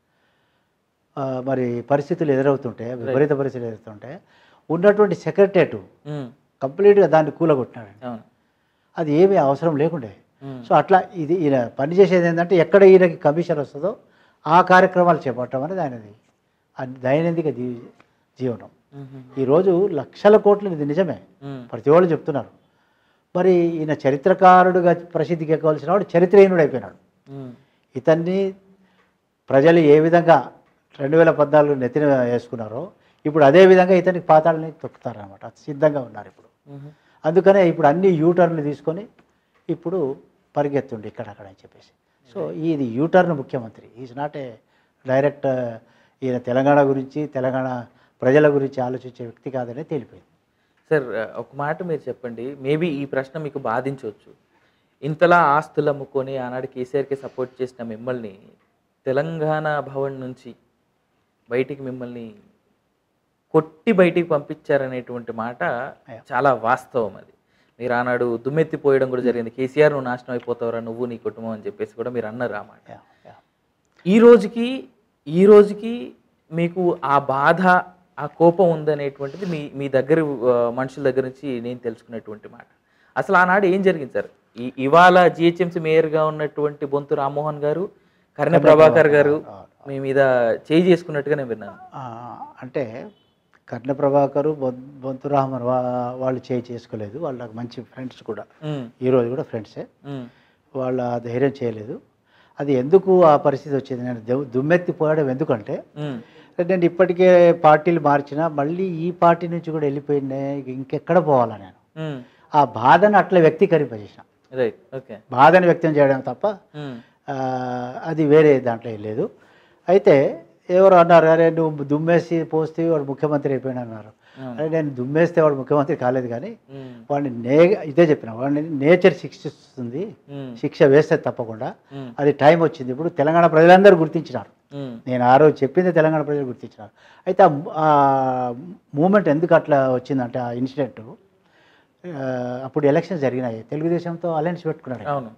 ఆ, మరి పరిస్థితులు ఎదురవుతుంటే విపరీత పరిస్థితులు ఎదురవుతుంటే ఉన్నటువంటి సెక్రటరేట్
ఉమ్,
కంప్లీట్గా దాన్ని కూలగొట్టినాడు
అవును
అది ఏమీ అవసరం లేకుండే
ఉమ్,
సో అట్లా ఇది ఈయన పనిచేసేది ఏంటంటే ఎక్కడ ఈయనకి కమిషన్ వస్తుందో ఆ కార్యక్రమాలు చేపట్టడం అనేది ఆయనది అది దైనందిక జీ జీవనం
ఉమ్,
ఈరోజు లక్షల కోట్లు ఇది నిజమే
ఉమ్,
ప్రతి వాళ్ళు చెప్తున్నారు మరి ఈయన చరిత్రకారుడుగా ప్రసిద్ధికి ఎక్కవలసిన వాడు చరిత్రహీనుడు అయిపోయినాడు
ఉమ్,
ఇతన్ని ప్రజలు ఏ విధంగా రెండు వేల పద్నాలుగు నెత్తిన వేసుకున్నారో ఇప్పుడు అదే విధంగా ఇతనికి పాతాళని తొక్కుతారనమాట సిద్ధంగా ఉన్నారు ఇప్పుడు
మ్మ్.
అందుకనే ఇప్పుడు అన్ని యూటర్న్లు తీసుకొని ఇప్పుడు పరిగెత్తుండి ఇక్కడ అక్కడ అని చెప్పేసి సో ఇది యూటర్న్ ముఖ్యమంత్రి ఈజ్ నాట్ ఏ డైరెక్ట్ ఈయన తెలంగాణ గురించి తెలంగాణ ప్రజల గురించి ఆలోచించే వ్యక్తి కాదనే తేలిపోయింది
సార్ ఒక మాట మీరు చెప్పండి మేబీ ఈ ప్రశ్న మీకు బాధించవచ్చు ఇంతలా ఆస్తులు అమ్ముకొని ఆనాడు కేసీఆర్కి సపోర్ట్ చేసిన మిమ్మల్ని తెలంగాణ భవన్ నుంచి బయటికి మిమ్మల్ని కొట్టి బయటికి పంపించారనేటువంటి మాట
Yeah.
చాలా వాస్తవం అది మీరు ఆనాడు దుమ్మెత్తిపోయడం కూడా జరిగింది కేసీఆర్ నువ్వు నాశనం అయిపోతావురా నువ్వు నీ కుటుంబం అని చెప్పేసి కూడా మీరు అన్నారు ఆ మాట
యా, యా.
ఈ రోజుకి ఈ రోజుకి మీకు ఆ బాధ ఆ కోపం ఉందనేటువంటిది మీ మీ దగ్గర ఆ, మనుషుల దగ్గర నుంచి నేను తెలుసుకున్నటువంటి మాట అసలు ఆనాడు ఏం జరిగింది సార్ ఈ ఇవాళ జిహెచ్ఎంసీ మేయర్గా ఉన్నటువంటి బొంతు రామ్మోహన్ గారు కర్ణ ప్రభాకర్ గారు మీ మీద చేయి చేసుకున్నట్టుగా నేను విన్నాను
ఆ, అంటే కర్ణ ప్రభాకరు బొ- బొంతు రామన్ వా వాళ్ళు చేయి చేసుకోలేదు వాళ్ళు నాకు మంచి ఫ్రెండ్స్ కూడా
ఉమ్,
ఈరోజు కూడా ఫ్రెండ్సే
ఉమ్,
వాళ్ళు ఆ ధైర్యం చేయలేదు అది ఎందుకు ఆ పరిస్థితి వచ్చింది నేను దు- దుమ్మెత్తిపోయడం ఎందుకంటే
ఉమ్,
నేను ఇప్పటికే పార్టీలు మార్చినా మళ్ళీ ఈ పార్టీ నుంచి కూడా వెళ్ళిపోయినా ఇంకెక్కడ పోవాలా నేను
ఉమ్,
ఆ బాధను అట్లా వ్యక్తీకరింపజేసిన
రైట్ ఓకే
బాధను వ్యక్తం చేయడం తప్ప
ఉమ్,
ఆ, అది వేరే దాంట్లో ఏం లేదు అయితే ఎవరు అన్నారు అరే నువ్వు దుమ్మేసి పోస్తే వాడు ముఖ్యమంత్రి అయిపోయినా అన్నారు
అవును.
అరే నేను దుమ్మేస్తే వాడు ముఖ్యమంత్రి కాలేదు కానీ
ఉమ్,
వాడిని నే ఇదే చెప్పిన వాడిని నేచర్ శిక్షిస్తుంది
ఉమ్,
శిక్ష వేస్తే తప్పకుండా
ఉమ్,
అది టైం వచ్చింది ఇప్పుడు తెలంగాణ ప్రజలందరూ గుర్తించినారు
ఉమ్,
నేను ఆ రోజు చెప్పింది తెలంగాణ ప్రజలు గుర్తించినారు అయితే ఆ ము- ఆ మూమెంట్ ఎందుకు అట్లా వచ్చిందంటే ఆ ఇన్సిడెంట్ అప్పుడు ఎలక్షన్స్ జరిగినాయి తెలుగుదేశంతో అలయన్స్ పెట్టుకున్నాడు
అవును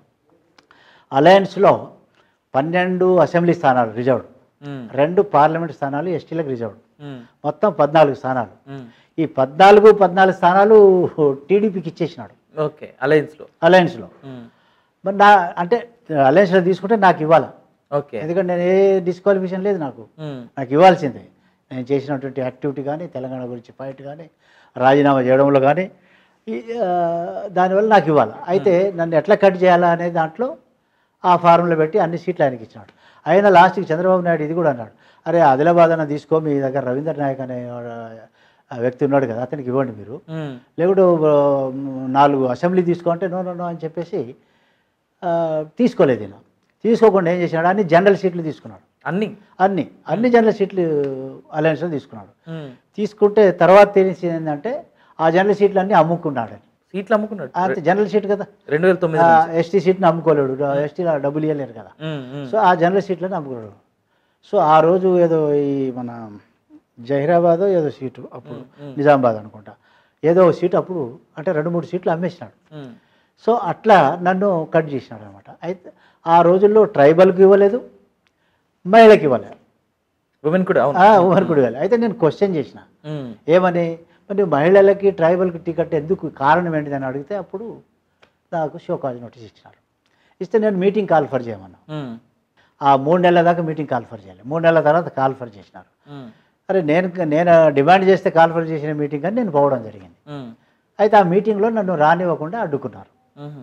అలయన్స్లో పన్నెండు అసెంబ్లీ స్థానాలు రిజర్వ్డ్
ఉమ్,
రెండు పార్లమెంట్ స్థానాలు ఎస్టీలకు రిజర్వ్డ్
ఉమ్,
మొత్తం పద్నాలుగు స్థానాలు
ఉమ్,
ఈ పద్నాలుగు పద్నాలుగు స్థానాలు టీడీపీకి ఇచ్చేసినాడు
ఓకే అలయన్స్లో
అలయన్స్లో
ఉమ్,
మరి నా అంటే అలయన్స్లో తీసుకుంటే నాకు ఇవ్వాలి
ఓకే
ఎందుకంటే నేను ఏ డిస్క్వాలిఫికేషన్ లేదు నాకు
ఉమ్,
నాకు ఇవ్వాల్సిందే నేను చేసినటువంటి యాక్టివిటీ కానీ తెలంగాణ గురించి ఫైట్ కానీ రాజీనామా చేయడంలో కానీ ఈ, ఆ, దానివల్ల నాకు ఇవ్వాలి అయితే నన్ను ఎట్లా కట్ చేయాలా అనే దాంట్లో ఆ ఫార్ములా పెట్టి అన్ని సీట్లు ఆయనకి ఇచ్చినాడు ఆయన లాస్ట్కి చంద్రబాబు నాయుడు ఇది కూడా అన్నాడు అరే ఆదిలాబాద్ అన్న తీసుకో మీ దగ్గర రవీంద్ర నాయక్ అనే వాడు, ఆ వ్యక్తి ఉన్నాడు కదా అతనికి ఇవ్వండి మీరు
ఉమ్,
లేకుంటే ఆ, నాలుగు అసెంబ్లీ తీసుకోంటే నో నో నో అని చెప్పేసి ఆ, తీసుకోలేదు ఈయన తీసుకోకుండా ఏం చేసినాడు అన్ని జనరల్ సీట్లు తీసుకున్నాడు
అన్ని
అన్ని అన్ని జనరల్ సీట్లు అలయన్స్లో తీసుకున్నాడు
ఉమ్,
తీసుకుంటే తర్వాత తెలిసింది ఏంటంటే ఆ జనరల్ సీట్లు అన్నీ అమ్ముకున్నాడని
సీట్లు అమ్ముకున్నాడు
అంతే జనరల్ సీట్ కదా
రెండు వేల తొమ్మిది
ఎస్టీ సీట్ని అమ్ముకోలేడు ఎస్టీ డబ్బులు ఇవ్వలేరు కదా
ఉమ్, ఉమ్,
సో ఆ జనరల్ సీట్లని అమ్ముకున్నాడు సో ఆ రోజు ఏదో ఈ మన జహీరాబాద్ ఏదో సీటు అప్పుడు నిజామాబాద్ అనుకుంటా ఏదో ఒక సీటు అప్పుడు అంటే రెండు మూడు సీట్లు అమ్మేసినాడు
ఉమ్,
సో అట్లా నన్ను కట్ చేసినాడు అనమాట అయితే ఆ రోజుల్లో ట్రైబల్కి ఇవ్వలేదు మహిళకి ఇవ్వలేదు
ఉమెన్ కూడా అవును
ఉమర్ కూడా ఇవ్వలేదు అయితే నేను క్వశ్చన్ చేసిన
ఉమ్,
ఏమని మరి మహిళలకి ట్రైబల్కి టికెట్ ఎందుకు కారణం ఏంటిదని అడిగితే అప్పుడు నాకు షోకాజ్ నోటీస్ ఇచ్చినారు ఇస్తే నేను మీటింగ్ కాల్ఫర్ చేయమన్నా
ఉమ్,
ఆ మూడు నెలల దాకా మీటింగ్ కాల్ఫర్ చేయాలి మూడు నెలల తర్వాత కాల్ఫర్ చేసినారు
ఉమ్,
అరే నేను నేను డిమాండ్ చేస్తే కాల్ఫర్ చేసిన మీటింగ్ అని నేను పోవడం జరిగింది
ఉమ్,
అయితే ఆ మీటింగ్లో నన్ను రానివ్వకుండా అడ్డుకున్నారు
ఉమ్.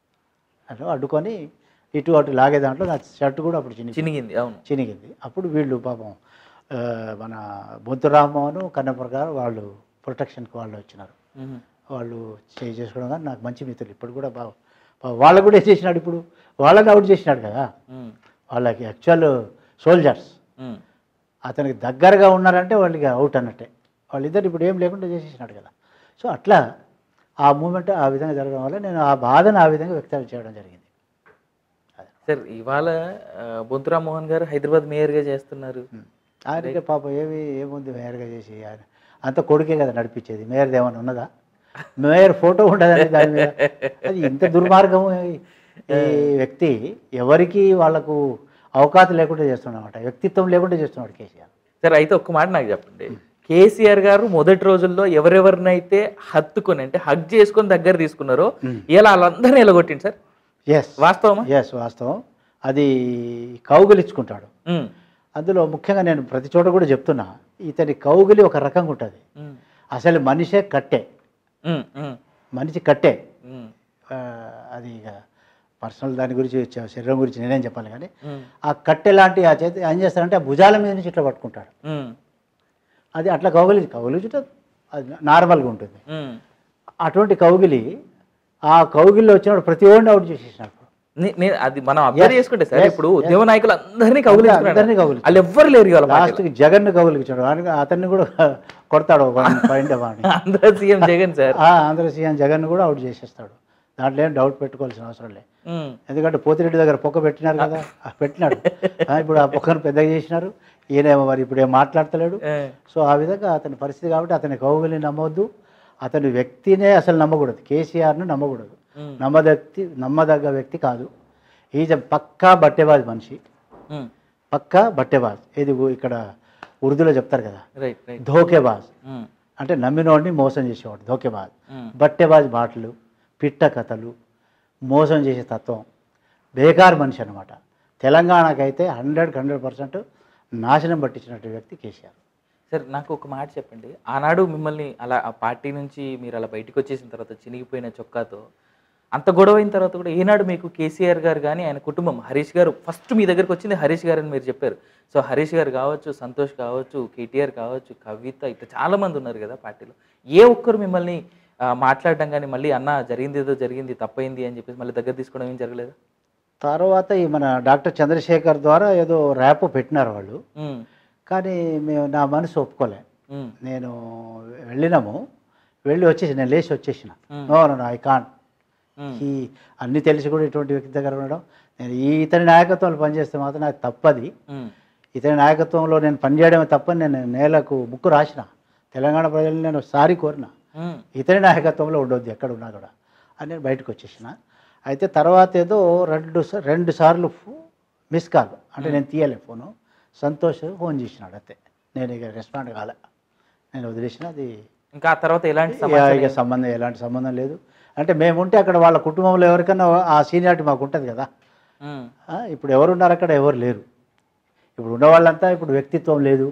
అటు అడ్డుకొని ఇటు అటు లాగే దాంట్లో నా షర్ట్ కూడా అప్పుడు చిన్ని
చినిగింది అవును
చినిగింది అప్పుడు వీళ్ళు పాపం ఆ, మన బొంతు రామ్మోహన్ కన్నప్రకార్ వాళ్ళు ప్రొటెక్షన్కి వాళ్ళు వచ్చినారు
ఉమ్,
వాళ్ళు చేయి చేసుకోవడం కానీ నాకు మంచి మిత్రులు ఇప్పుడు కూడా బాగా బా- వాళ్ళకు కూడా చేసినాడు ఇప్పుడు వాళ్ళని అవుట్ చేసినాడు కదా
ఉమ్,
వాళ్ళకి యాక్చువల్ సోల్జర్స్
ఉమ్,
అతనికి దగ్గరగా ఉన్నారంటే వాళ్ళకి అవుట్ అన్నట్టే వాళ్ళిద్దరు ఇప్పుడు ఏం లేకుండా చేసేసినాడు కదా సో అట్లా ఆ మూమెంట్ ఆ విధంగా జరగడం వల్ల నేను ఆ బాధను ఆ విధంగా వ్యక్తం చేయడం జరిగింది అదే
సార్ ఇవాళ ఆ, బొంతు రామ్మోహన్ గారు హైదరాబాద్ మేయర్గా చేస్తున్నారు
ఆయనకి పాపం ఏమి ఏముంది మేయర్గా చేసి ఆయన అంత కొడుకే కదా నడిపించేది మేయర్ది ఏమైనా ఉన్నదా మేయర్ ఫోటో ఉండదండి దాని మీద అది ఇంత దుర్మార్గం ఈ- ఈ వ్యక్తి ఎవరికి వాళ్ళకు అవకాశం లేకుండా చేస్తున్నాడన్నమాట వ్యక్తిత్వం లేకుండా చేస్తున్నాడు కేసీఆర్
సార్ అయితే ఒక్క మాట నాకు చెప్పండి కేసీఆర్ గారు మొదటి రోజుల్లో ఎవరెవరినైతే హత్తుకొని అంటే హగ్ చేసుకొని దగ్గర తీసుకున్నారో ఇలా వాళ్ళందరినీ ఎలగొట్టింది సార్
ఎస్
వాస్తవమా
ఎస్ వాస్తవం అది కౌగులించుకుంటాడు
ఉమ్,
అందులో ముఖ్యంగా నేను ప్రతి చోట కూడా చెప్తున్నా ఇతని కౌగులి ఒక రకంగా ఉంటుంది
ఉమ్,
అసలు మనిషే కట్టే
ఉమ్, ఉమ్,
మనిషి కట్టే
ఉమ్,
ఆ, అది ఇక పర్సనల్ దాని గురించి చ- శరీరం గురించి నేనేం చెప్పాలి కానీ
ఉమ్,
ఆ కట్టె లాంటి ఆ చేతి ఏం చేస్తాడంటే ఆ భుజాల మీద నుంచి ఇట్లా పట్టుకుంటాడు
ఉమ్,
అది అట్లా కౌగిలి కౌగిలిచుట అది నార్మల్గా ఉంటుంది
ఉమ్.
అటువంటి కౌగిలి ఆ కౌగిలిలో వచ్చినప్పుడు ప్రతి ఓడిని అవుట్ చేసేసినాడు
నే- నేను అది మనం అబ్జర్వ్
Yes,
చేసుకుంటే సార్
yes,
ఇప్పుడు ఉద్యమ నాయకులు అందరినీ కౌగులించుకున్నాడు
అందరినీ కౌగిలించుకున్నాడు.
వాళ్ళు ఎవ్వరు లేరు ఇవాళ పార్టీలో.
లాస్ట్కి జగన్ కౌగిలించాడు వాడిని అతన్ని కూడా కొడతాడు పాయింట్ వాడిని
ఆంధ్ర సీఎం జగన్ సార్
ఆ ఆంధ్ర సీఎం జగన్ కూడా అవుట్ చేసేస్తాడు దాంట్లో ఏం డౌట్ పెట్టుకోవాల్సిన అవసరం లేదు
ఉమ్,
ఎందుకంటే పోతిరెడ్డి దగ్గర పొక్క పెట్టినారు కదా ఆ పెట్టినాడు ఆ, ఇప్పుడు ఆ పొక్కను పెద్దగా చేసినారు ఈయనేమో మరి ఇప్పుడు ఏం మాట్లాడతలేడు
ఏ,
సో ఆ విధంగా అతని పరిస్థితి కాబట్టి అతని కౌగులి నమ్మొద్దు అతని వ్యక్తినే అసలు నమ్మకూడదు కేసీఆర్ను నమ్మకూడదు
ఉమ్,
నమ్మదక్తి నమ్మదగ్గ వ్యక్తి కాదు ఈజ్ పక్కా బట్టెబాజ్ మనిషి
ఉమ్,
పక్కా బట్టెబాజ్ ఇది ఊ- ఇక్కడ ఉర్దూలో చెప్తారు కదా
రైట్ రైట్
ధోకేబాజ్
ఉమ్,
అంటే నమ్మినోడిని మోసం చేసేవాడు ధోకేబాజ్
ఉమ్,
బట్టెబాజ్ మాటలు పిట్ట కథలు మోసం చేసే తత్వం బేకార్ మనిషి అనమాట తెలంగాణకైతే హండ్రెడ్కి హండ్రెడ్ పర్సెంట్ నాశనం పట్టించినట్టు వ్యక్తి కేసీఆర్
సార్ నాకు ఒక మాట చెప్పండి ఆనాడు మిమ్మల్ని అలా ఆ పార్టీ నుంచి మీరు అలా బయటకు వచ్చేసిన తర్వాత చినిగిపోయిన చొక్కాతో అంత గొడవ అయిన తర్వాత కూడా ఏనాడు మీకు కేసీఆర్ గారు కానీ ఆయన కుటుంబం హరీష్ గారు ఫస్ట్ మీ దగ్గరికి వచ్చింది హరీష్ గారు అని మీరు చెప్పారు సో హరీష్ గారు కావచ్చు సంతోష్ కావచ్చు కేటీఆర్ కావచ్చు కవిత ఇట్లా చాలా మంది ఉన్నారు కదా పార్టీలో ఏ ఒక్కరు మిమ్మల్ని ఆ, మాట్లాడడం కానీ మళ్ళీ అన్న జరిగింది ఏదో జరిగింది తప్పైంది అని చెప్పేసి మళ్ళీ దగ్గర తీసుకోవడం ఏం జరగలేదు
తర్వాత ఈ మన డాక్టర్ చంద్రశేఖర్ ద్వారా ఏదో ర్యాప్ పెట్టినారు వాళ్ళు
ఉమ్,
కానీ మేము నా మనసు ఒప్పుకోలే
ఉమ్,
నేను వెళ్ళినాము వెళ్ళి వచ్చేసి నేను లేచి వచ్చేసిన
Hmm.
No no I can
um,
ఈ అన్ని తెలిసి కూడా ఇటువంటి వ్యక్తి దగ్గర ఉండడం నేను ఈ ఇతని నాయకత్వంలో పనిచేస్తే మాత్రం నాకు తప్పది
ఉమ్,
ఇతని నాయకత్వంలో నేను పనిచేయడమే తప్పని నేను నేలకు ముక్కు రాసిన తెలంగాణ ప్రజలను నేను సారి కోరిన
ఉమ్,
ఇతని నాయకత్వంలో ఉండొద్దు ఎక్కడ ఉన్నా కూడా అని నేను బయటకు వచ్చేసిన అయితే తర్వాత ఏదో రెండు సా- రెండు సార్లు ఫో- మిస్ కాల్ అంటే నేను తీయలే ఫోను సంతోష్ ఫోన్ చేసినాడు అంతే నేను ఇక రెస్పాండ్ కాలే నేను వదిలేసిన అది
ఇంకా ఆ తర్వాత ఎలాంటి
ఇక
సమాచారం
ఇక సంబంధం ఎలాంటి సంబంధం లేదు అంటే మేముంటే అక్కడ వాళ్ళ కుటుంబంలో ఎవరికైనా ఆ సీనియారిటీ మాకు ఉంటుంది కదా
ఉమ్,
ఆ, ఇప్పుడు ఎవరున్నారు అక్కడ ఎవరు లేరు ఇప్పుడు ఉన్న వాళ్ళంతా ఇప్పుడు వ్యక్తిత్వం లేదు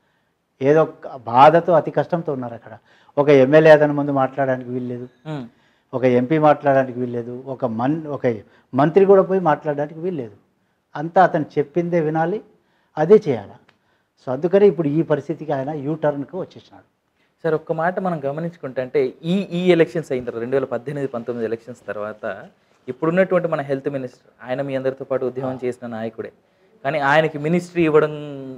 ఏదో ఒక బాధతో అతి కష్టంతో ఉన్నారు అక్కడ ఒక ఎమ్మెల్యే అతని ముందు మాట్లాడడానికి వీల్లేదు
ఉమ్,
ఒక ఎంపీ మాట్లాడడానికి వీల్లేదు ఒక మన్ ఒక మంత్రి కూడా పోయి మాట్లాడడానికి వీల్లేదు అంతా అతను చెప్పిందే వినాలి అదే చేయాలి సో అందుకని ఇప్పుడు ఈ పరిస్థితికి ఆయన యూ టర్న్కి వచ్చేసినాడు
సార్ ఒక్క మాట మనం గమనించుకుంటే అంటే ఈ ఈ ఎలక్షన్స్ అయిన తర్వాత రెండు వేల పద్దెనిమిది పంతొమ్మిది ఎలక్షన్స్ తర్వాత ఇప్పుడున్నటువంటి మన హెల్త్ మినిస్టర్ ఆయన మీ అందరితో పాటు ఉద్యమం చేసిన నాయకుడే కానీ ఆయనకి మినిస్ట్రీ ఇవ్వడం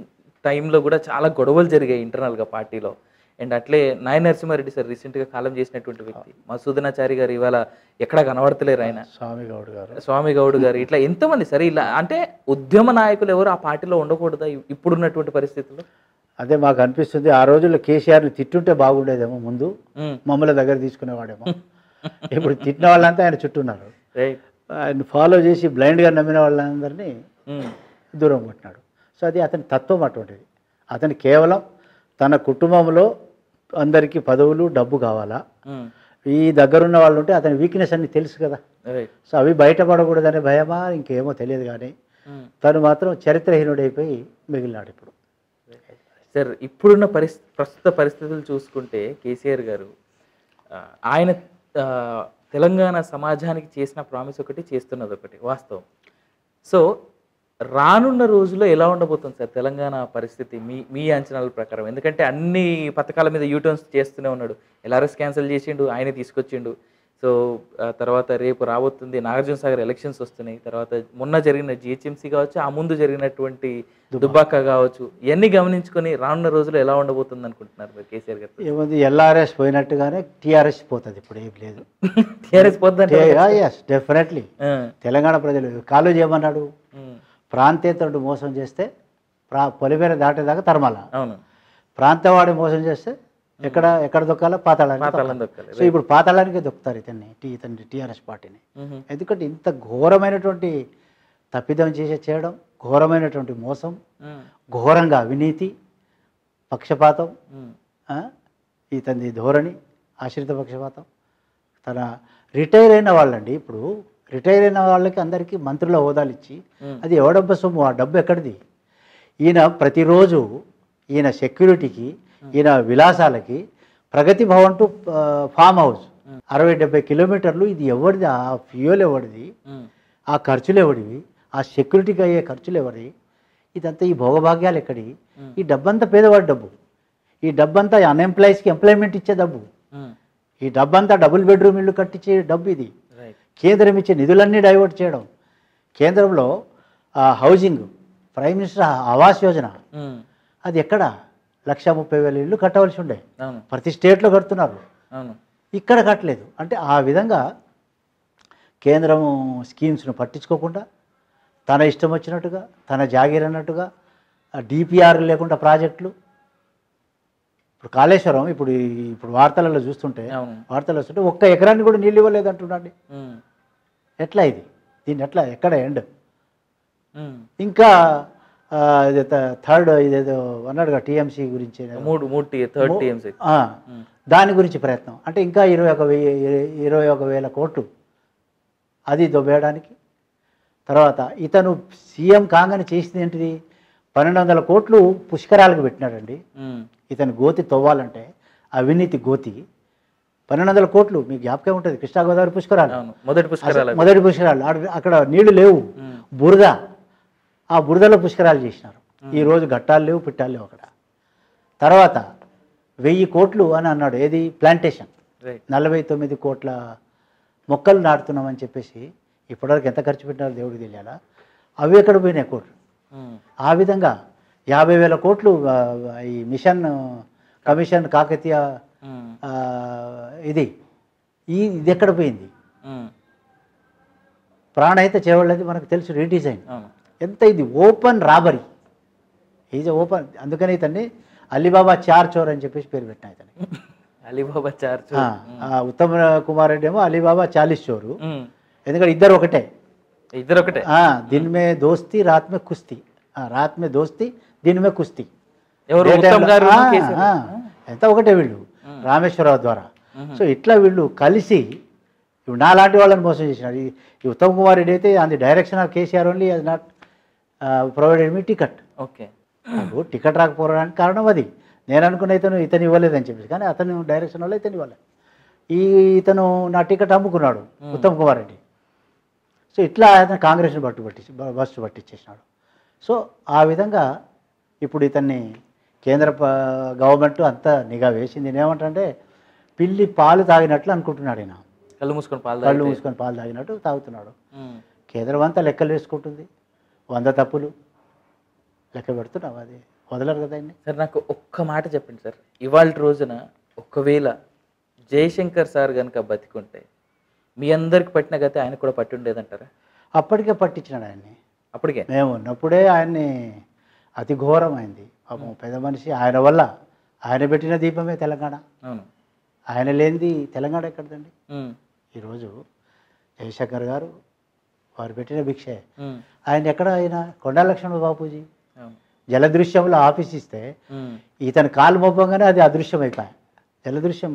టైంలో కూడా చాలా గొడవలు జరిగాయి ఇంటర్నల్గా పార్టీలో అండ్ అట్లే నాయ నరసింహారెడ్డి సార్ రీసెంట్గా కాలం చేసినటువంటి వ్యక్తి మసూదనాచారి గారు ఇవాళ ఎక్కడా కనబడతలేరు ఆయన
స్వామి గౌడ్ గారు
స్వామి గౌడ్ గారు ఇట్లా ఎంతమంది సరే ఇలా అంటే ఉద్యమ నాయకులు ఎవరు ఆ పార్టీలో ఉండకూడదా ఇప్పుడున్నటువంటి పరిస్థితుల్లో
అదే మాకు అనిపిస్తుంది ఆ రోజుల్లో కేసీఆర్ని తిట్టుంటే బాగుండేదేమో ముందు
ఉమ్,
మమ్మల్ని దగ్గర తీసుకునేవాడేమో ఇప్పుడు తిట్టిన వాళ్ళంతా ఆయన చుట్టూ ఉన్నారు
రైట్
ఆయన ఫాలో చేసి బ్లైండ్గా నమ్మిన వాళ్ళందరినీ
ఉమ్,
దూరం కొట్టినాడు సో అది అతని తత్వం అటువంటిది అతను కేవలం తన కుటుంబంలో అందరికీ పదవులు డబ్బు కావాలా
ఉమ్,
ఈ దగ్గరున్న వాళ్ళు ఉంటే అతని వీక్నెస్ అన్ని తెలుసు కదా
రైట్
సో అవి బయటపడకూడదనే భయమా ఇంకేమో తెలియదు కానీ
ఉమ్.
తను మాత్రం చరిత్రహీనుడైపోయి మిగిలినాడు ఇప్పుడు
సార్ ఇప్పుడున్న పరిస్థితి ప్రస్తుత పరిస్థితులు చూసుకుంటే కేసీఆర్ గారు ఆ, ఆయన ఆ, తెలంగాణ సమాజానికి చేసిన ప్రామిస్ ఒకటి చేస్తున్నది ఒకటి వాస్తవం సో రానున్న రోజుల్లో ఎలా ఉండబోతుంది సార్ తెలంగాణ పరిస్థితి మీ మీ అంచనాల ప్రకారం ఎందుకంటే అన్ని పథకాల మీద యూటర్న్స్ చేస్తూనే ఉన్నాడు ఎల్ఆర్ఎస్ క్యాన్సిల్ చేసిండు ఆయన తీసుకొచ్చిండు సో ఆ తర్వాత రేపు రాబోతుంది నాగార్జున సాగర్ ఎలక్షన్స్ వస్తున్నాయి తర్వాత మొన్న జరిగిన జిహెచ్ఎంసీ కావచ్చు ఆ ముందు జరిగినటువంటి దుబ్బాక కావచ్చు ఇవన్నీ గమనించుకొని రానున్న రోజుల్లో ఎలా ఉండబోతుంది అనుకుంటున్నారు మీరు కేసీఆర్ గారు
ఏముంది ఎల్ఆర్ఎస్ పోయినట్టుగానే టీఆర్ఎస్ పోతుంది ఇప్పుడు ఏం లేదు
టీఆర్ఎస్ పోద్దంటే
ఎస్ డెఫినెట్లీ తెలంగాణ ప్రజలు కాలు చేయమన్నాడు ప్రాంతేతరుడు మోసం చేస్తే ప్రా పొలిమేర దాటేదాకా తరమాల
అవును
ప్రాంతవాడి మోసం చేస్తే ఎక్కడ ఎక్కడ దొక్కాలో పాతాళానికి
పాతాళం
దొక్కాలి.
దొక్కాలి
సో ఇప్పుడు పాతాళానికే దొక్కుతారు ఇతన్ని టీ ఇతన్ని టీఆర్ఎస్ పార్టీని
మ్మ్.
ఎందుకంటే ఇంత ఘోరమైనటువంటి తప్పిదం చేసే చేయడం ఘోరమైనటువంటి మోసం
మ్మ్.
ఘోరంగా అవినీతి పక్షపాతం
మ్మ్.
ఆ, ఇతని ధోరణి ఆశ్రిత పక్షపాతం తన రిటైర్ అయిన వాళ్ళండి ఇప్పుడు రిటైర్ అయిన వాళ్ళకి అందరికీ మంత్రుల హోదాలు ఇచ్చి
మ్మ్.
అది ఎవడబ్బ సొమ్ము ఆ డబ్బు ఎక్కడిది ఈయన ప్రతిరోజు ఈయన సెక్యూరిటీకి ఈయన విలాసాలకి ప్రగతి భవన్ టు ఆ, ఫామ్ హౌస్ అరవై డెబ్బై కిలోమీటర్లు ఇది ఎవరిది ఆ ఫ్యూయల్ ఎవరిది
మ్మ్.
ఆ ఖర్చులు ఎవడివి ఆ సెక్యూరిటీకి అయ్యే ఖర్చులు ఎవరి ఇదంతా ఈ భోగభాగ్యాలు ఎక్కడి ఈ డబ్బంతా పేదవాడి డబ్బు ఈ డబ్బంతా అన్ఎంప్లాయీస్కి ఎంప్లాయ్మెంట్ ఇచ్చే డబ్బు ఈ డబ్బంతా డబుల్ బెడ్రూమ్ ఇల్లు కట్టించే డబ్బు ఇది
రైట్
కేంద్రం ఇచ్చే నిధులన్నీ డైవర్ట్ చేయడం కేంద్రంలో ఆ, housing prime minister Awas Yojana అది ఎక్కడ లక్ష ముప్పై వేల ఇల్లు కట్టవలసి ఉండే
అవును
ప్రతి స్టేట్లో కడుతున్నారు
అవును
ఇక్కడ కట్టలేదు అంటే ఆ విధంగా కేంద్రం స్కీమ్స్ను పట్టించుకోకుండా తన ఇష్టం వచ్చినట్టుగా తన జాగీర్ అన్నట్టుగా డిపిఆర్ లేకుండా ప్రాజెక్టులు ఇప్పుడు కాళేశ్వరం ఇప్పుడు ఈ- ఇప్పుడు వార్తలలో చూస్తుంటే
అవును
వార్తలు వస్తుంటే ఒక్క ఎకరాన్ని కూడా నీళ్ళు ఇవ్వలేదు అంటున్నాండి
ఉమ్.
ఎట్లా ఇది దీన్ని ఎట్లా ఎక్కడ ఎండ్
ఉమ్.
ఇంకా ఆ, ఇది త- థర్డ్ ఇదేదో అన్నాడుగా టీఎంసీ గురించి ఏదో.
మూడు మూడు టీ థర్డ్ టీఎంసీ
ఆ, దాని గురించి ప్రయత్నం అంటే ఇంకా ఇరవై ఒక వెయ్యి ఇరవై ఒక వేల కోట్లు అది దొబ్బేయడానికి తర్వాత ఇతను సీఎం కాగానే చేసింది ఏంటిది పన్నెండు వందల కోట్లు పుష్కరాలకు పెట్టినాడండి ఇతను గోతి తవ్వాలంటే అవినీతి గోతి పన్నెండు వందల కోట్లు మీకు జ్ఞాపకం ఉంటుంది కృష్ణా గోదావరి పుష్కరాలు
అవును మొదటి పుష్కరాలు అవి.
మొదటి పుష్కరాలు ఆడ- అక్కడ నీళ్లు లేవు
ఉమ్.
బురద ఆ బురదలో పుష్కరాలు చేసినారు ఈరోజు ఘట్టాలు లేవు పిట్టాలు లేవు అక్కడ తర్వాత వెయ్యి కోట్లు అని అన్నాడు ఏది ప్లాంటేషన్
రైట్
నలభై తొమ్మిది కోట్ల మొక్కలు నాటుతున్నామని చెప్పేసి ఇప్పటివరకు ఎంత ఖర్చు పెట్టినారో దేవుడికి తెలియాలా అవి ఎక్కడ పోయినాయి కోట్లు
ఉమ్.
ఆ విధంగా యాభై వేల కోట్లు ఆ, ఈ మిషన్ కమిషన్ కాకతీయ
ఉమ్.
ఆ, ఇది ఈ ఇది ఎక్కడ పోయింది
ఉమ్.
ప్రాణహిత చేయవలది మనకు తెలుసు రీడిజైన్
అవును
ఎంత ఇది ఓపెన్ రాబరీ ఈజ్ ఓపెన్ అందుకని ఇతన్ని అలీబాబా చార్ చోర్ అని చెప్పేసి పేరు పెట్టిన ఇతని
అలీబాబా చార్జ్
ఆ, ఆ, ఉత్తమ్ కుమార్ రెడ్డి ఏమో అలీబాబా చాలీస్ చోరు
ఉమ్.
ఎందుకంటే ఇద్దరు ఒకటే
ఇద్దరు ఒకటే
ఆ, దిన్ మే దోస్తి రాత్ మే కుస్తీ ఆ, రాత్ మే దోస్తి దిన్ మే కుస్తీ
ఎవరు
డే
ఉత్తమ్
టైంలో-
గారు
ఆ,
కేసీఆర్
ఆ, ఎంత ఒకటే వీళ్ళు రామేశ్వరరావు ద్వారా సో ఇట్లా వీళ్ళు కలిసి ఇప్పుడు నాలాంటి వాళ్ళని మోసం చేసినారు ఈ- ఈ ఉత్తమ్ కుమార్ రెడ్డి అయితే on the direction of KCR only అది నాట్ ప్రొవైడెడ్ మీ టికెట్
ఓకే
నాకు టికెట్ రాకపోవడానికి కారణం అది నేను అనుకున్న ఇతను ఇతను ఇవ్వలేదని చెప్పేసి కానీ అతను డైరెక్షన్ వల్ల ఇతను ఇవ్వలేదు ఈ ఇతను నా టికెట్ అమ్ముకున్నాడు ఉత్తమ్ కుమార్ రెడ్డి సో ఇట్లా ఆయన కాంగ్రెస్ని బట్టు పట్టించి బ- బస్సు పట్టించేసినాడు సో ఆ విధంగా ఇప్పుడు ఇతన్ని కేంద్ర ప- గవర్నమెంట్ అంతా నిఘా వేసింది నేనేమంటే పిల్లి పాలు తాగినట్లు అనుకుంటున్నాడు ఈయన
కళ్ళు మూసుకొని పాలు
కళ్ళు
తాగితే.
మూసుకొని పాలు తాగినట్టు తాగుతున్నాడు
ఉమ్.
కేంద్రం అంతా లెక్కలు వేసుకుంటుంది వంద తప్పులు లెక్క పెడుతున్నావు అది వదలరు కదా ఆయన్ని
సార్ నాకు ఒక్క మాట చెప్పండి సార్ ఇవాళ రోజున ఒకవేళ జయశంకర్ సార్ కనుక బతికుంటే మీ అందరికి పట్టిన గతి ఆయన కూడా పట్టి ఉండేదంటారా
అప్పటికే పట్టించినాడు ఆయన్ని
అప్పటికే
మేము ఉన్నప్పుడే ఆయన్ని అతి ఘోరమైంది పాపం పెద్ద మనిషి ఆయన వల్ల ఆయన పెట్టిన దీపమే తెలంగాణ
అవును
ఆయన లేనిది తెలంగాణ ఎక్కడదండి
ఉమ్.
ఈరోజు జయశంకర్ గారు వారు పెట్టిన భిక్షే
ఉమ్.
ఆయన ఎక్కడ ఆయన కొండా లక్ష్మణ బాపూజీ
అవును
జలదృశ్యంలో ఆఫీస్ ఇస్తే
ఉమ్.
ఇతను కాలు మోపంగానే అది అదృశ్యం అయిపోయాయి జలదృశ్యం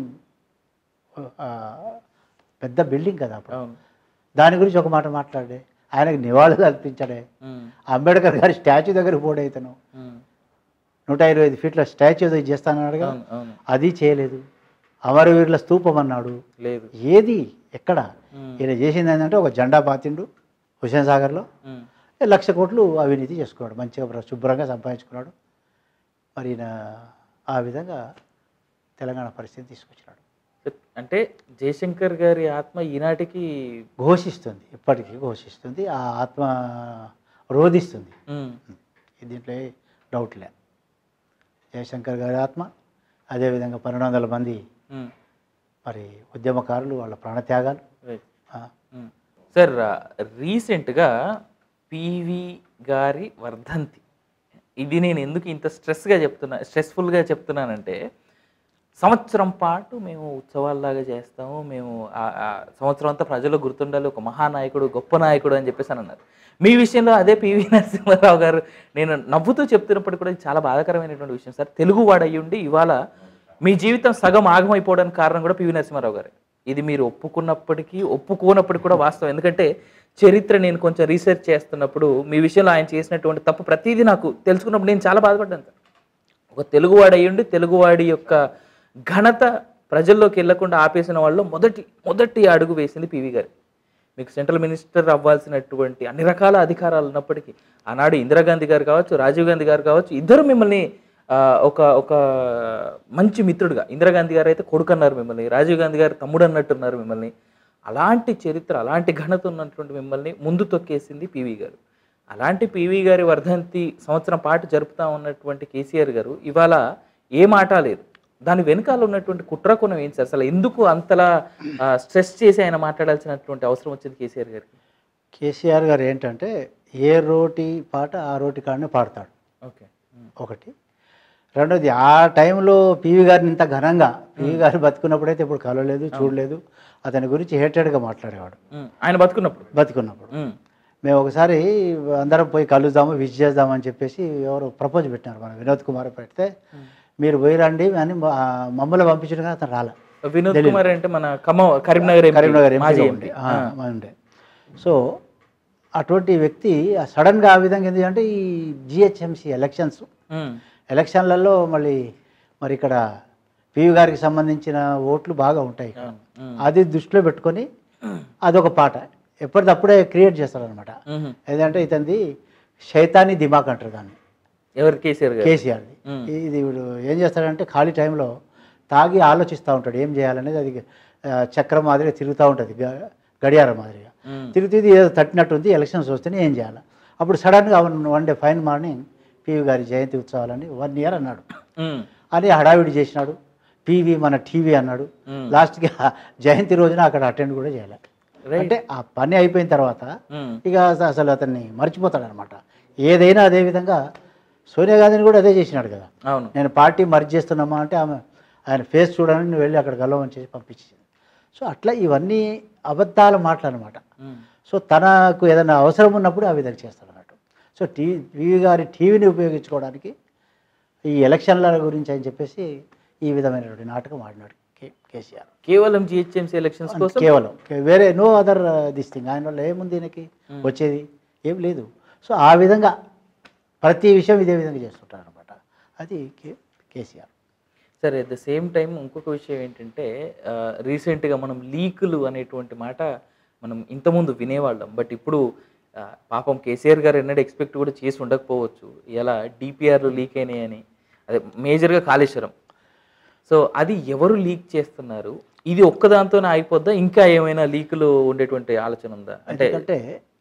ఆ, పెద్ద బిల్డింగ్ కదా అప్పుడు
అవును
దాని గురించి ఒక మాట మాట్లాడే ఆయనకు నివాళులు అర్పించాడే
ఉమ్.
అంబేద్కర్ గారి స్టాచ్యూ దగ్గర పోడే ఇతను
ఉమ్.
నూట ఇరవై ఐదు ఫీట్ల స్టాచ్యూ ఏదో చేస్తానన్నాడుగా
అవును అవును
అది చేయలేదు అమరవీరుల స్తూపం అన్నాడు
లేదు
ఏది ఎక్కడ
ఉమ్.
ఈయన చేసింది ఏంటంటే ఒక జెండా పాతిండు హుసేన్ సాగర్లో
ఉమ్.
లక్ష కోట్లు అవినీతి చేసుకున్నాడు మంచిగా ప్ర- శుభ్రంగా సంపాదించుకున్నాడు మరి ఈయన ఆ విధంగా తెలంగాణ పరిస్థితి తీసుకొచ్చినాడు
సార్, అంటే జయశంకర్ గారి ఆత్మ ఈనాటికి
ఘోషిస్తుంది ఇప్పటికీ ఘోషిస్తుంది ఆ ఆత్మ రోధిస్తుంది
ఉమ్.
దీంట్లో ఏ డౌట్ లే జయశంకర్ గారి ఆత్మ అదేవిధంగా పన్నెండు వందల మంది
ఉమ్.
మరి ఉద్యమకారులు వాళ్ళ ప్రాణత్యాగాలు
రైట్
ఆ,
ఉమ్. సార్ రీసెంట్గా పివి గారి వర్ధంతి ఇది నేను ఎందుకు ఇంత స్ట్రెస్గా చెప్తున్నా స్ట్రెస్ఫుల్గా చెప్తున్నానంటే సంవత్సరం పాటు మేము ఉత్సవాల్లాగా చేస్తాము మేము ఆ- ఆ సంవత్సరం అంతా ప్రజలు గుర్తుండాలి ఒక మహానాయకుడు గొప్ప నాయకుడు అని చెప్పేసి అని అన్నారు మీ విషయంలో అదే పివి నరసింహారావు గారు నేను నవ్వుతూ చెప్తున్నప్పుడు కూడా ఇది చాలా బాధాకరమైనటువంటి విషయం సార్ తెలుగు వాడయ్యుండి ఇవాళ మీ జీవితం సగం ఆగమైపోవడానికి కారణం కూడా పివి నరసింహారావు గారే ఇది మీరు ఒప్పుకున్నప్పటికీ ఒప్పుకోనప్పటికీ కూడా వాస్తవం ఎందుకంటే చరిత్ర నేను కొంచెం రీసెర్చ్ చేస్తున్నప్పుడు మీ విషయంలో ఆయన చేసినటువంటి తప్పు ప్రతిదీ నాకు తెలుసుకున్నప్పుడు నేను చాలా బాధపడ్డాను సార్ ఒక తెలుగువాడు అయ్యుండి తెలుగువాడి యొక్క ఘనత ప్రజల్లోకి వెళ్లకుండా ఆపేసిన వాళ్ళు మొదటి మొదటి అడుగు వేసింది పివి గారు మీకు సెంట్రల్ మినిస్టర్ అవ్వాల్సినటువంటి అన్ని రకాల అధికారాలు ఉన్నప్పటికీ ఆనాడు ఇందిరాగాంధీ గారు కావచ్చు రాజీవ్ గాంధీ గారు కావచ్చు ఇద్దరు మిమ్మల్ని ఆ, ఒక ఒక మంచి మిత్రుడుగా ఇందిరాగాంధీ గారు అయితే కొడుకు అన్నారు మిమ్మల్ని రాజీవ్ గాంధీ గారు తమ్ముడు అన్నట్టున్నారు మిమ్మల్ని అలాంటి చరిత్ర అలాంటి ఘనత ఉన్నటువంటి మిమ్మల్ని ముందు తొక్కేసింది పివి గారు అలాంటి పివి గారి వర్ధంతి సంవత్సరం పాటు జరుపుతా ఉన్నటువంటి కేసీఆర్ గారు ఇవాళ ఏ మాట లేదు దాని వెనకాల ఉన్నటువంటి కుట్ర కోణం ఏంటి సార్ అసలు ఎందుకు అంతలా స్ట్రెస్ చేసి ఆయన మాట్లాడాల్సినటువంటి అవసరం వచ్చింది కేసీఆర్ గారికి
కేసీఆర్ గారు ఏంటంటే ఏ రోటి పాట ఆ రోటి కాడనే పాడతాడు
ఓకే
ఒకటి రెండోది ఆ టైంలో పివి గారిని ఇంత ఘనంగా పివి గారు బతుకున్నప్పుడైతే ఇప్పుడు కలవలేదు చూడలేదు అతని గురించి హేటెడ్గా మాట్లాడేవాడు
ఆయన బతుకున్నప్పుడు
బతుకున్నప్పుడు
ఉమ్,
మేము ఒకసారి అందరం పోయి కలుద్దాము విజ్ చేద్దామని చెప్పేసి ఎవరు ప్రపోజ్ పెట్టినారు మన వినోద్ కుమార్ పెడితే మీరు పోయి రండి అని మా- మమ్మల్ని పంపించడం అతను రాలే
వినోద్ కుమార్ అంటే మన ఖమ్మం కరీంనగర్ ఎంపీ,
కరీంనగర్
మాజీ
ఎంపీగా
ఎంపీ
ఉండే ఆ, ఉండే సో అటువంటి వ్యక్తి సడన్గా ఆ విధంగా ఎందుకంటే ఈ జిహెచ్ఎంసీ ఎలక్షన్స్
ఉమ్,
ఎలక్షన్లలో మళ్ళీ మరి ఇక్కడ పివి గారికి సంబంధించిన ఓట్లు బాగా ఉంటాయి ఇక్కడ.
అవును, ఉమ్,
అది దృష్టిలో పెట్టుకొని అదొక పాట ఎప్పటిదప్పుడే క్రియేట్ చేస్తారనమాట
ఉమ్.
ఏదంటే ఇతనిది శైతాని దిమాక్ అంటారు దాన్ని
ఎవరు కేసీఆర్ గారు
కేసీఆర్ది
మ్మ్.
ఇది వీడు ఏం చేస్తాడంటే ఖాళీ టైంలో తాగి ఆలోచిస్తూ ఉంటాడు ఏం చేయాలనేది అది ఆ, చక్రం మాదిరిగా తిరుగుతూ ఉంటుంది గ- గడియారం మాదిరిగా
ఉమ్,
తిరుగుతూ ఇది ఏదో తట్టినట్టు ఉంది ఎలక్షన్స్ వస్తేనే ఏం చేయాలి అప్పుడు సడన్గా one day fine morning PV గారి జయంతి ఉత్సవాలని వన్ ఇయర్ అన్నాడు
ఉమ్,
అని హడావిడి చేసినాడు పివి మన టీవీ అన్నాడు
మ్మ్.
లాస్ట్కి ఆ జయంతి రోజున అక్కడ అటెండ్ కూడా చేయలే
Right.
అంటే ఆ పని అయిపోయిన తర్వాత
ఉమ్,
ఇక అస- అసలు అతన్ని మర్చిపోతాడు అనమాట ఏదైనా అదే విధంగా సోనియా గాంధీని కూడా అదే చేసినాడు కదా
అవును
నేను పార్టీ మర్జ్ చేస్తున్నామా అంటే ఆమె ఆయన ఫేస్ చూడని నువ్వు వెళ్ళి అక్కడ గల్లవని చేసి పంపించింది సో అట్లా ఇవన్నీ అబద్ధాల మాటలు అనమాట
ఉమ్,
సో తనకు ఏదైనా అవసరం ఉన్నప్పుడు ఆ విధంగా చేస్తాడు అన్నట్టు సో టీ టీవీ గారి టీవీని ఉపయోగించుకోవడానికి ఈ ఎలక్షన్ల గురించి అని చెప్పేసి ఈ విధమైనటువంటి నాటకం ఆడినాడు కే కేసీఆర్
కేవలం జిహెచ్ఎంసీ ఎలక్షన్స్ కోసం
కేవలం కే- వేరే నో అదర్ దిస్ థింగ్ ఆయన వల్ల ఏముంది ఈయనకి వచ్చేది ఏం లేదు సో ఆ విధంగా ప్రతి విషయం ఇదే విధంగా చేస్తుంటారు అనమాట అది కే కేసీఆర్
సరే అట్ ద సేమ్ టైం ఇంకొక విషయం ఏంటంటే రీసెంట్గా మనం లీకులు అనేటువంటి మాట మనం ఇంతకుముందు వినేవాళ్ళం బట్ ఇప్పుడు ఆ, పాపం కేసీఆర్ గారు ఎన్నడూ ఎక్స్పెక్ట్ కూడా చేసి ఉండకపోవచ్చు ఇలా డిపిఆర్లు లీక్ అయినాయని అదే మేజర్గా కాళేశ్వరం సో అది ఎవరు లీక్ చేస్తున్నారు ఇది ఒక్కదాంతోనే అయిపోద్దా ఇంకా ఏమైనా లీకులు ఉండేటువంటి ఆలోచన ఉందా అంటే
ఎందుకంటే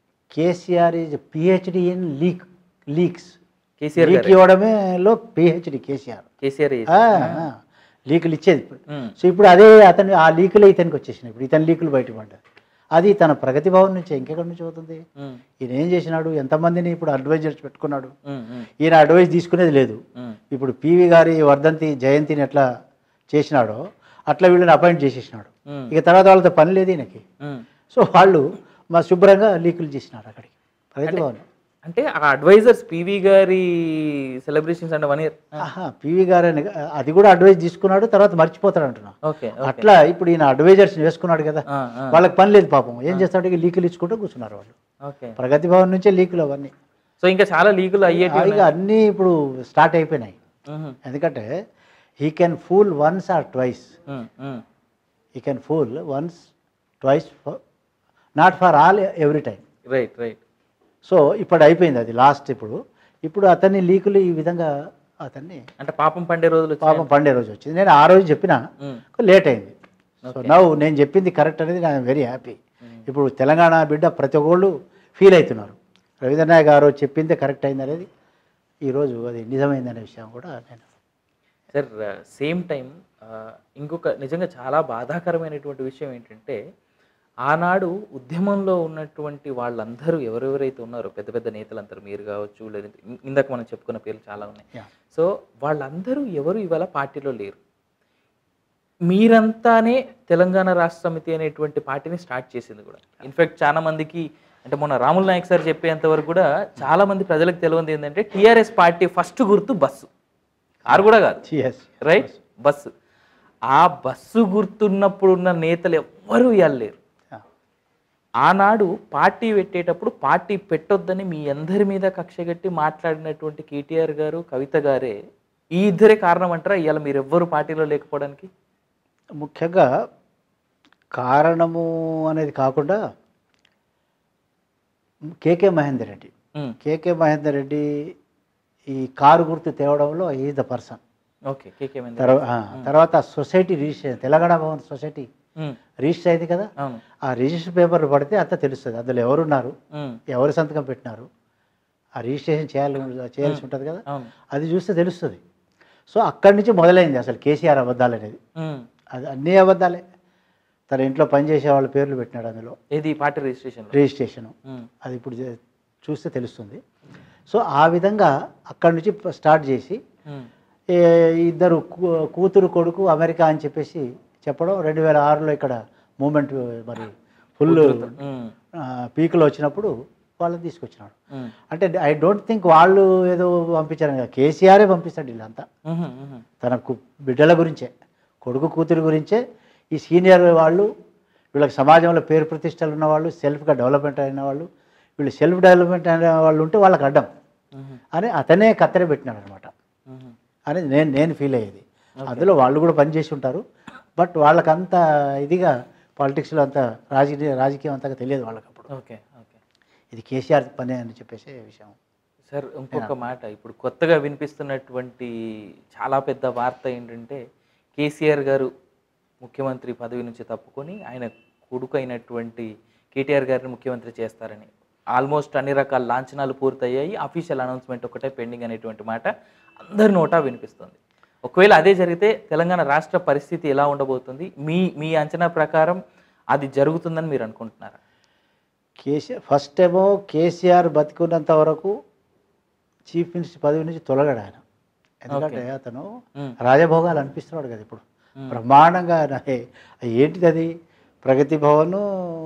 KCR is PhD in leak leaks
KCR
leak ఇవ్వడమే లో పిహెచ్డి కేసీఆర్
కేసీఆర్
ఆ, ఆ, లీకులు ఇచ్చేది ఇప్పుడు.
ఉమ్,
సో ఇప్పుడు అదే అతను ఆ లీకులే ఇతనికి వచ్చేసినాయి ఇప్పుడు ఇతని లీకులు బయటపడ్డాయి అది తన ప్రగతి భవన్ నుంచి ఇంకెక్కడి నుంచి అవుతుంది
ఉమ్,
ఈయన ఏం చేసినాడు ఎంతమందిని ఇప్పుడు అడ్వైజర్స్ పెట్టుకున్నాడు
ఉమ్, ఉమ్,
ఈయన అడ్వైజ్ తీసుకునేది లేదు
ఉమ్,
ఇప్పుడు పివి గారి వర్ధంతి జయంతిని ఎట్లా చేసినాడో అట్లా వీళ్ళని అపాయింట్ చేసేసినాడు
ఉమ్,
ఇక తర్వాత వాళ్ళతో పని లేదు ఈయనకి
ఉమ్.
సో వాళ్ళు మా శుభ్రంగా లీకులు చేసినారు అక్కడికి ప్రగతి భవన్
అంటే ఆ అడ్వైజర్స్ పివి గారి సెలబ్రేషన్స్ అంటే వన్ ఇయర్
ఆహా పివి గారు అని అది కూడా అడ్వైజ్ తీసుకున్నాడు తర్వాత మర్చిపోతాడు అంటున్నా
ఓకే
అట్లా ఇప్పుడు ఈయన అడ్వైజర్స్ వేసుకున్నాడు కదా
ఆ, ఆ,
వాళ్ళకి పని లేదు పాపం ఏం చేస్తాడు ఇక లీకులు ఇచ్చుకుంటూ కూర్చున్నారు వాళ్ళు
ఓకే
ప్రగతి భవన్ నుంచే లీకులు అవన్నీ
సో ఇంకా చాలా లీకులు అయ్యేటి
ఇక అన్నీ ఇప్పుడు స్టార్ట్ అయిపోయినాయి
మ్మ్.
ఎందుకంటే he can fool once or twice
hmm. Hmm.
He can fool once twice not for all every time
right right
so ఇప్పుడు అయిపోయింది అది లాస్ట్ ఇప్పుడు ఇప్పుడు అతన్ని లీకులు ఈ విధంగా అతన్ని
అంటే పాపం పండే రోజులు వచ్చాయి.
పాపం పండే రోజు వచ్చింది నేను ఆ రోజు చెప్పిన
మ్మ్.
లేట్ అయింది సో నవ్వు నేను చెప్పింది కరెక్ట్ అనేది నేను వెరీ హ్యాపీ ఇప్పుడు తెలంగాణ బిడ్డ ప్రతి ఒక్కళ్ళు ఫీల్ అవుతున్నారు రవీంద్రనాథ్ గారు చెప్పిందే కరెక్ట్ అయింది అనేది ఈరోజు అది నిజమైందనే విషయం కూడా నేను
సార్ సేమ్ టైం ఇంకొక నిజంగా చాలా బాధాకరమైనటువంటి విషయం ఏంటంటే ఆనాడు ఉద్యమంలో ఉన్నటువంటి వాళ్ళందరూ ఎవరెవరైతే ఉన్నారో పెద్ద పెద్ద నేతలందరూ మీరు కావచ్చు లేదంటే ఇం- ఇందాక మనం చెప్పుకున్న పేర్లు చాలా ఉన్నాయి
Yeah.
సో వాళ్ళందరూ ఎవరు ఇవాళ పార్టీలో లేరు మీరంతానే తెలంగాణ రాష్ట్ర సమితి అనేటువంటి పార్టీని స్టార్ట్ చేసింది కూడా ఇన్ఫాక్ట్ చాలా మందికి అంటే మొన్న రాముల్ నాయక్ సార్ చెప్పేంత వరకు కూడా చాలా మంది ప్రజలకు తెలియంది ఏంటంటే టీఆర్ఎస్ పార్టీ ఫస్ట్ గుర్తు బస్సు కారు కూడా కాదు
సిఎస్
రైట్ బస్సు ఆ బస్సు గుర్తున్నప్పుడు ఉన్న నేతలు ఎవ్వరూ ఇవ్వలేరు ఆనాడు పార్టీ పెట్టేటప్పుడు పార్టీ పెట్టొద్దని మీ అందరి మీద కక్షగట్టి మాట్లాడినటువంటి కేటీఆర్ గారు కవిత గారే ఈ ఇద్దరే కారణం అంటారా ఇవాళ మీరు ఎవ్వరు పార్టీలో లేకపోవడానికి
ముఖ్యంగా కారణము అనేది కాకుండా కేకే మహేందర్ రెడ్డి
ఉమ్,
కేకే మహేందర్ రెడ్డి ఈ కారు గుర్తు తేవడంలో is the person
okay KK Mahender
తర్వా- ఆ, తర్వాత society registration Telangana Bhavan society
um,
register అయింది కదా
అవును
ఆ రిజిస్టర్ పేపర్లు పడితే అంతా తెలుస్తుంది అందులో ఎవరున్నారు
ఉమ్,
ఎవరు సంతకం పెట్టినారు ఆ రిజిస్ట్రేషన్ చేయాలి చేయాల్సి ఉంటుంది కదా
అవును
అది చూస్తే తెలుస్తుంది సో అక్కడి నుంచి మొదలైంది అసలు కేసీఆర్ అబద్ధాలు అనేది
ఉమ్,
అది అన్నీ అబద్ధాలే తన ఇంట్లో పనిచేసే వాళ్ళ పేర్లు పెట్టినాడు అందులో
ఏది పార్టీ రిజిస్ట్రేషన్
రిజిస్ట్రేషను అది ఇప్పుడు చే- చూస్తే తెలుస్తుంది సో ఆ విధంగా అక్కడి నుంచి ప- స్టార్ట్ చేసి ఏ ఇద్దరు కూ- కూతురు కొడుకు అమెరికా అని చెప్పేసి చెప్పడం రెండు వేల ఆరులో ఇక్కడ మూమెంట్ మరి ఫుల్ పీక్లో వచ్చినప్పుడు వాళ్ళని తీసుకొచ్చినాడు అంటే ఐ డోంట్ థింక్ వాళ్ళు ఏదో పంపించారు కదా కేసీఆరే పంపిస్తాడు వీళ్ళంతా తన కు- బిడ్డల గురించే కొడుకు కూతురు గురించే ఈ సీనియర్ వాళ్ళు వీళ్ళకి సమాజంలో పేరు ప్రతిష్టలు ఉన్న వాళ్ళు సెల్ఫ్గా డెవలప్మెంట్ అయిన వాళ్ళు వీళ్ళు సెల్ఫ్ డెవలప్మెంట్ అయిన వాళ్ళు ఉంటే వాళ్ళకి అడ్డం అని అతనే కత్తెర పెట్టినాడు అనమాట అనేది నేను నేను ఫీల్ అయ్యేది అందులో వాళ్ళు కూడా పనిచేసి ఉంటారు బట్ వాళ్ళకంత ఇదిగా పాలిటిక్స్లో అంత రాజకీయ రాజకీయం అంతగా తెలియదు వాళ్ళకి అప్పుడు
ఓకే ఓకే
ఇది కేసీఆర్ పని అని చెప్పేసి విషయం
సార్ ఇంకొక మాట ఇప్పుడు కొత్తగా వినిపిస్తున్నటువంటి చాలా పెద్ద వార్త ఏంటంటే కేసీఆర్ గారు ముఖ్యమంత్రి పదవి నుంచి తప్పుకొని ఆయన కొడుకు అయినటువంటి కేటీఆర్ గారిని ముఖ్యమంత్రి చేస్తారని ఆల్మోస్ట్ అన్ని రకాల లాంఛనాలు పూర్తయ్యాయి అఫీషియల్ అనౌన్స్మెంట్ ఒకటే పెండింగ్ అనేటువంటి మాట అందరి నోటా వినిపిస్తుంది ఒకవేళ అదే జరిగితే తెలంగాణ రాష్ట్ర పరిస్థితి ఎలా ఉండబోతుంది మీ మీ అంచనా ప్రకారం అది జరుగుతుందని మీరు అనుకుంటున్నారా
కేసీఆర్ ఫస్ట్ ఏమో కేసీఆర్ బతికున్నంత వరకు చీఫ్ మినిస్టర్ పదవి నుంచి తొలగాడు ఆయన ఎందుకంటే అతను
మ్మ్.
రాజభోగాలు అనిపిస్తున్నాడు కదా ఇప్పుడు బ్రహ్మాండంగా ఆయన ఏ- ఏంటిది అది Pragati Bhavan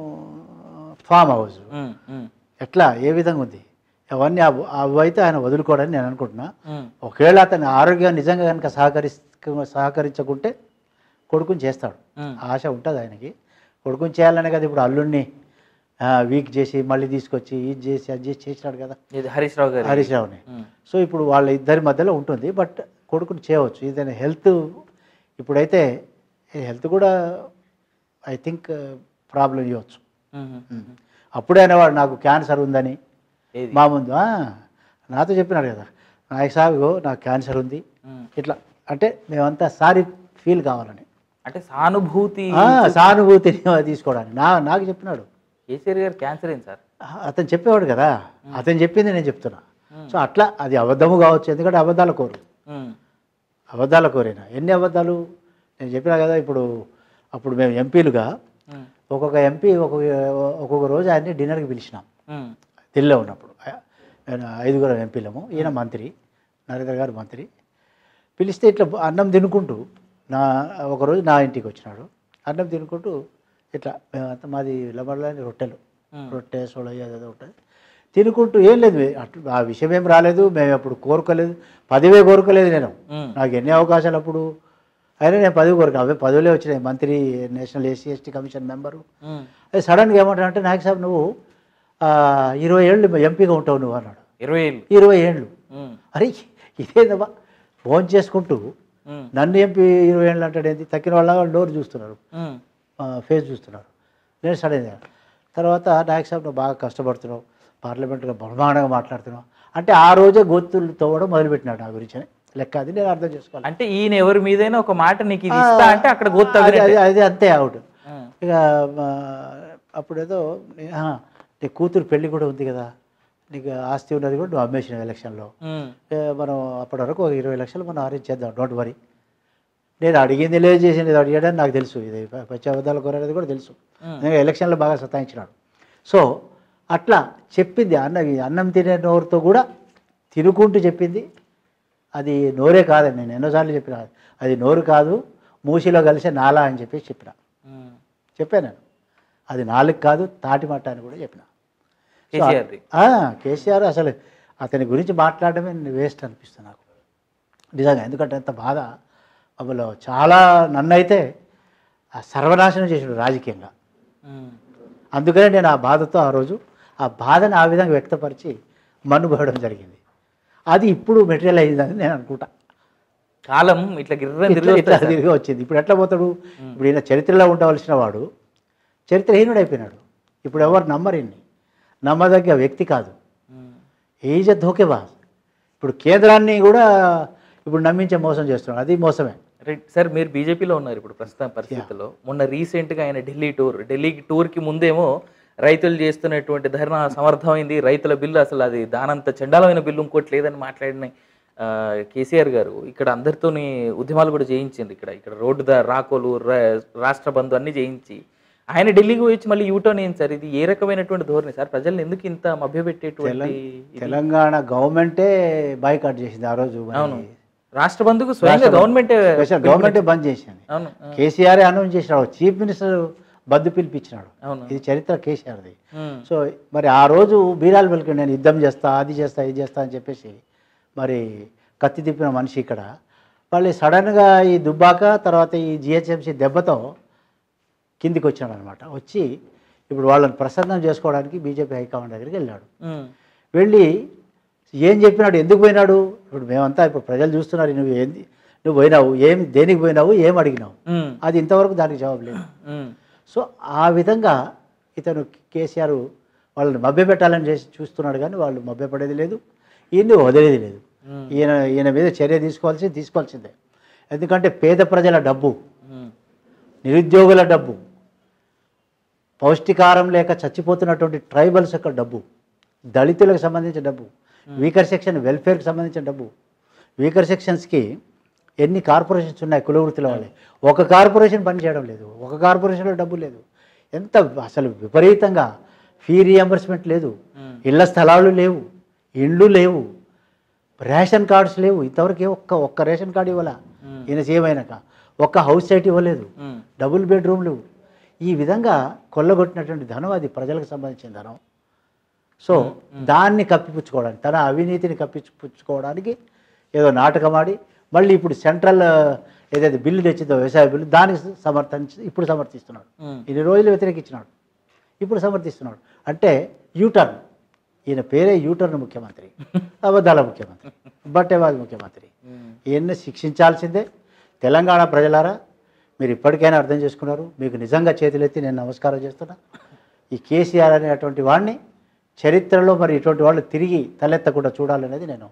farm house
um, um,
ఎట్లా ఏ విధంగా ఉంది అవన్నీ అవ్- అవి అయితే ఆయన వదులుకోవడని నేను అనుకుంటున్నా
ఉమ్,
ఒకవేళ అతని ఆరోగ్యం నిజంగా కనుక సహకరి సహకరించకుంటే కొడుకుని చేస్తాడు
ఉమ్.
ఆశ ఉంటుంది ఆయనకి కొడుకుని చేయాలనే కదా ఇప్పుడు అల్లుడిని వీక్ చేసి మళ్ళీ తీసుకొచ్చి ఇది చేసి అది చేసి చేసినాడు కదా
ఇది హరీష్ రావు గారు
హరీష్ రావుని
ఉమ్,
సో ఇప్పుడు వాళ్ళ ఇద్దరి మధ్యలో ఉంటుంది బట్ కొడుకుని చేయవచ్చు ఇదైనా హెల్త్ ఇప్పుడైతే హెల్త్ కూడా ఐ థింక్ ప్రాబ్లం ఇవ్వచ్చు
ఉమ్, ఉమ్.
అప్పుడే అనేవాడు నాకు క్యాన్సర్ ఉందని
ఏది
మా ముందు "ఆ, నాతో చెప్పినాడు కదా నాయక్ సాగు నాకు క్యాన్సర్ ఉంది
ఉమ్.
ఇట్లా అంటే మేమంతా సారీ ఫీల్ కావాలని
అంటే సానుభూతి
ఆ, సానుభూతిని తీసుకోవడానికి నా నాకు చెప్పినాడు
కేసీఆర్ గారు క్యాన్సర్ ఏంటి సార్
ఆ, అతను చెప్పేవాడు కదా అతను చెప్పింది నేను చెప్తున్నా సో అట్లా అది అబద్ధము కావచ్చు ఎందుకంటే అబద్ధాల కోరు
ఉమ్,
అబద్ధాల కోరేనా ఎన్ని అబద్ధాలు నేను చెప్పినా కదా ఇప్పుడు అప్పుడు మేము ఎంపీలుగా
ఉమ్,
ఒక్కొక్క ఎంపీ ఒక్కొక్క ఒక్కొక్క రోజు ఆయన్ని డిన్నర్కి పిలిచినాం
ఉమ్,
ఢిల్లీలో ఉన్నప్పుడు ఆ- ఆయన ఐదుగురం ఎంపీలము ఈయన మంత్రి నరేంద్ర గారు మంత్రి పిలిస్తే ఇట్లా అన్నం తినుకుంటూ నా ఒకరోజు నా ఇంటికి వచ్చినాడు అన్నం తినుకుంటూ ఇట్లా మేమంతా మాది లబడలని రొట్టెలు
ఉమ్.
రొట్టె సోళయ్య ఏదో ఉంటుంది తినుకుంటూ ఏం లేదు అటు ఆ విషయం ఏం రాలేదు మేము ఎప్పుడు కోరుకోలేదు పదివే కోరుకోలేదు నేను
ఉమ్,
నాకు ఎన్ని అవకాశాలు అప్పుడు అయినా నేను పదవి కోరుకు అవే పదవులే వచ్చినాయి మంత్రి national SC ST commission member
ఉమ్.
అది సడన్గా ఏమంటాడు అంటే నాయక్ సాబ్ నువ్వు ఆ, ఇరవై ఏళ్ళు ఎంపీగా ఉంటావు నువ్వు అన్నాడు
ఇరవై ఏళ్ళు
ఇరవై ఏళ్ళు
ఉమ్,
అరే ఇదేదమ్మా ఫోన్ చేసుకుంటూ
ఉమ్,
నన్ను ఎంపీ ఇరవై ఏళ్ళు అంటాడు ఏంటి తక్కిన వాళ్ళ వాళ్ళు డోర్ చూస్తున్నారు
ఉమ్,
ఫేస్ చూస్తున్నారు నేను సడన్ తర్వాత నాయక్ సాబ్ నువ్వు బాగా కష్టపడుతున్నావు పార్లమెంట్లో బ్రహ్మాండంగా మాట్లాడుతున్నావు అంటే ఆ రోజే గొత్తులు తవ్వడం మొదలుపెట్టినాడు నా గురించి అని లెక్క అది నేను అర్థం చేసుకోవాలి
అంటే ఈయన ఎవరి మీదైనా ఒక మాట నీకు ఇది ఇస్తా అంటే అక్కడ గొత్తు
అది అది- అది అంతే అవుట్
ఉమ్,
ఇక ఆ, అప్పుడేదో ఆ, నీ కూతురు పెళ్లి కూడా ఉంది కదా నీకు ఆస్తి ఉన్నది కూడా నువ్వు అమ్మేసిన ఎలక్షన్లో
ఉమ్,
ఏ, మనం అప్పటి వరకు ఒక ఇరవై లక్షలు మనం అరేంజ్ చేద్దాం డోంట్ వరీ నేను అడిగింది లేదు చేసింది ఇది అడిగాడని నాకు తెలుసు ఇది ప- పచ్చి అబద్ధాలు కోరనేది కూడా తెలుసు
ఉమ్,
నేను ఎలక్షన్లో బాగా సతాయించినాడు సో అట్లా చెప్పింది అన్న ఈ అన్నం తినే నోరుతో కూడా తినుకుంటూ చెప్పింది అది నోరే కాదని నేను ఎన్నోసార్లు చెప్పిన అది నోరు కాదు మూసిలో కలిసే నాలా అని చెప్పి చెప్పిన
ఉమ్.
చెప్పాను నేను అది నాలుగు కాదు తాటి మట్ట అని కూడా చెప్పిన సో ఆ-
కేసీఆర్ది
ఆ, కేసీఆర్ అసలు అతని గురించి మాట్లాడడమే వేస్ట్ అనిపిస్తుంది నాకు నిజంగా ఎందుకంటే అంత బాధ అసలు చాలా నన్నైతే ఆ సర్వనాశనం చేసాడు రాజకీయంగా
ఉమ్,
అందుకనే నేను ఆ బాధతో ఆ రోజు ఆ బాధని ఆ విధంగా వ్యక్తపరిచి మన్నుపోవడం జరిగింది అది ఇప్పుడు మెటీరియల్ అయ్యిందని నేను అనుకుంటా
కాలం ఇట్లా గిర్రం
ఇట్లా
తిరిగి
ఇట్లా
వస్తుంది
తిరిగి వచ్చింది ఇప్పుడు ఎట్లా పోతాడు ఇప్పుడు ఈయన చరిత్రలో ఉండవలసిన వాడు చరిత్రహీనుడు అయిపోయినాడు ఇప్పుడు ఎవరు నమ్మరు ఈయన్ని నమ్మదగ్గ వ్యక్తి కాదు
ఉమ్.
ఈజ్ ఎ ధోకేబాజ్ ఇప్పుడు కేంద్రాన్ని కూడా ఇప్పుడు నమ్మించే మోసం చేస్తున్నాడు అది మోసమే
రైట్ సార్ మీరు బీజేపీలో ఉన్నారు ఇప్పుడు ప్రస్తుతం పరిస్థితుల్లో మొన్న రీసెంట్గా ఆయన ఢిల్లీ టూర్ ఢిల్లీ టూర్కి ముందేమో రైతులు చేస్తున్నటువంటి ధర్నా సమర్థమైంది రైతుల బిల్లు అసలు అది దానంత చండాలమైన బిల్లు ఇంకోటి లేదని మాట్లాడిన ఆ, కేసీఆర్ గారు ఇక్కడ అందరితోని ఉద్యమాలు కూడా చేయించింది ఇక్కడ ఇక్కడ రోడ్డు దా రాకోలు రా- రాష్ట్ర బంధు అన్ని చేయించి ఆయన ఢిల్లీకి పోయి వచ్చి మళ్ళీ యూటర్న్ ఏంటి సార్ ఇది ఏ రకమైనటువంటి ధోరణి సార్ ప్రజల్ని ఎందుకు ఇంత మభ్యపెట్టేటువంటి ఇది?
తెలంగాణ గవర్నమెంటే బాయ్కాట్ చేసింది ఆ రోజు మరి.
అవును రాష్ట్ర బంధుకు స్వయంగా గవర్నమెంటే
స్పెషల్ గవర్నమెంటే బంద్ చేసింది
అవును ఆ,
కేసీఆర్ అనౌన్స్ చేసినాడు చీఫ్ మినిస్టర్ బంద్ పిలిపించినాడు
అవును
ఇది చరిత్ర కేసీఆర్ది
ఉమ్,
సో మరి ఆ రోజు బీరాలు వెళ్కి నేను యుద్ధం చేస్తా అది చేస్తా ఇది చేస్తా అని చెప్పేసి మరి కత్తి తిప్పిన మనిషి ఇక్కడ మళ్ళీ సడన్గా ఈ దుబ్బాక తర్వాత ఈ జిహెచ్ఎంసీ దెబ్బతో కిందికి వచ్చాడు అనమాట వచ్చి ఇప్పుడు వాళ్ళని ప్రసన్నం చేసుకోవడానికి బీజేపీ హైకమాండ్ దగ్గరికి వెళ్ళాడు
ఉమ్,
వెళ్ళి ఏం చెప్పినాడు ఎందుకు పోయినాడు ఇప్పుడు మేమంతా ఇప్పుడు ప్రజలు చూస్తున్నారు నువ్వు ఏంది నువ్వు పోయినావు ఏం దేనికి పోయినావు ఏం అడిగినావు
ఉమ్,
అది ఇంతవరకు దానికి జవాబు లేదు
ఉమ్,
సో ఆ విధంగా ఇతను కేసీఆర్ వాళ్ళని మభ్యపెట్టాలని చేసి చూస్తున్నాడు కానీ వాళ్ళు మభ్యపడేది లేదు ఈయన్ని వదిలేది లేదు
ఉమ్,
ఈయన ఈయన మీద చర్య తీసుకోవాల్సి తీసుకోవాల్సిందే ఎందుకంటే పేద ప్రజల డబ్బు
ఉమ్,
నిరుద్యోగుల డబ్బు పౌష్టికారం లేక చచ్చిపోతున్నటువంటి ట్రైబల్స్ యొక్క డబ్బు దళితులకు సంబంధించిన డబ్బు వీకర్ సెక్షన్ వెల్ఫేర్కి సంబంధించిన డబ్బు వీకర్ సెక్షన్స్కి ఎన్ని కార్పొరేషన్స్ ఉన్నాయి కుల వృత్తుల వాళ్ళే ఒక కార్పొరేషన్ పని చేయడం లేదు ఒక కార్పొరేషన్లో డబ్బు లేదు ఎంత అసలు విపరీతంగా ఫీ రియంబర్స్మెంట్ లేదు
ఉమ్,
ఇళ్ల స్థలాలు లేవు ఇండ్లు లేవు రేషన్ కార్డ్స్ లేవు ఇంతవరకు ఏ ఒక్క ఒక్క రేషన్ కార్డు ఇవ్వాల
ఉమ్,
ఈయన సీఎం అయినాక ఒక్క హౌస్ సైట్ ఇవ్వలేదు
ఉమ్,
డబుల్ బెడ్రూమ్లు ఈ విధంగా కొల్లగొట్టినటువంటి ధనం అది ప్రజలకు సంబంధించిన ధనం సో దాన్ని కప్పిపుచ్చుకోవడానికి తన అవినీతిని కప్పిపుచ్చుకోవడానికి ఏదో నాటకం ఆడి మళ్ళీ ఇప్పుడు సెంట్రల్ ఏదైతే బిల్లు తెచ్చిందో వ్యవసాయ బిల్లు దానికి సమర్థించి ఇప్పుడు సమర్థిస్తున్నాడు
ఉమ్,
ఇన్ని రోజులు వ్యతిరేకించినాడు ఇప్పుడు సమర్థిస్తున్నాడు అంటే యూటర్న్ ఈయన పేరే యూటర్న్ ముఖ్యమంత్రి అబద్ధాల ముఖ్యమంత్రి బట్టేవాది ముఖ్యమంత్రి
ఉమ్,
ఈయన్ని శిక్షించాల్సిందే తెలంగాణ ప్రజలారా మీరు ఇప్పటికైనా అర్థం చేసుకున్నారు మీకు నిజంగా చేతులెత్తి నేను నమస్కారం చేస్తున్నా ఈ కేసీఆర్ అనేటువంటి వాడిని చరిత్రలో మరి ఇటువంటి వాళ్ళు తిరిగి తలెత్తకుండా చూడాలనేది నేను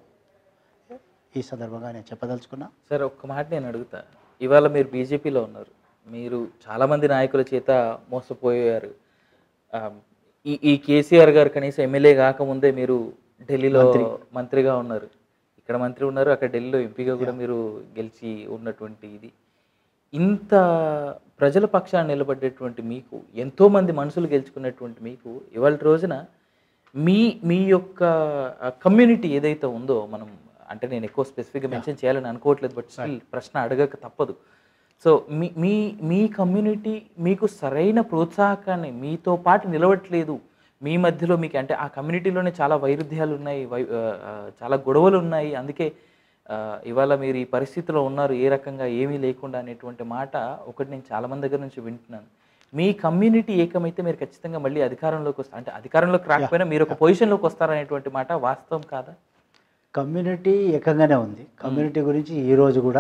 ఈ సందర్భంగా నేను చెప్పదలుచుకున్నా
సార్ ఒక్క మాట నేను అడుగుతా ఇవాళ మీరు బీజేపీలో ఉన్నారు మీరు చాలామంది నాయకుల చేత మోసపోయారు ఆ, ఈ ఈ కేసీఆర్ గారు కనీసం ఎమ్మెల్యే కాకముందే మీరు ఢిల్లీలో మంత్రిగా ఉన్నారు ఇక్కడ మంత్రి ఉన్నారు అక్కడ ఢిల్లీలో ఎంపీగా కూడా మీరు గెలిచి ఉన్నటువంటి ఇది ఇంత ప్రజల పక్షాన్ని నిలబడేటువంటి మీకు ఎంతోమంది మనసులు గెలుచుకున్నటువంటి మీకు ఇవాళ రోజున మీ మీ యొక్క కమ్యూనిటీ ఏదైతే ఉందో మనం అంటే నేను ఎక్కువ స్పెసిఫిక్గా మెన్షన్ చేయాలని అనుకోవట్లేదు బట్ స్టిల్ ప్రశ్న అడగక తప్పదు సో మీ మీ మీ కమ్యూనిటీ మీకు సరైన ప్రోత్సాహకాన్ని మీతో పాటు నిలవట్లేదు మీ మధ్యలో మీకు అంటే ఆ కమ్యూనిటీలోనే చాలా వైరుధ్యాలు ఉన్నాయి వై ఆ, ఆ, చాలా గొడవలు ఉన్నాయి అందుకే ఆ, ఇవాళ మీరు ఈ పరిస్థితిలో ఉన్నారు ఏ రకంగా ఏమీ లేకుండా అనేటువంటి మాట ఒకటి నేను చాలా మంది దగ్గర నుంచి వింటున్నాను మీ కమ్యూనిటీ ఏకమైతే మీరు ఖచ్చితంగా మళ్ళీ అధికారంలోకి వస్తారు అంటే అధికారంలోకి రాకపోయినా మీరు ఒక పొజిషన్లోకి వస్తారనేటువంటి మాట వాస్తవం కాదా
కమ్యూనిటీ ఏకంగానే ఉంది కమ్యూనిటీ గురించి ఈరోజు కూడా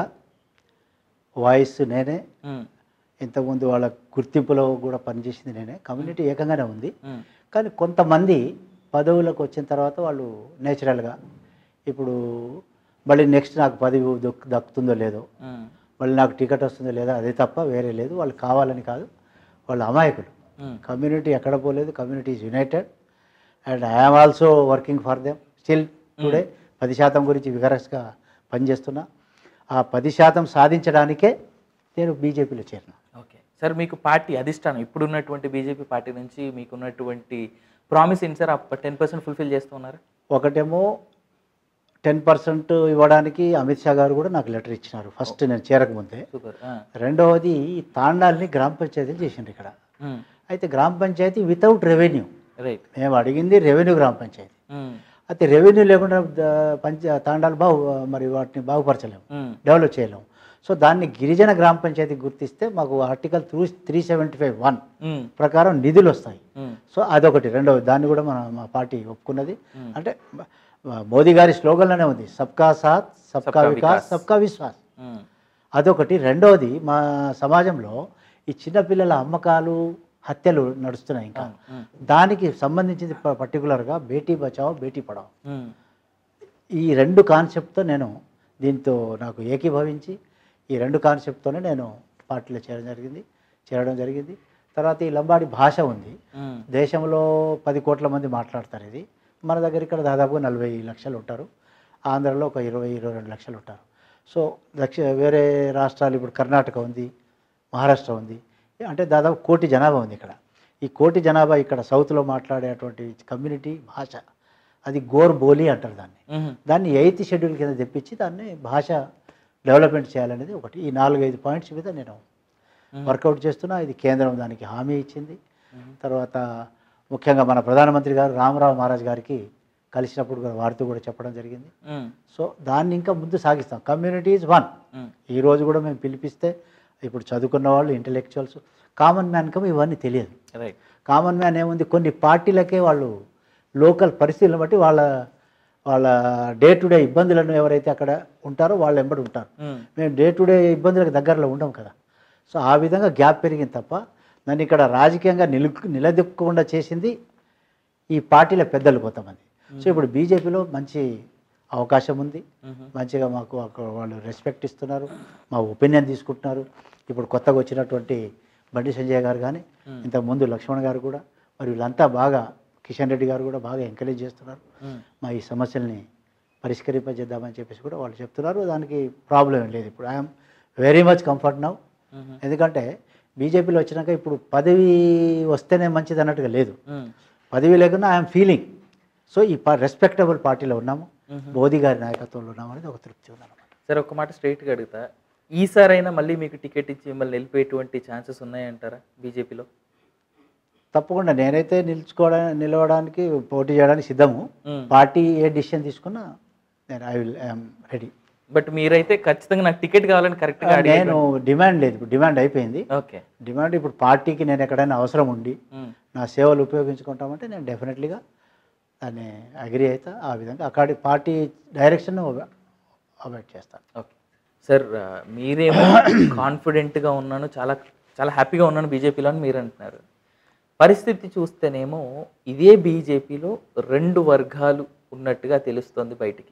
వాయిస్ నేనే
ఉమ్,
ఇంతకుముందు వాళ్ళ గుర్తింపులో కూడా పనిచేసింది నేనే కమ్యూనిటీ ఏకంగానే ఉంది
ఉమ్,
కానీ కొంతమంది పదవులకు వచ్చిన తర్వాత వాళ్ళు నేచురల్గా ఇప్పుడు మళ్ళీ నెక్స్ట్ నాకు పదవి దొక్ దక్కుతుందో లేదో
ఉమ్,
మళ్ళీ నాకు టికెట్ వస్తుందో లేదో అదే తప్ప వేరే లేదు వాళ్ళు కావాలని కాదు వాళ్ళు అమాయకులు
ఉమ్,
కమ్యూనిటీ ఎక్కడ పోలేదు community is united and I'm also working for them still today పది శాతం గురించి విగరస్గా పనిచేస్తున్నా ఆ పది శాతం సాధించడానికే నేను బీజేపీలో చేరిన
ఓకే సార్ మీకు పార్టీ అధిష్టానం ఇప్పుడున్నటువంటి బీజేపీ పార్టీ నుంచి మీకున్నటువంటి ప్రామిస్ ఏంటి సార్ ఆ టెన్ పర్సెంట్ ఫుల్ఫిల్ చేస్తున్నారు
ఒకటేమో టెన్ పర్సెంట్ ఇవ్వడానికి అమిత్ షా గారు కూడా నాకు లెటర్ ఇచ్చినారు ఫస్ట్ నేను చేరకముందే
సూపర్
రెండవది ఈ తాండాల్ని గ్రామ పంచాయతీలు చేసిండ్రు ఇక్కడ అయితే గ్రామ పంచాయతీ వితౌట్ రెవెన్యూ
రైట్
మేము అడిగింది రెవెన్యూ గ్రామ పంచాయతీ అయితే రెవెన్యూ లేకుండా ద- పంచ తాండాలు బాగు మరి వాటిని బాగుపరచలేము డెవలప్ చేయలేము సో దాన్ని గిరిజన గ్రామ పంచాయతీ గుర్తిస్తే మాకు article three three seventy five one ప్రకారం నిధులు వస్తాయి సో అదొకటి రెండవది దాన్ని కూడా మన మా పార్టీ ఒప్పుకున్నది అంటే మ- మోదీ గారి స్లోగన్లోనే ఉంది సబ్కా సాత్ సబ్కా
సబ్కా
వికాస్
వికాస్.
సబ్కా విశ్వాస్ అదొకటి రెండవది మా సమాజంలో ఈ చిన్నపిల్లల అమ్మకాలు హత్యలు నడుస్తున్నాయి ఇంకా
ఉమ్,
దానికి సంబంధించింది ప- పర్టికులర్గా బేటీ బచావో బేటీ పడావో
ఉమ్,
ఈ రెండు కాన్సెప్ట్తో నేను దీంతో నాకు ఏకీభవించి ఈ రెండు కాన్సెప్ట్తోనే నేను పార్టీలో చేరడం జరిగింది చేరడం జరిగింది తర్వాత ఈ లంబాడి భాష ఉంది
ఉమ్,
దేశంలో పది కోట్ల మంది మాట్లాడతారు ఇది మన దగ్గర ఇక్కడ దాదాపుగా నలభై లక్షలు ఉంటారు ఆంధ్రలో ఒక ఇరవై ఇరవై రెండు లక్షలు ఉంటారు సో దక్షి వేరే రాష్ట్రాలు ఇప్పుడు కర్ణాటక ఉంది మహారాష్ట్ర ఉంది అంటే దాదాపు కోటి జనాభా ఉంది ఇక్కడ ఈ కోటి జనాభా ఇక్కడ సౌత్లో మాట్లాడేటువంటి కమ్యూనిటీ భాష అది గోర్ బోలి అంటారు దాన్ని
ఉమ్,
దాన్ని ఎయిత్ షెడ్యూల్ కింద తెప్పించి దాన్ని భాష డెవలప్మెంట్ చేయాలనేది ఒకటి ఈ నాలుగైదు పాయింట్స్ మీద నేను వర్కౌట్ చేస్తున్నా ఇది కేంద్రం దానికి హామీ ఇచ్చింది తర్వాత ముఖ్యంగా మన ప్రధానమంత్రి గారు రామరావు మహారాజ్ గారికి కలిసినప్పుడు కూడా వారితో కూడా చెప్పడం జరిగింది
ఉమ్,
సో దాన్ని ఇంకా ముందు సాగిస్తాం కమ్యూనిటీ ఈజ్ వన్
ఉమ్,
ఈ రోజు కూడా మేము పిలిపిస్తే ఇప్పుడు చదువుకున్న వాళ్ళు ఇంటలెక్చువల్స్ కామన్ మ్యాన్కం ఇవన్నీ తెలియదు
రైట్
కామన్ మ్యాన్ ఏముంది కొన్ని పార్టీలకే వాళ్ళు లోకల్ పరిస్థితులను బట్టి వాళ్ళ వాళ్ళ డే టు డే ఇబ్బందులను ఎవరైతే అక్కడ ఉంటారో వాళ్ళు ఎంబడి ఉంటారు
ఉమ్,
మేము డే టు డే ఇబ్బందులకు దగ్గరలో ఉండం కదా సో ఆ విధంగా గ్యాప్ పెరిగింది తప్ప నన్ను ఇక్కడ రాజకీయంగా నిలు నిలదొక్కకుండా చేసింది ఈ పార్టీల పెద్దలు కొంతమంది సో ఇప్పుడు బీజేపీలో మంచి అవకాశం ఉంది
ఉమ్,
మంచిగా మాకు అక్కడ వాళ్ళు రెస్పెక్ట్ ఇస్తున్నారు మా ఒపీనియన్ తీసుకుంటున్నారు ఇప్పుడు కొత్తగా వచ్చినటువంటి బండి సంజయ్ గారు కానీ ఇంతకుముందు లక్ష్మణ్ గారు కూడా మరి వీళ్ళంతా బాగా కిషన్ రెడ్డి గారు కూడా బాగా ఎంకరేజ్ చేస్తున్నారు
ఉమ్,
మా ఈ సమస్యల్ని పరిష్కరింపజేద్దామని చెప్పేసి కూడా వాళ్ళు చెప్తున్నారు దానికి ప్రాబ్లం ఏం లేదు ఇప్పుడు I'm very much comfort now
um,
ఎందుకంటే బీజేపీలో వచ్చినాక ఇప్పుడు పదవి వస్తేనే మంచిది అన్నట్టుగా లేదు
ఉమ్,
పదవి లేకుండా ఐఎమ్ ఫీలింగ్ సో ఈ రెస్పెక్టబుల్ పార్టీలో ఉన్నాము మోదీ గారి నాయకత్వంలో ఉన్నాము అనేది ఒక తృప్తి ఉందన్నమాట
సరే ఒక మాట స్ట్రైట్గా అడుగుతా ఈసారైనా మళ్ళీ మీకు టికెట్ ఇచ్చి మిమ్మల్ని వెళ్ళిపోయేటువంటి ఛాన్సెస్ ఉన్నాయంటారా బీజేపీలో
తప్పకుండా నేనైతే నిలుచుకోవడానికి నిలవడానికి పోటీ చేయడానికి సిద్ధము పార్టీ ఏ డిసిషన్ తీసుకున్నా నేను I will I'm ready
but మీరైతే ఖచ్చితంగా నాకు టికెట్ కావాలని కరెక్ట్గా అడిగి
నేను డిమాండ్ లేదు ఇప్పుడు డిమాండ్ అయిపోయింది
ఓకే
డిమాండ్ ఇప్పుడు పార్టీకి నేను ఎక్కడైనా అవసరం ఉండి నా సేవలు ఉపయోగించుకుంటామంటే నేను డెఫినెట్లీగా దాన్ని అగ్రి అవుతా ఆ విధంగా అక్కడి పార్టీ డైరెక్షన్ అవాయిడ్ చేస్తాను
ఓకే సార్ ఆ, మీరేమో కాన్ఫిడెంట్గా ఉన్నాను చాలా చాలా హ్యాపీగా ఉన్నాను బీజేపీలో అని మీరు అంటున్నారు పరిస్థితి చూస్తేనేమో ఇదే బీజేపీలో రెండు వర్గాలు ఉన్నట్టుగా తెలుస్తోంది బయటికి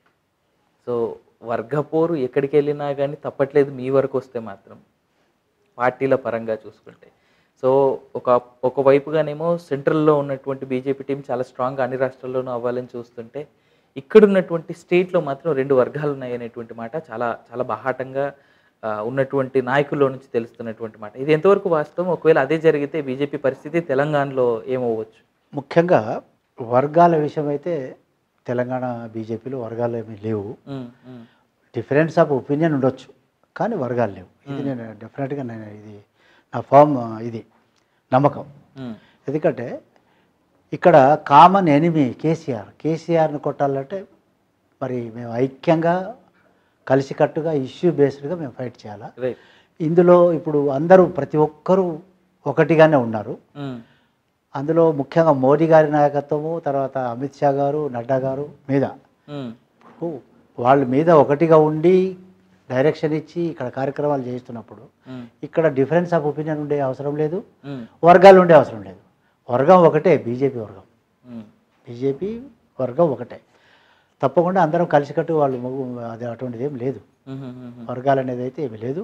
సో వర్గపోరు ఎక్కడికి వెళ్ళినా కానీ తప్పట్లేదు మీ వరకు వస్తే మాత్రం పార్టీల పరంగా చూసుకుంటే సో ఒక ఒకవైపుగానేమో సెంట్రల్లో ఉన్నటువంటి బీజేపీ టీం చాలా స్ట్రాంగ్ అన్ని రాష్ట్రాల్లోనూ అవ్వాలని చూస్తుంటే ఇక్కడ ఉన్నటువంటి స్టేట్లో మాత్రం రెండు వర్గాలు ఉన్నాయి అనేటువంటి మాట చాలా చాలా బాహాటంగా ఆ, ఉన్నటువంటి నాయకుల్లో నుంచి తెలుస్తున్నటువంటి మాట ఇది ఎంతవరకు వాస్తవం ఒకవేళ అదే జరిగితే బీజేపీ పరిస్థితి తెలంగాణలో ఏమవ్వచ్చు
ముఖ్యంగా వర్గాల విషయం అయితే తెలంగాణ బీజేపీలో వర్గాలు ఏమీ లేవు
ఉమ్, ఉమ్,
డిఫరెన్స్ ఆఫ్ ఒపీనియన్ ఉండొచ్చు కానీ వర్గాలు లేవు ఇది నేను డెఫినెట్గా నేను ఇది నా ఫామ్ ఇది నమ్మకం
ఉమ్,
ఎందుకంటే ఇక్కడ కామన్ ఎనిమి కేసీఆర్ కేసీఆర్ని కొట్టాలంటే మరి మేము ఐక్యంగా కలిసికట్టుగా ఇష్యూ బేస్డ్గా మేము ఫైట్ చేయాలా
రైట్
ఇందులో ఇప్పుడు అందరూ ప్రతి ఒక్కరూ ఒకటిగానే ఉన్నారు
ఉమ్,
అందులో ముఖ్యంగా మోడీ గారి నాయకత్వము తర్వాత అమిత్ షా గారు నడ్డా గారు మీద
ఉమ్,
ఇప్పుడు వాళ్ళ మీద ఒకటిగా ఉండి డైరెక్షన్ ఇచ్చి ఇక్కడ కార్యక్రమాలు చేస్తున్నప్పుడు
ఉమ్,
ఇక్కడ డిఫరెన్స్ ఆఫ్ ఒపీనియన్ ఉండే అవసరం లేదు
ఉమ్,
వర్గాలు ఉండే అవసరం లేదు వర్గం ఒకటే బీజేపీ వర్గం
ఉమ్,
బీజేపీ వర్గం ఒకటే తప్పకుండా అందరం కలిసికట్టు వాళ్ళు మగు- అది అటువంటిది ఏం లేదు
ఉమ్, ఉమ్, ఉమ్,
వర్గాలు అనేది అయితే ఏమీ లేదు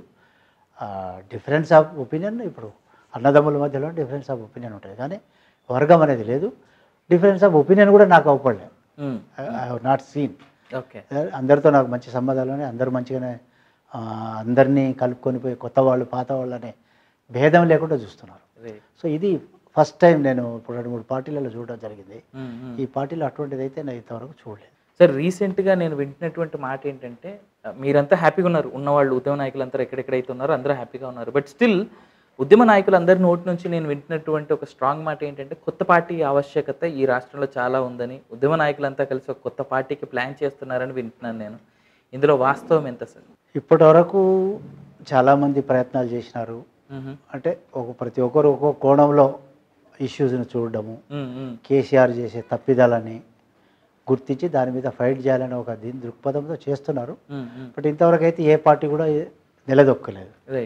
డిఫరెన్స్ ఆఫ్ ఒపీనియన్ ఇప్పుడు అన్నదమ్ముల మధ్యలో డిఫరెన్స్ ఆఫ్ ఒపీనియన్ ఉంటుంది కానీ వర్గం అనేది లేదు డిఫరెన్స్ ఆఫ్ ఒపీనియన్ కూడా నాకు అవ్వపడలేదు
ఉమ్,
I have not seen
okay
అందరితో నాకు మంచి సంబంధాలు ఉన్నాయి అందరూ మంచిగానే ఆ, అందరినీ కలుపుకొని పోయి కొత్త వాళ్ళు పాత వాళ్ళు అనే భేదం లేకుండా చూస్తున్నారు
రైట్
సో ఇది ఫస్ట్ టైం నేను ఇప్పుడు రెండు మూడు పార్టీలలో చూడడం జరిగింది
ఉమ్, ఉమ్.
ఈ పార్టీలో అటువంటిది అయితే నేను ఇంతవరకు చూడలేదు
సార్ రీసెంట్గా నేను వింటున్నటువంటి మాట ఏంటంటే ఆ, మీరంతా హ్యాపీగా ఉన్నారు ఉన్నవాళ్ళు ఉద్యమ నాయకులంతా ఎక్కడెక్కడైతే ఉన్నారో అందరూ హ్యాపీగా ఉన్నారు బట్ స్టిల్ ఉద్యమ నాయకులందరి నోటి నుంచి నేను వింటున్నటువంటి ఒక స్ట్రాంగ్ మాట ఏంటంటే కొత్త పార్టీ ఆవశ్యకత ఈ రాష్ట్రంలో చాలా ఉందని ఉద్యమ నాయకులంతా కలిసి ఒక కొత్త పార్టీకి ప్లాన్ చేస్తున్నారని వింటున్నాను నేను ఇందులో వాస్తవం ఎంత సార్
ఇప్పటి వరకు చాలామంది ప్రయత్నాలు చేసినారు
మ్మ్.
అంటే ఒక ప్రతి ఒక్కరు ఒక్కొక్క కోణంలో ఇష్యూస్ని చూడడము
మ్మ్, మ్మ్.
కేసీఆర్ చేసే తప్పిదాలని గుర్తించి దాని మీద ఫైట్ చేయాలని ఒక దీని దృక్పథంతో చేస్తున్నారు
మ్మ్, మ్మ్.
బట్ ఇంతవరకు అయితే ఏ పార్టీ కూడా ఏ- నిలదొక్కలేదు
రైట్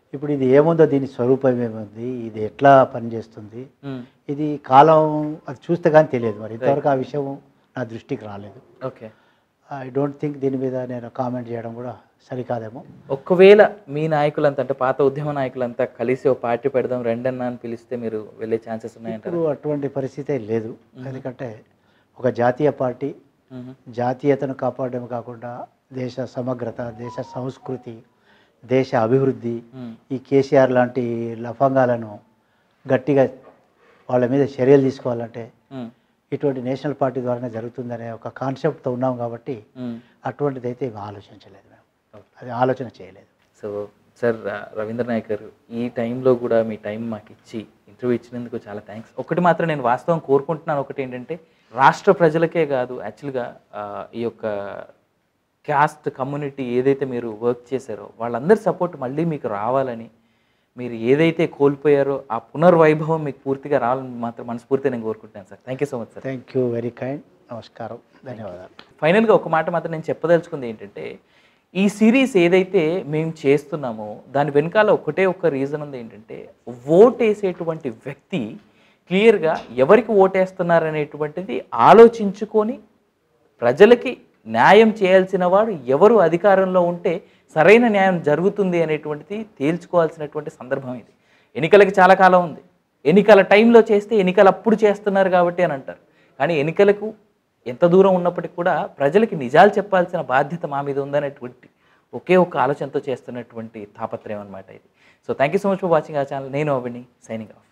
ఇప్పుడు ఇది ఏముందో దీని స్వరూపం ఏముంది ఇది ఎట్లా పనిచేస్తుంది
మ్మ్.
ఇది కాలం అది చూస్తే కానీ తెలియదు మరి ఇంతవరకు ఆ విషయం నా దృష్టికి రాలేదు
ఓకే
ఐ డోంట్ థింక్ దీని మీద నేను కామెంట్ చేయడం కూడా సరికాదేమో
ఒకవేళ మీ నాయకులంతా అంటే పాత ఉద్యమ నాయకులంతా కలిసి ఒక పార్టీ పెడదాం రెండన్నా అని పిలిస్తే మీరు వెళ్ళే ఛాన్సెస్ ఉన్నాయంటారు
ఇప్పుడు అటువంటి పరిస్థితి లేదు ఎందుకంటే ఒక జాతీయ పార్టీ జాతీయతను కాపాడడం కాకుండా దేశ సమగ్రత దేశ సంస్కృతి దేశ అభివృద్ధి ఈ కేసీఆర్ లాంటి లఫంగాలను గట్టిగా వాళ్ళ మీద చర్యలు తీసుకోవాలంటే ఇటువంటి నేషనల్ పార్టీ ద్వారానే జరుగుతుందనే ఒక కాన్సెప్ట్తో ఉన్నాం కాబట్టి అటువంటిది అయితే ఏమీ ఆలోచించలేదు మేము అది ఆలోచన చేయలేదు
సో సార్ రవీంద్ర నాయక్ గారు ఈ టైంలో కూడా మీ టైం మాకు ఇచ్చి ఇంటర్వ్యూ ఇచ్చినందుకు చాలా థ్యాంక్స్ ఒకటి మాత్రం నేను వాస్తవం కోరుకుంటున్నాను ఒకటి ఏంటంటే రాష్ట్ర ప్రజలకే కాదు యాక్చువల్గా ఈ యొక్క క్యాస్ట్ కమ్యూనిటీ ఏదైతే మీరు వర్క్ చేశారో వాళ్ళందరి సపోర్ట్ మళ్ళీ మీకు రావాలని మీరు ఏదైతే కోల్పోయారో ఆ పునర్వైభవం మీకు పూర్తిగా రావాలని మాత్రం మనస్ఫూర్తిగా నేను కోరుకుంటున్నాను sir thank you so much sir
thank you very kind నమస్కారం ధన్యవాదాలు
ఫైనల్గా ఒక మాట మాత్రం నేను చెప్పదలుచుకుంది ఏంటంటే ఈ సిరీస్ ఏదైతే మేము చేస్తున్నామో దాని వెనకాల ఒకటే ఒక రీజన్ ఉంది ఏంటంటే ఓట్ వేసేటువంటి వ్యక్తి క్లియర్గా ఎవరికి ఓటేస్తున్నారనేటువంటిది ఆలోచించుకొని ప్రజలకి న్యాయం చేయాల్సిన వాడు ఎవరు అధికారంలో ఉంటే సరైన న్యాయం జరుగుతుంది అనేటువంటిది తేల్చుకోవాల్సినటువంటి సందర్భం ఇది ఎన్నికలకి చాలా కాలం ఉంది ఎన్నికల టైంలో చేస్తే ఎన్నికలు అప్పుడు చేస్తున్నారు కాబట్టి అని అంటారు కానీ ఎన్నికలకు ఎంత దూరం ఉన్నప్పటికీ కూడా ప్రజలకి నిజాలు చెప్పాల్సిన బాధ్యత మా మీద ఉందనేటువంటి ఒకే ఒక్క ఆలోచనతో చేస్తున్నటువంటి తాపత్రయం అనమాట ఇది so thank you so much for watching ఆ ఛానల్ నేను అవిని సైనింగ్ ఆఫ్